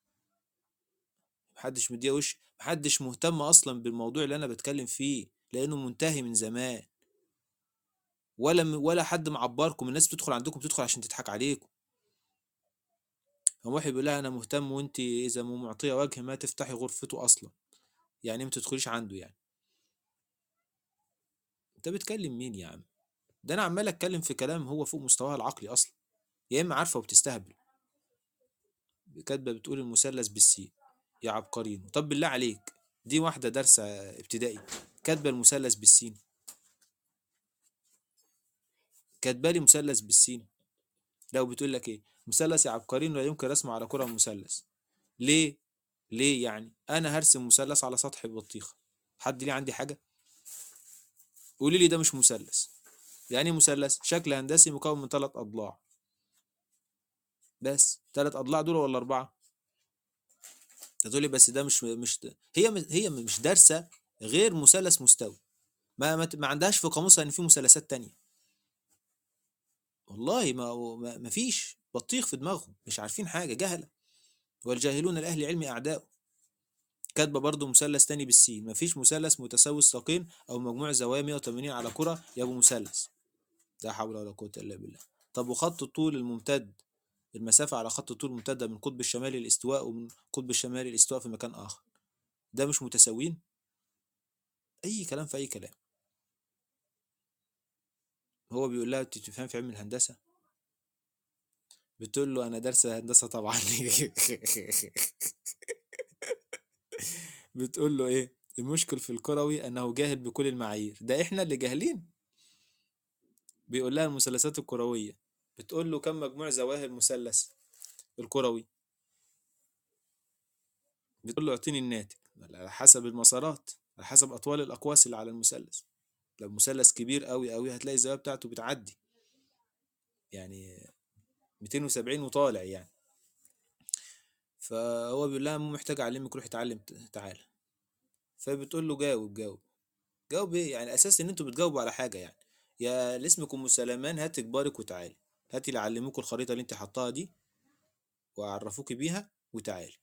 محدش مديه وش محدش مهتم أصلا بالموضوع اللي أنا بتكلم فيه لأنه منتهي من زمان ولا ولا حد معبركم الناس بتدخل عندكم بتدخل عشان تضحك عليكم قام واحد بيقول لها انا مهتم وانت اذا مو معطيه وجه ما تفتحي غرفته اصلا يعني ما تدخليش عنده يعني انت بتكلم مين يا عم ده انا عمال اتكلم في كلام هو فوق مستواها العقلي اصلا يا اما عارفه وبتستهبل كاتبه بتقول المثلث بالسين يا عبقرين طب بالله عليك دي واحده دارسه ابتدائي كاتبه المثلث بالسين كاتبه لي مثلث بالسين لو بتقول لك ايه مثلث يا عبقرين لا يمكن رسمه على كره مثلث ليه ليه يعني انا هرسم مثلث على سطح البطيخه حد ليه عندي حاجه قولي لي ده مش مثلث يعني ايه مثلث شكل هندسي مكون من ثلاث اضلاع بس ثلاث اضلاع دول ولا اربعه تقولي بس ده مش مش هي هي مش دارسه غير مثلث مستوي ما ما, ما عندهاش في قاموسها ان في مثلثات تانية والله ما ما ما فيش بطيخ في دماغهم مش عارفين حاجه جهله والجاهلون الاهل علم اعداء كاتبه برضو مثلث تاني بالسين مفيش مثلث متساوي الساقين او مجموع زوايا 180 على كره يبقى مثلث لا حول ولا قوه الا بالله طب وخط الطول الممتد المسافه على خط الطول الممتده من قطب الشمالي الاستواء ومن قطب الشمالي الاستواء في مكان اخر ده مش متساويين اي كلام في اي كلام هو بيقول لها انت تفهم في علم الهندسه بتقول له انا دارسه هندسه طبعا بتقول له ايه المشكل في الكروي انه جاهل بكل المعايير ده احنا اللي جاهلين بيقول لها المثلثات الكرويه بتقول له كم مجموع زوايا المثلث الكروي بتقول له اعطيني الناتج على حسب المسارات على حسب اطوال الاقواس اللي على المثلث لو مثلث كبير قوي قوي هتلاقي الزاويه بتاعته بتعدي يعني 270 وطالع يعني فهو بيقول لها مو محتاج اعلمك روح اتعلم تعالى فبتقول له جاوب جاوب جاوب ايه يعني اساس ان انتوا بتجاوبوا على حاجه يعني يا اللي اسمك ام سليمان هاتي كبارك وتعالي هاتي اللي علموك الخريطه اللي انت حطاها دي واعرفوك بيها وتعالي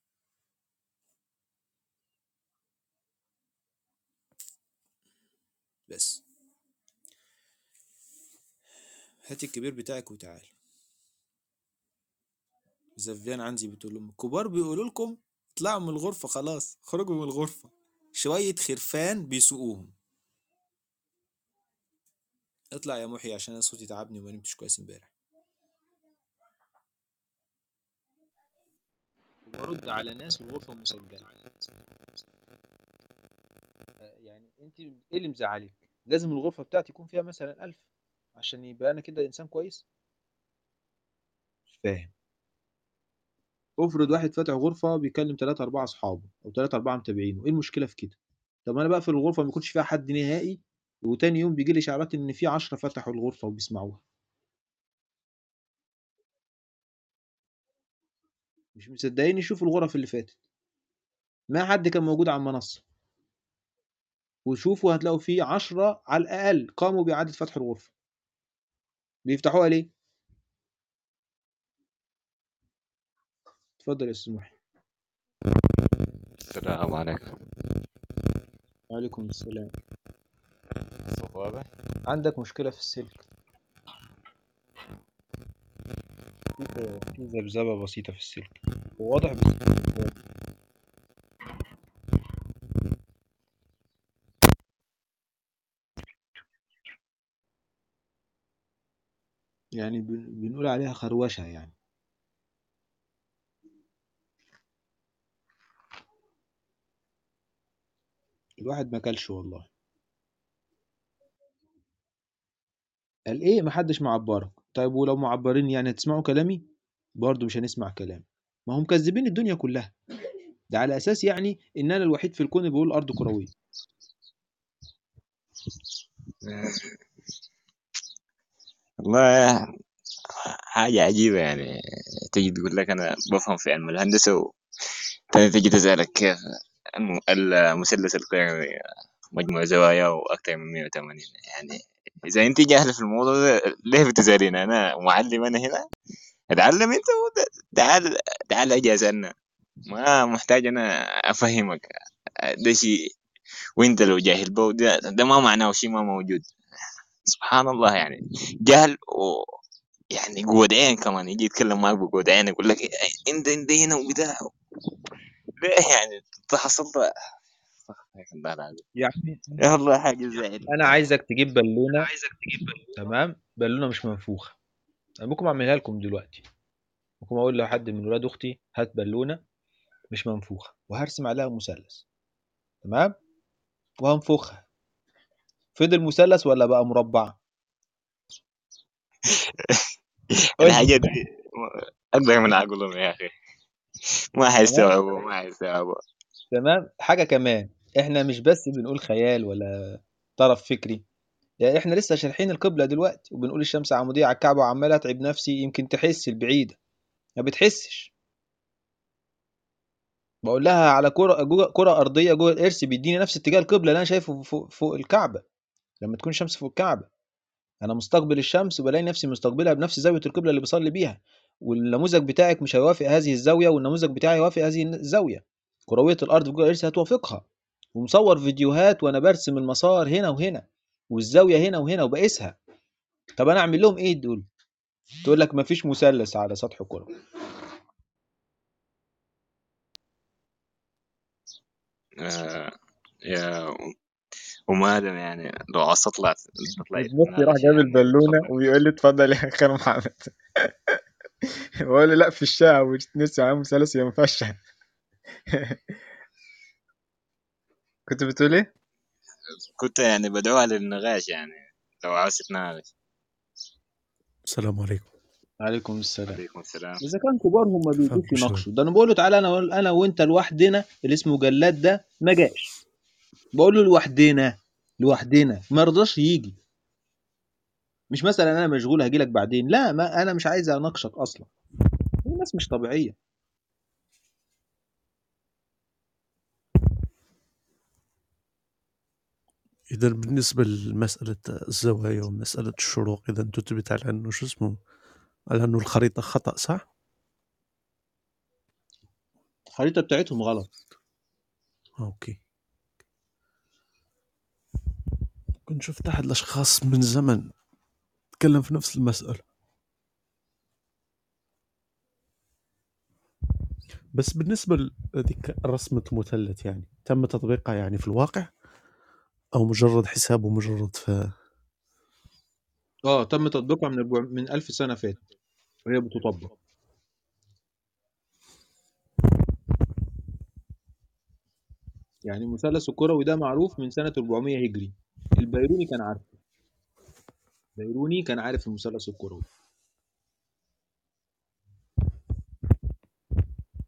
بس هاتي الكبير بتاعك وتعالي زفيان عندي بتقول لهم الكبار بيقولوا لكم اطلعوا من الغرفة خلاص خرجوا من الغرفة شوية خرفان بيسوقوهم اطلع يا محي عشان انا صوتي تعبني وما نمتش كويس امبارح وبرد على ناس والغرفة مسجلة يعني انت ايه اللي مزعلك لازم الغرفة بتاعتي يكون فيها مثلا ألف عشان يبقى انا كده انسان كويس مش فاهم افرض واحد فاتح غرفة بيكلم تلاتة أربعة أصحابه أو تلاتة أربعة متابعينه إيه المشكلة في كده؟ طب أنا بقفل الغرفة ما يكونش فيها حد نهائي وتاني يوم بيجي لي إشعارات إن في عشرة فتحوا الغرفة وبيسمعوها مش مصدقين يشوفوا الغرف اللي فاتت ما حد كان موجود على المنصة وشوفوا هتلاقوا فيه عشرة على الأقل قاموا بإعادة فتح الغرفة بيفتحوها ليه؟ اتفضل يا أستاذ محي السلام عليكم وعليكم السلام الصوت واضح؟ عندك مشكلة في السلك في في ذبذبة بسيطة في السلك هو واضح بس مش واضح. يعني بن- بنقول عليها خروشة يعني الواحد ما كلش والله قال ايه محدش معبرك طيب ولو معبرين يعني هتسمعوا كلامي برضه مش هنسمع كلام ما هم مكذبين الدنيا كلها ده على اساس يعني ان انا الوحيد في الكون اللي بيقول الارض كرويه والله حاجة عجيبة يعني تجي تقول لك أنا بفهم في علم الهندسة وتاني تجي تسألك كيف الم- المثلث القيمي مجموع زوايا وأكثر من 180 يعني إذا أنت جاهلة في الموضوع ده ليه بتسأليني أنا معلم أنا هنا اتعلم أنت وت- تعال تعال أجي أسألنا ما محتاج أنا أفهمك ده شيء وأنت لو جاهل به ده, ده ما معناه شيء ما موجود سبحان الله يعني جهل و يعني قوة عين كمان يجي يتكلم معك بقوة عين يقول لك إيه، انت انت هنا وبتاع ليه يعني تحصلت لا لا يعني يا الله حاجة زعل انا عايزك تجيب بالونه تمام بالونه مش منفوخه انا ممكن اعملها لكم دلوقتي ممكن اقول لحد من ولاد اختي هات بالونه مش منفوخه وهرسم عليها مثلث تمام وهنفخها فضل مثلث ولا بقى مربع قول لي. الحاجات دي أكبر من عقلهم يا أخي ما حيستوعبوا ما حيستوعبوا تمام حاجه كمان احنا مش بس بنقول خيال ولا طرف فكري يعني احنا لسه شارحين القبله دلوقتي وبنقول الشمس عموديه على الكعبه وعمال اتعب نفسي يمكن تحس البعيده ما بتحسش بقول لها على كره جوه كره ارضيه جوه الارث بيديني نفس اتجاه القبله اللي انا شايفه فوق, فوق الكعبه لما تكون الشمس فوق الكعبه انا مستقبل الشمس وبلاقي نفسي مستقبلها بنفس زاويه القبله اللي بصلي بيها والنموذج بتاعك مش هيوافق هذه الزاويه والنموذج بتاعي يوافق هذه الزاويه كرويه الارض في جوجل ايرث هتوافقها ومصور فيديوهات وانا برسم المسار هنا وهنا والزاويه هنا وهنا وبقيسها طب انا اعمل لهم ايه دول تقول لك مفيش مثلث على سطح كره آه يا وما ادم يعني لو عاوز تطلع تطلع ابن راح جاب البالونه وبيقول لي اتفضل يا اخي محمد بقول له لا في الشقه ونسي معاه مثلث يا مفشل كنت بتقول ايه؟ كنت يعني بدعوها للنقاش يعني لو عاوز تتناقش السلام عليكم عليكم السلام عليكم السلام اذا كان كبار هم ما بيجوش فاهم يناقشوا ده انا بقول له تعالى انا انا وانت لوحدنا اللي اسمه جلاد ده ما جاش بقول له لوحدنا لوحدنا ما رضاش يجي مش مثلا انا مشغول هجي لك بعدين لا ما انا مش عايز اناقشك اصلا الناس مش طبيعيه إذا بالنسبة لمسألة الزوايا ومسألة الشروق إذا تثبت على أنه شو اسمه على أنه الخريطة خطأ صح؟ الخريطه بتاعتهم غلط أوكي كنت شفت أحد الأشخاص من زمن تكلم في نفس المسألة بس بالنسبة لذيك رسمة المثلث يعني تم تطبيقها يعني في الواقع أو مجرد حساب ومجرد في اه تم تطبيقها من البع... من 1000 سنه فاتت وهي بتطبق يعني المثلث الكروي ده معروف من سنه 400 هجري البيروني كان عارفه البيروني كان عارف المثلث الكروي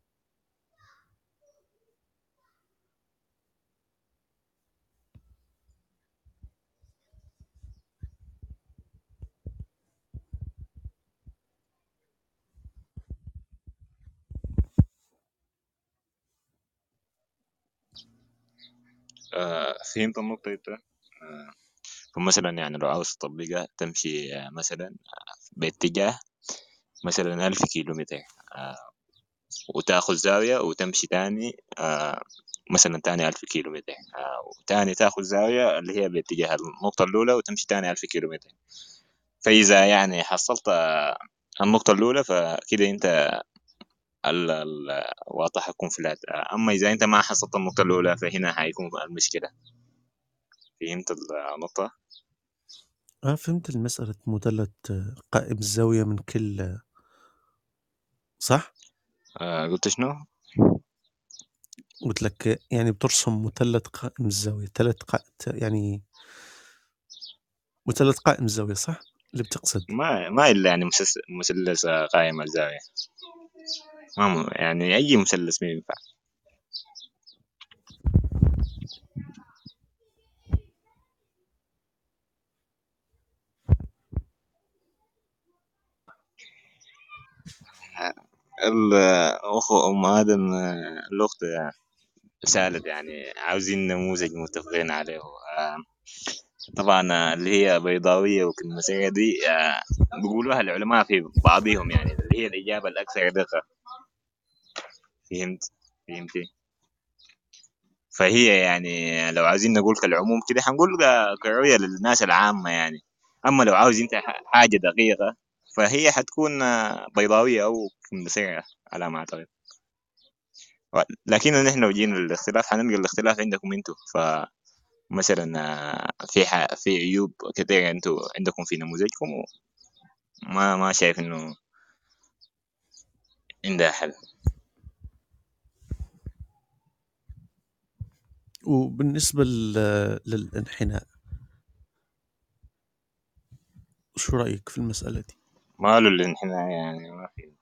آه فهمت النقطة انت آه فمثلا يعني لو عاوز تطبقها تمشي آه مثلا باتجاه مثلا ألف كيلومتر آه وتاخذ زاوية وتمشي تاني آه مثلا تاني ألف كيلومتر آه وتاني تاخذ زاوية اللي هي باتجاه النقطة الأولى وتمشي تاني ألف كيلومتر فإذا يعني حصلت آه، النقطة الأولى فكده أنت ال- ال- واضح حيكون فلات آه، أما إذا أنت ما حصلت النقطة الأولى فهنا حيكون المشكلة فهمت النقطة؟ آه فهمت المسألة مثلث آه، قائم الزاوية من كل آه، صح؟ آه قلت شنو؟ قلت لك آه، يعني بترسم مثلث قائم الزاوية ثلاث قا... ت- يعني مثلث قائم الزاوية صح؟ اللي بتقصد ما ما إلا يعني مسلس- مثلث آه، قائم الزاوية ما م- يعني أي مثلث ما ينفع ال- أخو أم آدم آه، الأخت سالت يعني عاوزين نموذج متفقين عليه آه، طبعا آه، اللي هي بيضاوية وكلمة دي آه، بيقولوها العلماء في بعضهم يعني اللي هي الإجابة الأكثر دقة فهمت فهمتي فهي يعني لو عايزين نقول كالعموم كده حنقول ك- كرؤية للناس العامة يعني أما لو عاوز أنت ح- حاجة دقيقة فهي حتكون آه، بيضاوية أو كمبسية على ما أعتقد و- لكن نحن لو جينا للاختلاف حنلقى الاختلاف عندكم انتوا فمثلا آه، في ح... في عيوب كثيرة انتوا عندكم في نموذجكم وما ما شايف انه عندها حل وبالنسبة لل- للانحناء شو رأيك في المسألة دي؟ ماله الانحناء يعني ما في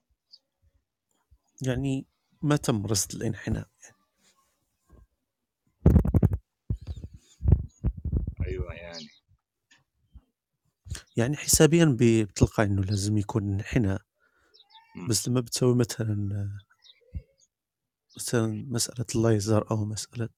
يعني ما تم رصد الانحناء ايوه يعني يعني حسابيا ب- بتلقى انه لازم يكون انحناء مم. بس لما بتسوي مثلا مثلا مسألة الليزر أو مسألة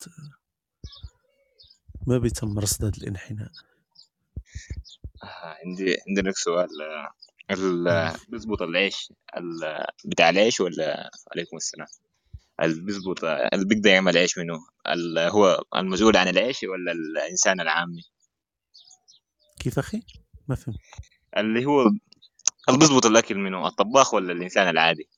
ما بيتم رصد هذا الانحناء آه، عندي عندي لك سؤال آه، ال مم. بيظبط العيش ال- بتاع العيش ولا عليكم السلام اللي بيظبط اللي بيقدر يعمل عيش منه ال- هو المسؤول عن العيش ولا الانسان العامي كيف أخي؟ ما فهمت اللي هو اللي بيظبط الاكل منه الطباخ ولا الانسان العادي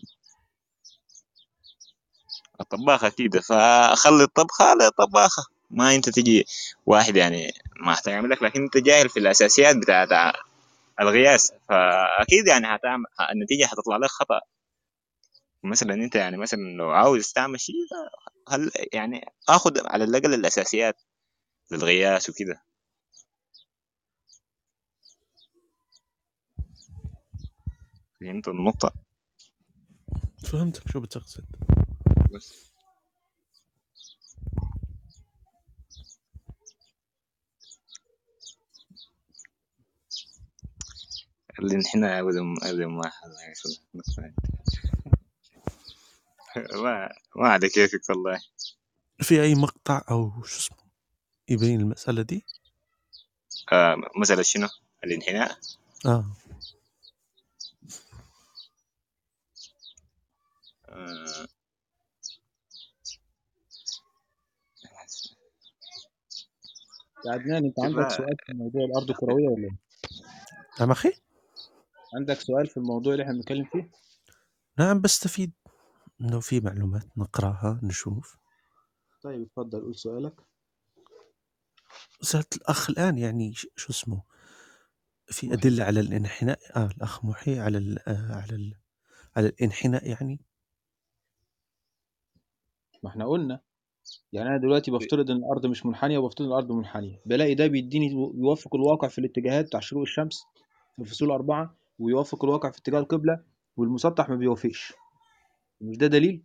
الطباخ اكيد فخلي الطبخه للطباخه ما انت تجي واحد يعني ما احترم لك لكن انت جاهل في الاساسيات بتاعت القياس فاكيد يعني هتعمل النتيجه هتطلع لك خطا مثلا انت يعني مثلا لو عاوز تعمل شيء هل يعني اخذ على الاقل الاساسيات للقياس وكده فهمت النقطه فهمتك شو بتقصد بس الانحناء ابدا ابدا ما حل ما ما على كيفك والله في أي مقطع أو شو اسمه يبين المسألة دي؟ آه مسألة شنو؟ الانحناء آه آه يا عدنان انت عندك لا سؤال في موضوع الارض الكرويه ولا ايه؟ نعم أخي؟ عندك سؤال في الموضوع اللي احنا بنتكلم فيه؟ نعم بستفيد إنه في معلومات نقراها نشوف طيب اتفضل قول سؤالك سألت الأخ الآن يعني ش- شو اسمه في أدلة على الانحناء آه الأخ محي على ال آه على ال على الانحناء يعني ما احنا قلنا يعني انا دلوقتي بفترض ان الارض مش منحنيه وبفترض ان الارض منحنيه بلاقي ده بيديني يوافق الواقع في الاتجاهات بتاع شروق الشمس في الفصول الاربعه ويوافق الواقع في اتجاه القبله والمسطح ما بيوافقش مش ده دليل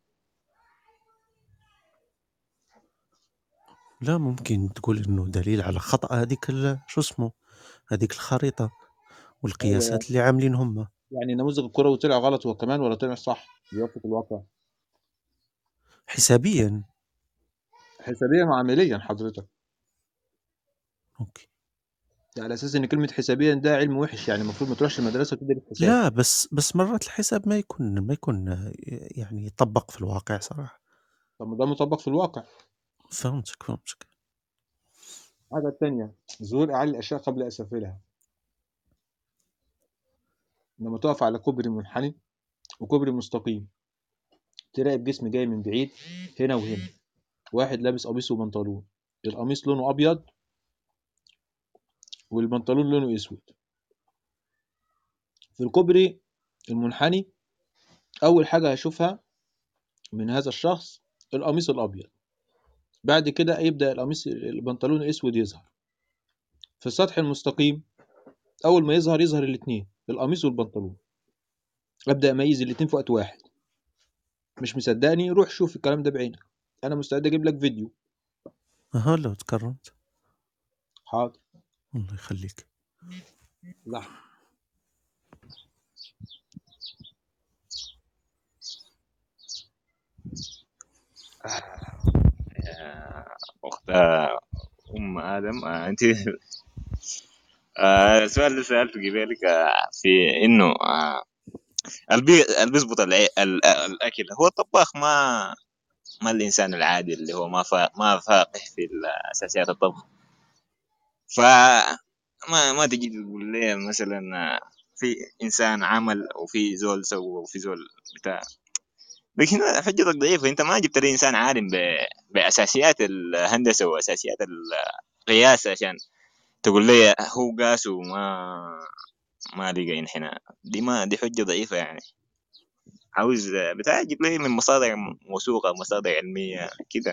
لا ممكن تقول إنه دليل على خطأ هذيك ال- شو اسمه هذيك الخريطة والقياسات اللي عاملين هم يعني النموذج الكروي طلع غلط هو كمان ولا طلع صح بيوافق الواقع حسابيا حسابيا وعمليا حضرتك أوكي على اساس ان كلمه حسابيا ده علم وحش يعني المفروض ما تروحش المدرسه وتدرس حساب لا بس بس مرات الحساب ما يكون ما يكون آه، يعني يطبق في الواقع صراحة طب ما ده مطبق في الواقع فهمتك فهمتك الحاجه الثانيه ظهور اعلى الاشياء قبل اسافلها لما تقف على كوبري منحني وكوبري مستقيم تلاقي الجسم جاي من بعيد هنا وهنا واحد لابس قميص وبنطلون القميص لونه ابيض والبنطلون لونه اسود في الكوبري المنحني اول حاجه هشوفها من هذا الشخص القميص الابيض بعد كده يبدا القميص البنطلون الاسود يظهر في السطح المستقيم اول ما يظهر يظهر الاثنين القميص والبنطلون ابدا اميز الاثنين في وقت واحد مش مصدقني روح شوف الكلام ده بعينك انا مستعد اجيب لك فيديو أها لو تكرمت حاضر الله يخليك لحظه يا أخت أم آدم آه، أنت آه، السؤال اللي سألته قبلك آه، في إنه آه، اللي اللي بيظبط الع- ال- الأكل هو الطباخ ما ما الإنسان العادي اللي هو ما فا ما فاقه في أساسيات الطبخ ف ما ما تجي تقول لي مثلا آه، في إنسان عمل وفي زول سوى وفي زول بتاع لكن حجتك ضعيفة أنت ما جبت لي إنسان عالم ب- بأساسيات الهندسة وأساسيات القياس عشان تقول لي هو قاس وما ما لقى انحناء دي ما دي حجة ضعيفة يعني عاوز بتاع جيب لي من مصادر موثوقة مصادر علمية كده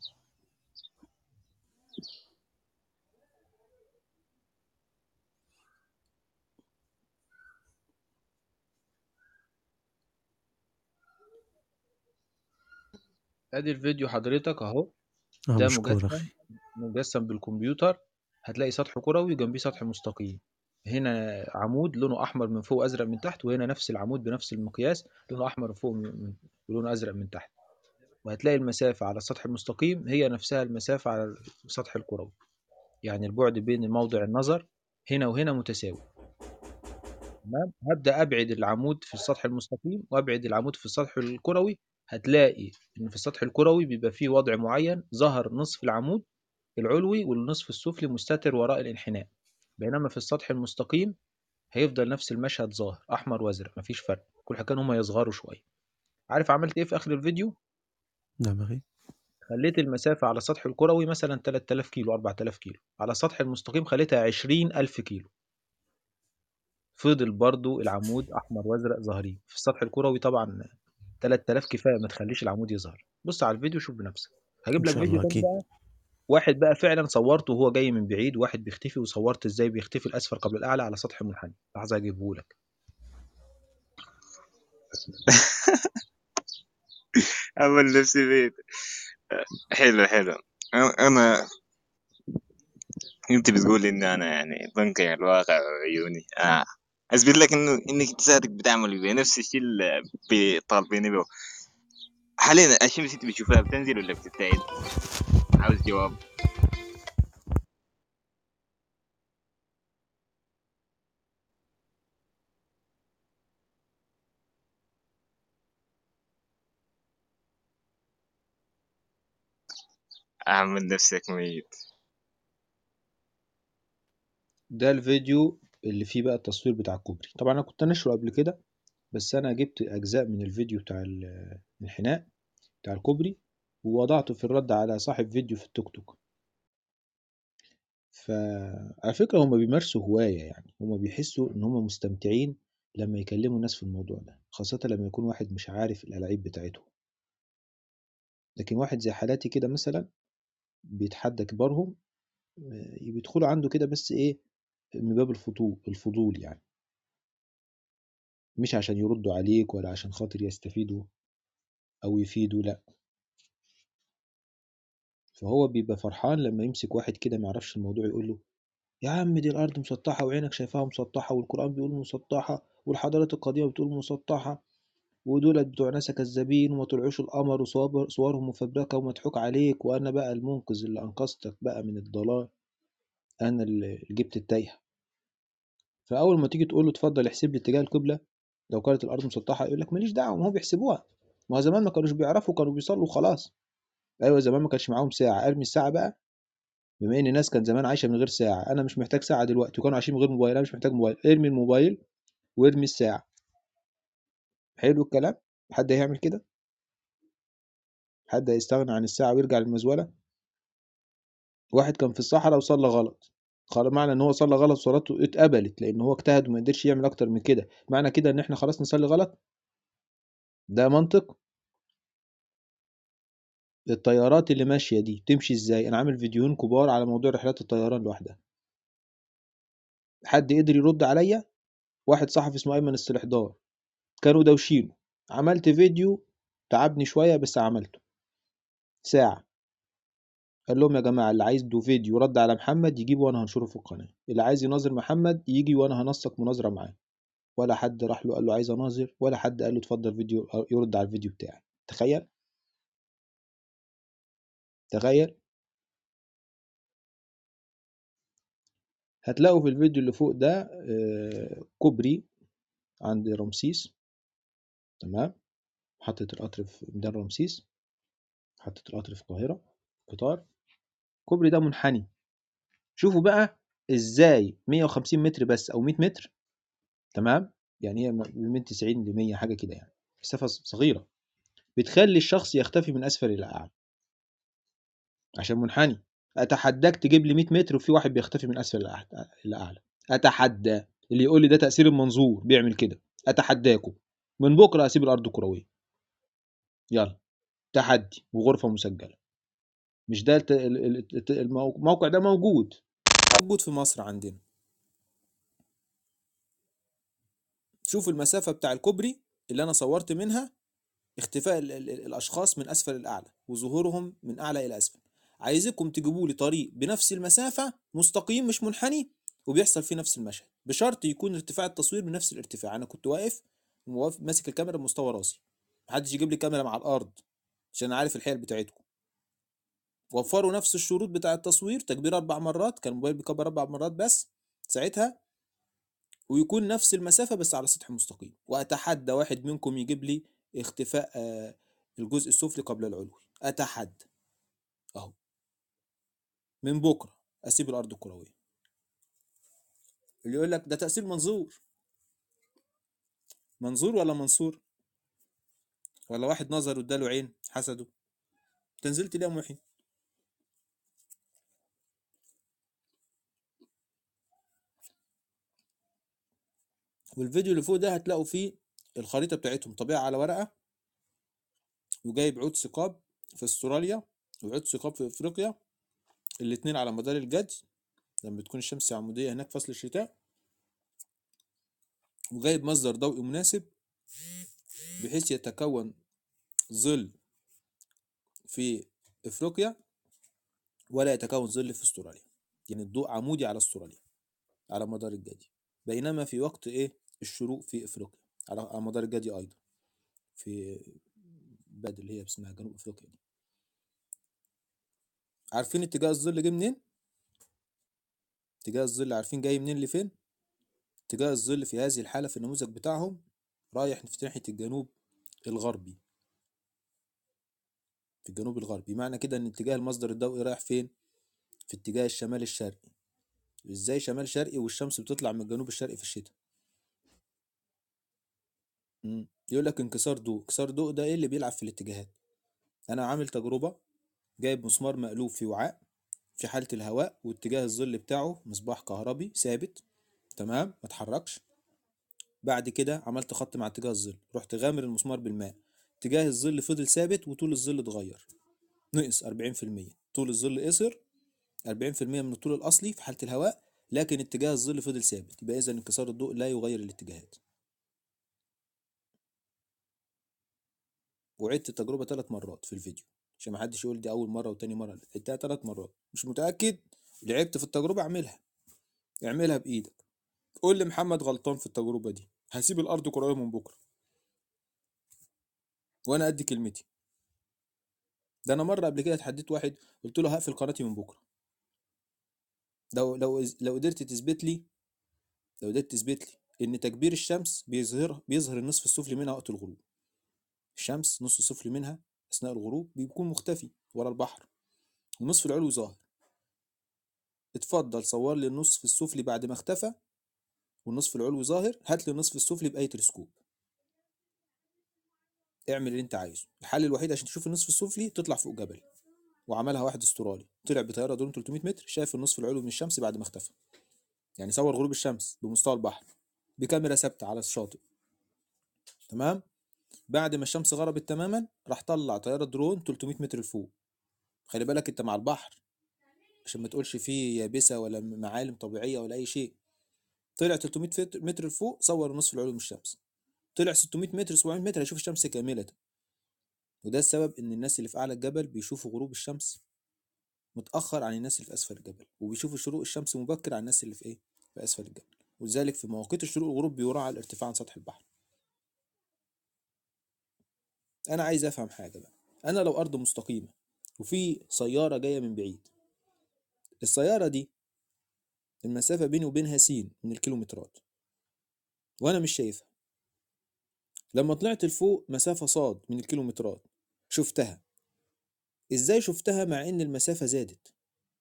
ادي الفيديو حضرتك اهو آه ده مشكور مجسم أخي مجسم بالكمبيوتر هتلاقي سطح كروي وجنبيه سطح مستقيم هنا عمود لونه احمر من فوق وازرق من تحت وهنا نفس العمود بنفس المقياس لونه احمر فوق من- من- ولونه ازرق من تحت وهتلاقي المسافة على السطح المستقيم هي نفسها المسافة على السطح الكروي يعني البعد بين موضع النظر هنا وهنا متساوي تمام هبدأ أبعد العمود في السطح المستقيم وأبعد العمود في السطح الكروي هتلاقي إن في السطح الكروي بيبقى فيه وضع معين ظهر نصف العمود العلوي والنصف السفلي مستتر وراء الانحناء بينما في السطح المستقيم هيفضل نفس المشهد ظاهر أحمر وأزرق مفيش فرق كل حاجة إن هما يصغروا شوية عارف عملت إيه في آخر الفيديو؟ نعم أخي خليت المسافة على السطح الكروي مثلا 3000 كيلو 4000 كيلو على السطح المستقيم خليتها 20000 كيلو فضل برضو العمود أحمر وأزرق ظاهرين في السطح الكروي طبعا 3000 كفاية ما تخليش العمود يظهر بص على الفيديو شوف بنفسك هجيب إن لك شاء فيديو الله تاني أكيد بقى واحد بقى فعلا صورته وهو جاي من بعيد واحد بيختفي وصورت ازاي بيختفي الأسفل قبل الأعلى على سطح منحني لحظة أجيبه لك أعمل نفسي بيت حلو حلو أنا- أنا أنت بتقول إن أنا يعني بنكر الواقع وعيوني آه أثبت لك إنه إنك أنت ذاتك بتعمل بنفس الشيء اللي بيطالبيني به حاليا الشمس أنت بتشوفها بتنزل ولا بتبتعد؟ عاوز جواب أعمل نفسك ميت ده الفيديو اللي فيه بقى التصوير بتاع الكوبري طبعا أنا كنت نشره قبل كده بس أنا جبت أجزاء من الفيديو بتاع ال- الانحناء بتاع الكوبري ووضعته في الرد على صاحب فيديو في التوك توك فعلى فكرة هما بيمارسوا هواية يعني هما بيحسوا إن هما مستمتعين لما يكلموا الناس في الموضوع ده خاصة لما يكون واحد مش عارف الألاعيب بتاعتهم لكن واحد زي حالاتي كده مثلا بيتحدى كبارهم آه، بيدخلوا عنده كده بس إيه من باب الفضول الفضول يعني مش عشان يردوا عليك ولا عشان خاطر يستفيدوا أو يفيدوا لأ فهو بيبقى فرحان لما يمسك واحد كده معرفش الموضوع يقول له يا عم دي الأرض مسطحة وعينك شايفاها مسطحة والقرآن بيقول مسطحة والحضارات القديمة بتقول مسطحة ودولت بتوع ناسا كذابين وما طلعوش القمر وصور صورهم مفبركة ومضحوك عليك وأنا بقى المنقذ اللي أنقذتك بقى من الضلال أنا اللي جبت التايهة فأول ما تيجي تقول له اتفضل احسب لي اتجاه القبلة لو كانت الأرض مسطحة يقول لك ماليش دعوة ما هو بيحسبوها ما هو زمان ما كانوش بيعرفوا كانوا بيصلوا خلاص أيوة زمان ما كانش معاهم ساعة أرمي الساعة بقى بما إن الناس كان زمان عايشة من غير ساعة أنا مش محتاج ساعة دلوقتي وكانوا عايشين من غير موبايل أنا مش محتاج موبايل ارمي الموبايل وارمي الساعة حلو الكلام حد هيعمل كده حد هيستغنى عن الساعة ويرجع للمزولة واحد كان في الصحراء وصلى غلط خلاص معنى ان هو صلى غلط صلاته اتقبلت لان هو اجتهد وما قدرش يعمل اكتر من كده معنى كده ان احنا خلاص نصلي غلط ده منطق الطيارات اللي ماشية دي تمشي ازاي انا عامل فيديوهين كبار على موضوع رحلات الطيران لوحدها حد قدر يرد عليا واحد صحفي اسمه ايمن السلحدار كانوا دوشينه عملت فيديو تعبني شوية بس عملته ساعة قال لهم يا جماعة اللي عايز دو فيديو رد على محمد يجيبه وانا هنشره في القناة اللي عايز يناظر محمد يجي وانا هنسق مناظرة معاه ولا حد راح له قال له عايز اناظر ولا حد قال له اتفضل فيديو أو يرد على الفيديو بتاعي تخيل تخيل هتلاقوا في الفيديو اللي فوق ده آه، كوبري عند رمسيس تمام محطة القطر في ميدان رمسيس محطة القطر في القاهرة قطار الكوبري ده منحني شوفوا بقى ازاي 150 متر بس او 100 متر تمام يعني هي من 90 ل 100 حاجه كده يعني مسافه صغيره بتخلي الشخص يختفي من اسفل الى اعلى عشان منحني اتحداك تجيب لي 100 متر وفي واحد بيختفي من اسفل الى أع- إلى اعلى اتحدى اللي يقول لي ده تاثير المنظور بيعمل كده اتحداكم من بكره اسيب الارض كرويه يلا تحدي وغرفه مسجله مش ده الت- ال- ال- الت- المو- الموقع ده موجود موجود في مصر عندنا شوف المسافة بتاع الكوبري اللي أنا صورت منها اختفاء ال ال الأشخاص من أسفل الأعلى وظهورهم من أعلى إلى أسفل عايزكم تجيبوا لي طريق بنفس المسافة مستقيم مش منحني وبيحصل فيه نفس المشهد بشرط يكون ارتفاع التصوير بنفس الارتفاع أنا كنت واقف وواقف ماسك الكاميرا بمستوى راسي محدش يجيب لي كاميرا مع الأرض عشان أنا عارف الحيل بتاعتكم وفروا نفس الشروط بتاع التصوير تكبير أربع مرات كان الموبايل بيكبر أربع مرات بس ساعتها ويكون نفس المسافة بس على سطح مستقيم وأتحدى واحد منكم يجيب لي اختفاء آه، الجزء السفلي قبل العلوي أتحدى أهو من بكرة أسيب الأرض الكروية اللي يقول لك ده تأثير منظور منظور ولا منصور ولا واحد نظر واداله عين حسده تنزلت ليه يا محي والفيديو اللي فوق ده هتلاقوا فيه الخريطة بتاعتهم طبيعة على ورقة وجايب عود ثقاب في استراليا وعود ثقاب في افريقيا الاتنين على مدار الجد لما بتكون الشمس عمودية هناك فصل الشتاء وجايب مصدر ضوئي مناسب بحيث يتكون ظل في افريقيا ولا يتكون ظل في استراليا يعني الضوء عمودي على استراليا على مدار الجدي بينما في وقت ايه الشروق في افريقيا على على مدار الجدي ايضا في بلد اللي هي اسمها جنوب افريقيا دي عارفين اتجاه الظل جه منين اتجاه الظل عارفين جاي منين لفين اتجاه الظل في هذه الحالة في النموذج بتاعهم رايح في ناحية الجنوب الغربي في الجنوب الغربي معنى كده ان اتجاه المصدر الضوئي رايح فين في اتجاه الشمال الشرقي ازاي شمال شرقي والشمس بتطلع من الجنوب الشرقي في الشتاء مم. يقول لك انكسار ضوء انكسار ضوء ده ايه اللي بيلعب في الاتجاهات انا عامل تجربة جايب مسمار مقلوب في وعاء في حالة الهواء واتجاه الظل بتاعه مصباح كهربي ثابت تمام ما اتحركش بعد كده عملت خط مع اتجاه الظل رحت غامر المسمار بالماء اتجاه الظل فضل ثابت وطول الظل اتغير نقص 40% طول الظل قصر 40% من الطول الأصلي في حالة الهواء لكن اتجاه الظل فضل ثابت يبقى إذا انكسار الضوء لا يغير الاتجاهات وعدت التجربة ثلاث مرات في الفيديو عشان ما حدش يقول دي أول مرة وتاني مرة لا، عدتها ثلاث مرات مش متأكد لعبت في التجربة اعملها اعملها بإيدك قول لي محمد غلطان في التجربة دي هسيب الأرض كروية من بكرة وانا قد كلمتي ده انا مره قبل كده اتحديت واحد قلت له هقفل قناتي من بكره لو لو لو قدرت تثبت لي لو قدرت تثبت لي ان تكبير الشمس بيظهر بيظهر النصف السفلي منها وقت الغروب الشمس نص السفلي منها اثناء الغروب بيكون مختفي ورا البحر والنصف العلوي ظاهر اتفضل صور لي النصف السفلي بعد ما اختفى والنصف العلوي ظاهر هات لي النصف السفلي باي تلسكوب اعمل اللي انت عايزه الحل الوحيد عشان تشوف النصف السفلي تطلع فوق جبل وعملها واحد استرالي طلع بطياره درون 300 متر شاف النصف العلوي من الشمس بعد ما اختفى يعني صور غروب الشمس بمستوى البحر بكاميرا ثابته على الشاطئ تمام بعد ما الشمس غربت تماما راح طلع طياره درون 300 متر لفوق خلي بالك انت مع البحر عشان ما تقولش فيه يابسه ولا معالم طبيعيه ولا اي شيء طلع 300 فت- متر لفوق صور النصف العلوي من الشمس طلع 600 متر 700 متر هيشوف الشمس كامله وده السبب ان الناس اللي في اعلى الجبل بيشوفوا غروب الشمس متاخر عن الناس اللي في اسفل الجبل وبيشوفوا شروق الشمس مبكر عن الناس اللي في ايه في اسفل الجبل ولذلك في مواقيت الشروق والغروب بيراعى الارتفاع عن سطح البحر انا عايز افهم حاجه بقى انا لو ارض مستقيمه وفي سياره جايه من بعيد السياره دي المسافه بيني وبينها س من الكيلومترات وانا مش شايفها لما طلعت لفوق مسافه صاد من الكيلومترات شفتها ازاي شفتها مع ان المسافه زادت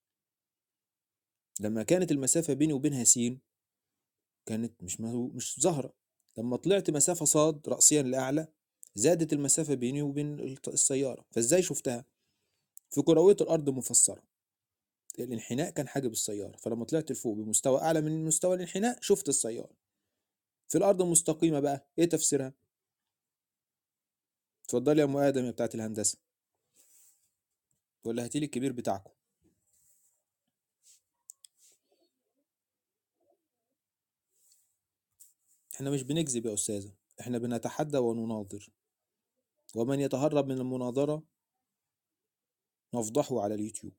لما كانت المسافه بيني وبينها س كانت مش مهو مش ظاهره لما طلعت مسافه صاد راسيا لاعلى زادت المسافه بيني وبين الط- السياره فازاي شفتها في كرويه الارض مفسره الانحناء كان حاجب السياره فلما طلعت لفوق بمستوى اعلى من مستوى الانحناء شفت السياره في الارض المستقيمه بقى ايه تفسيرها اتفضلي يا ام ادم يا بتاعت الهندسه ولا هاتيلي الكبير بتاعكم احنا مش بنكذب يا استاذه احنا بنتحدى ونناظر ومن يتهرب من المناظره نفضحه على اليوتيوب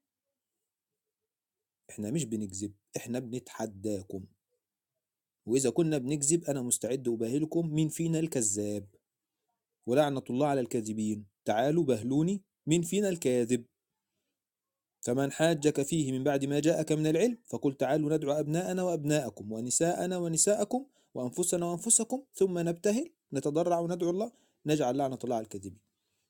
احنا مش بنكذب احنا بنتحداكم واذا كنا بنكذب انا مستعد اباهلكم مين فينا الكذاب ولعنه الله على الكاذبين تعالوا بهلوني مين فينا الكاذب فمن حاجك فيه من بعد ما جاءك من العلم فقل تعالوا ندعو أبناءنا وأبناءكم ونساءنا ونساءكم وأنفسنا وأنفسكم ثم نبتهل نتضرع وندعو الله نجعل لعنة الله على الكاذبين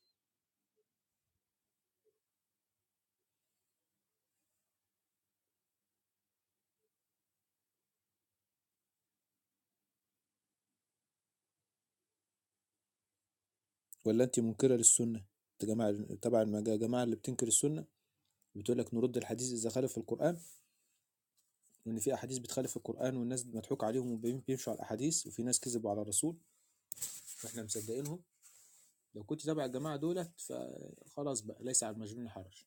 ولا أنت منكرة للسنة أنت جماعة تبع المجا- الجماعة اللي بتنكر السنة بتقول لك نرد الحديث إذا خالف القرآن وإن في أحاديث بتخالف القرآن والناس مضحوك عليهم وبيمشوا على الأحاديث وفي ناس كذبوا على الرسول وإحنا مصدقينهم لو كنت تبع الجماعة دولت فخلاص بقى ليس على المجنون حرج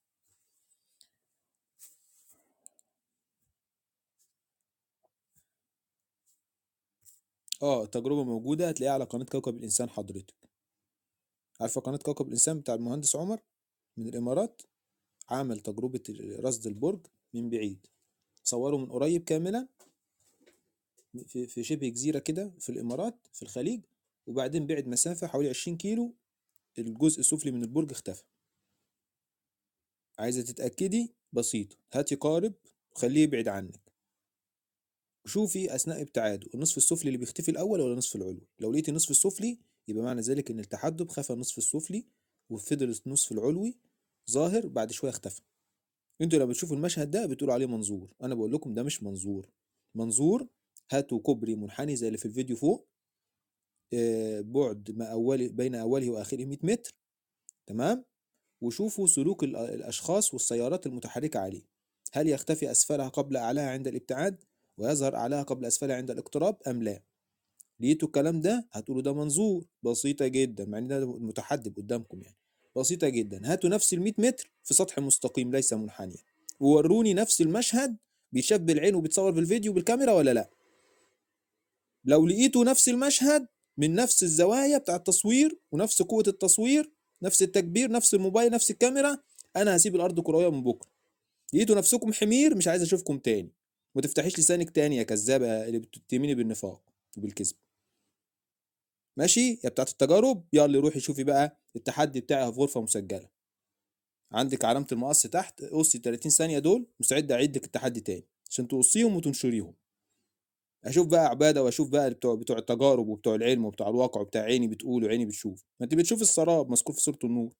اه تجربة موجودة هتلاقيها على قناة كوكب الإنسان حضرتك عارفة قناة كوكب الإنسان بتاع المهندس عمر من الإمارات عمل تجربة رصد البرج من بعيد صوره من قريب كاملا في في شبه جزيرة كده في الإمارات في الخليج وبعدين بعد مسافة حوالي 20 كيلو الجزء السفلي من البرج اختفى عايزة تتأكدي بسيطة هاتي قارب وخليه يبعد عنك وشوفي أثناء ابتعاده النصف السفلي اللي بيختفي الأول ولا النصف العلوي لو لقيتي النصف السفلي يبقى معنى ذلك إن التحدب خفى النصف السفلي وفضل النصف العلوي ظاهر بعد شوية اختفى انتوا لما بتشوفوا المشهد ده بتقولوا عليه منظور انا بقول لكم ده مش منظور منظور هاتوا كوبري منحني زي اللي في الفيديو فوق آه، بعد ما أوله بين أوله وآخره 100 متر تمام وشوفوا سلوك ال- الأشخاص والسيارات المتحركة عليه هل يختفي أسفلها قبل أعلاها عند الابتعاد ويظهر أعلاها قبل أسفلها عند الاقتراب أم لا لقيتوا الكلام ده هتقولوا ده منظور بسيطة جدا مع ان ده متحدب قدامكم يعني بسيطة جدا هاتوا نفس ال 100 متر في سطح مستقيم ليس منحنيا ووروني نفس المشهد بيشاف بالعين وبيتصور بالفيديو بالكاميرا ولا لا لو لقيتوا نفس المشهد من نفس الزوايا بتاع التصوير ونفس قوة التصوير نفس التكبير نفس الموبايل نفس الكاميرا انا هسيب الارض كروية من بكرة لقيتوا نفسكم حمير مش عايز اشوفكم تاني ما تفتحيش لسانك تاني يا كذابة اللي بتتهميني بالنفاق وبالكذب ماشي يا بتاعت التجارب يلا روحي شوفي بقى التحدي بتاعها في غرفه مسجله عندك علامه المقص تحت قصي 30 ثانيه دول مستعد اعيد لك التحدي تاني عشان تقصيهم وتنشريهم اشوف بقى عباده واشوف بقى بتوع بتوع التجارب وبتوع العلم وبتوع الواقع وبتاع عيني بتقول وعيني بتشوف ما انت بتشوف السراب مذكور في سوره النور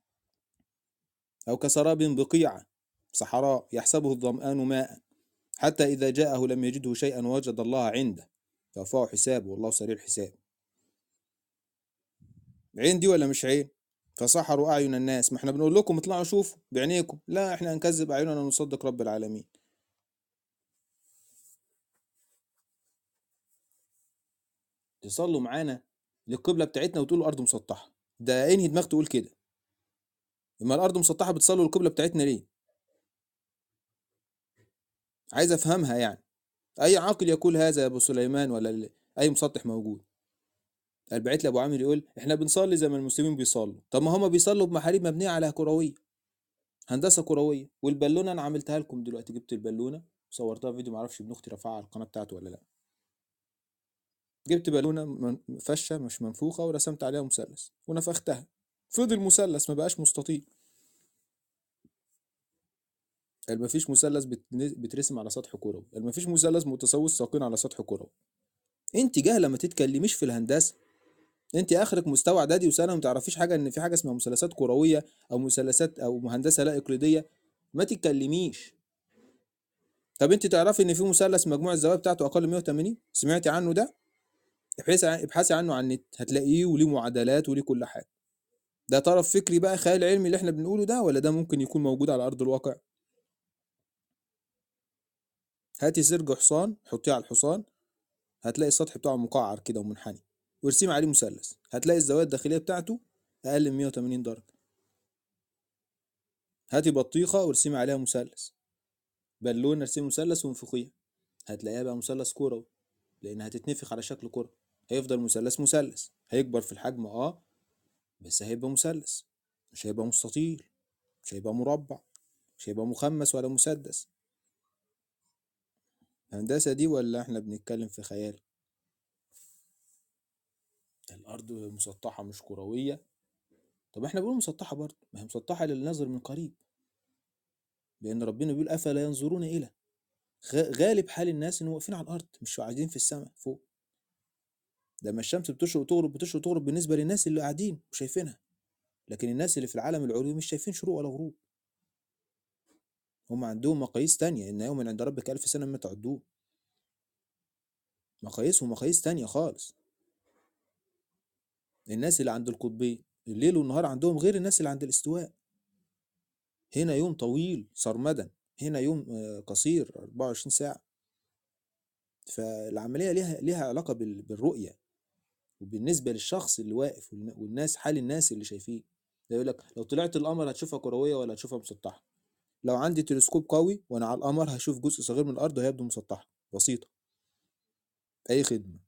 او كسراب بقيعه صحراء يحسبه الظمآن ماء حتى إذا جاءه لم يجده شيئا وجد الله عنده فوفاه حسابه والله سريع الحساب عين دي ولا مش عين فسحروا أعين الناس ما احنا بنقول لكم اطلعوا شوفوا بعينيكم لا احنا هنكذب أعيننا ونصدق رب العالمين تصلوا معانا للقبلة بتاعتنا وتقولوا الأرض مسطحة ده انهي دماغ تقول كده اما الأرض مسطحة بتصلوا القبلة بتاعتنا ليه عايز أفهمها يعني أي عاقل يقول هذا يا أبو سليمان ولا ال- أي مسطح موجود قال بعت لي أبو عامر يقول إحنا بنصلي زي ما المسلمين بيصلوا طب ما هما بيصلوا بمحاريب مبنية على كروية هندسة كروية والبالونة أنا عملتها لكم دلوقتي جبت البالونة وصورتها فيديو معرفش ابن أختي رفعها على القناة بتاعته ولا لأ جبت بالونة من- فشة مش منفوخة ورسمت عليها مثلث ونفختها فضل مثلث ما بقاش مستطيل قال مفيش مثلث بتن- بيترسم على سطح كروي قال مفيش مثلث متساوي ساقين على سطح كروي انت جاهله ما تتكلميش في الهندسه انت اخرك مستوى اعدادي وسنه وما تعرفيش حاجه ان في حاجه اسمها مثلثات كرويه او مثلثات او هندسه لا اقليديه ما تتكلميش طب انت تعرفي ان في مثلث مجموع الزوايا بتاعته اقل من 180 سمعتي عنه ده ابحثي عن- ابحثي عنه على النت هتلاقيه وليه معادلات وليه كل حاجه ده طرف فكري بقى خيال علمي اللي احنا بنقوله ده ولا ده ممكن يكون موجود على ارض الواقع هاتي سرج حصان حطيه على الحصان هتلاقي السطح بتاعه مقعر كده ومنحني وارسمي عليه مثلث هتلاقي الزوايا الداخليه بتاعته اقل من 180 درجه هاتي بطيخه وارسمي عليها مثلث بالونه ارسمي مثلث وانفخيها هتلاقيها بقى مثلث كروي لان هتتنفخ على شكل كره هيفضل مثلث مثلث هيكبر في الحجم اه بس هيبقى مثلث مش هيبقى مستطيل مش هيبقى مربع مش هيبقى مخمس ولا مسدس هندسة دي ولا احنا بنتكلم في خيال الأرض مسطحة مش كروية طب احنا بنقول مسطحة برضه ما هي مسطحة للنظر من قريب لأن ربنا بيقول أفلا ينظرون إلى غ- غالب حال الناس إنهم واقفين على الأرض مش قاعدين في السماء فوق لما الشمس بتشرق وتغرب بتشرق وتغرب بالنسبة للناس اللي قاعدين وشايفينها لكن الناس اللي في العالم العلوي مش شايفين شروق ولا غروب هم عندهم مقاييس تانية إن يوما عند ربك ألف سنة مما تعدون مقاييسهم مقاييس تانية خالص الناس اللي عند القطبين الليل والنهار عندهم غير الناس اللي عند الاستواء هنا يوم طويل سرمدا هنا يوم آه، قصير 24 ساعة فالعملية ليها ليها علاقة بال- بالرؤية وبالنسبة للشخص اللي واقف والن- والناس حال الناس اللي شايفين ده يقول لك لو طلعت القمر هتشوفها كروية ولا هتشوفها مسطحة لو عندي تلسكوب قوي وانا على القمر هشوف جزء صغير من الارض وهيبدو مسطحة بسيطة اي خدمة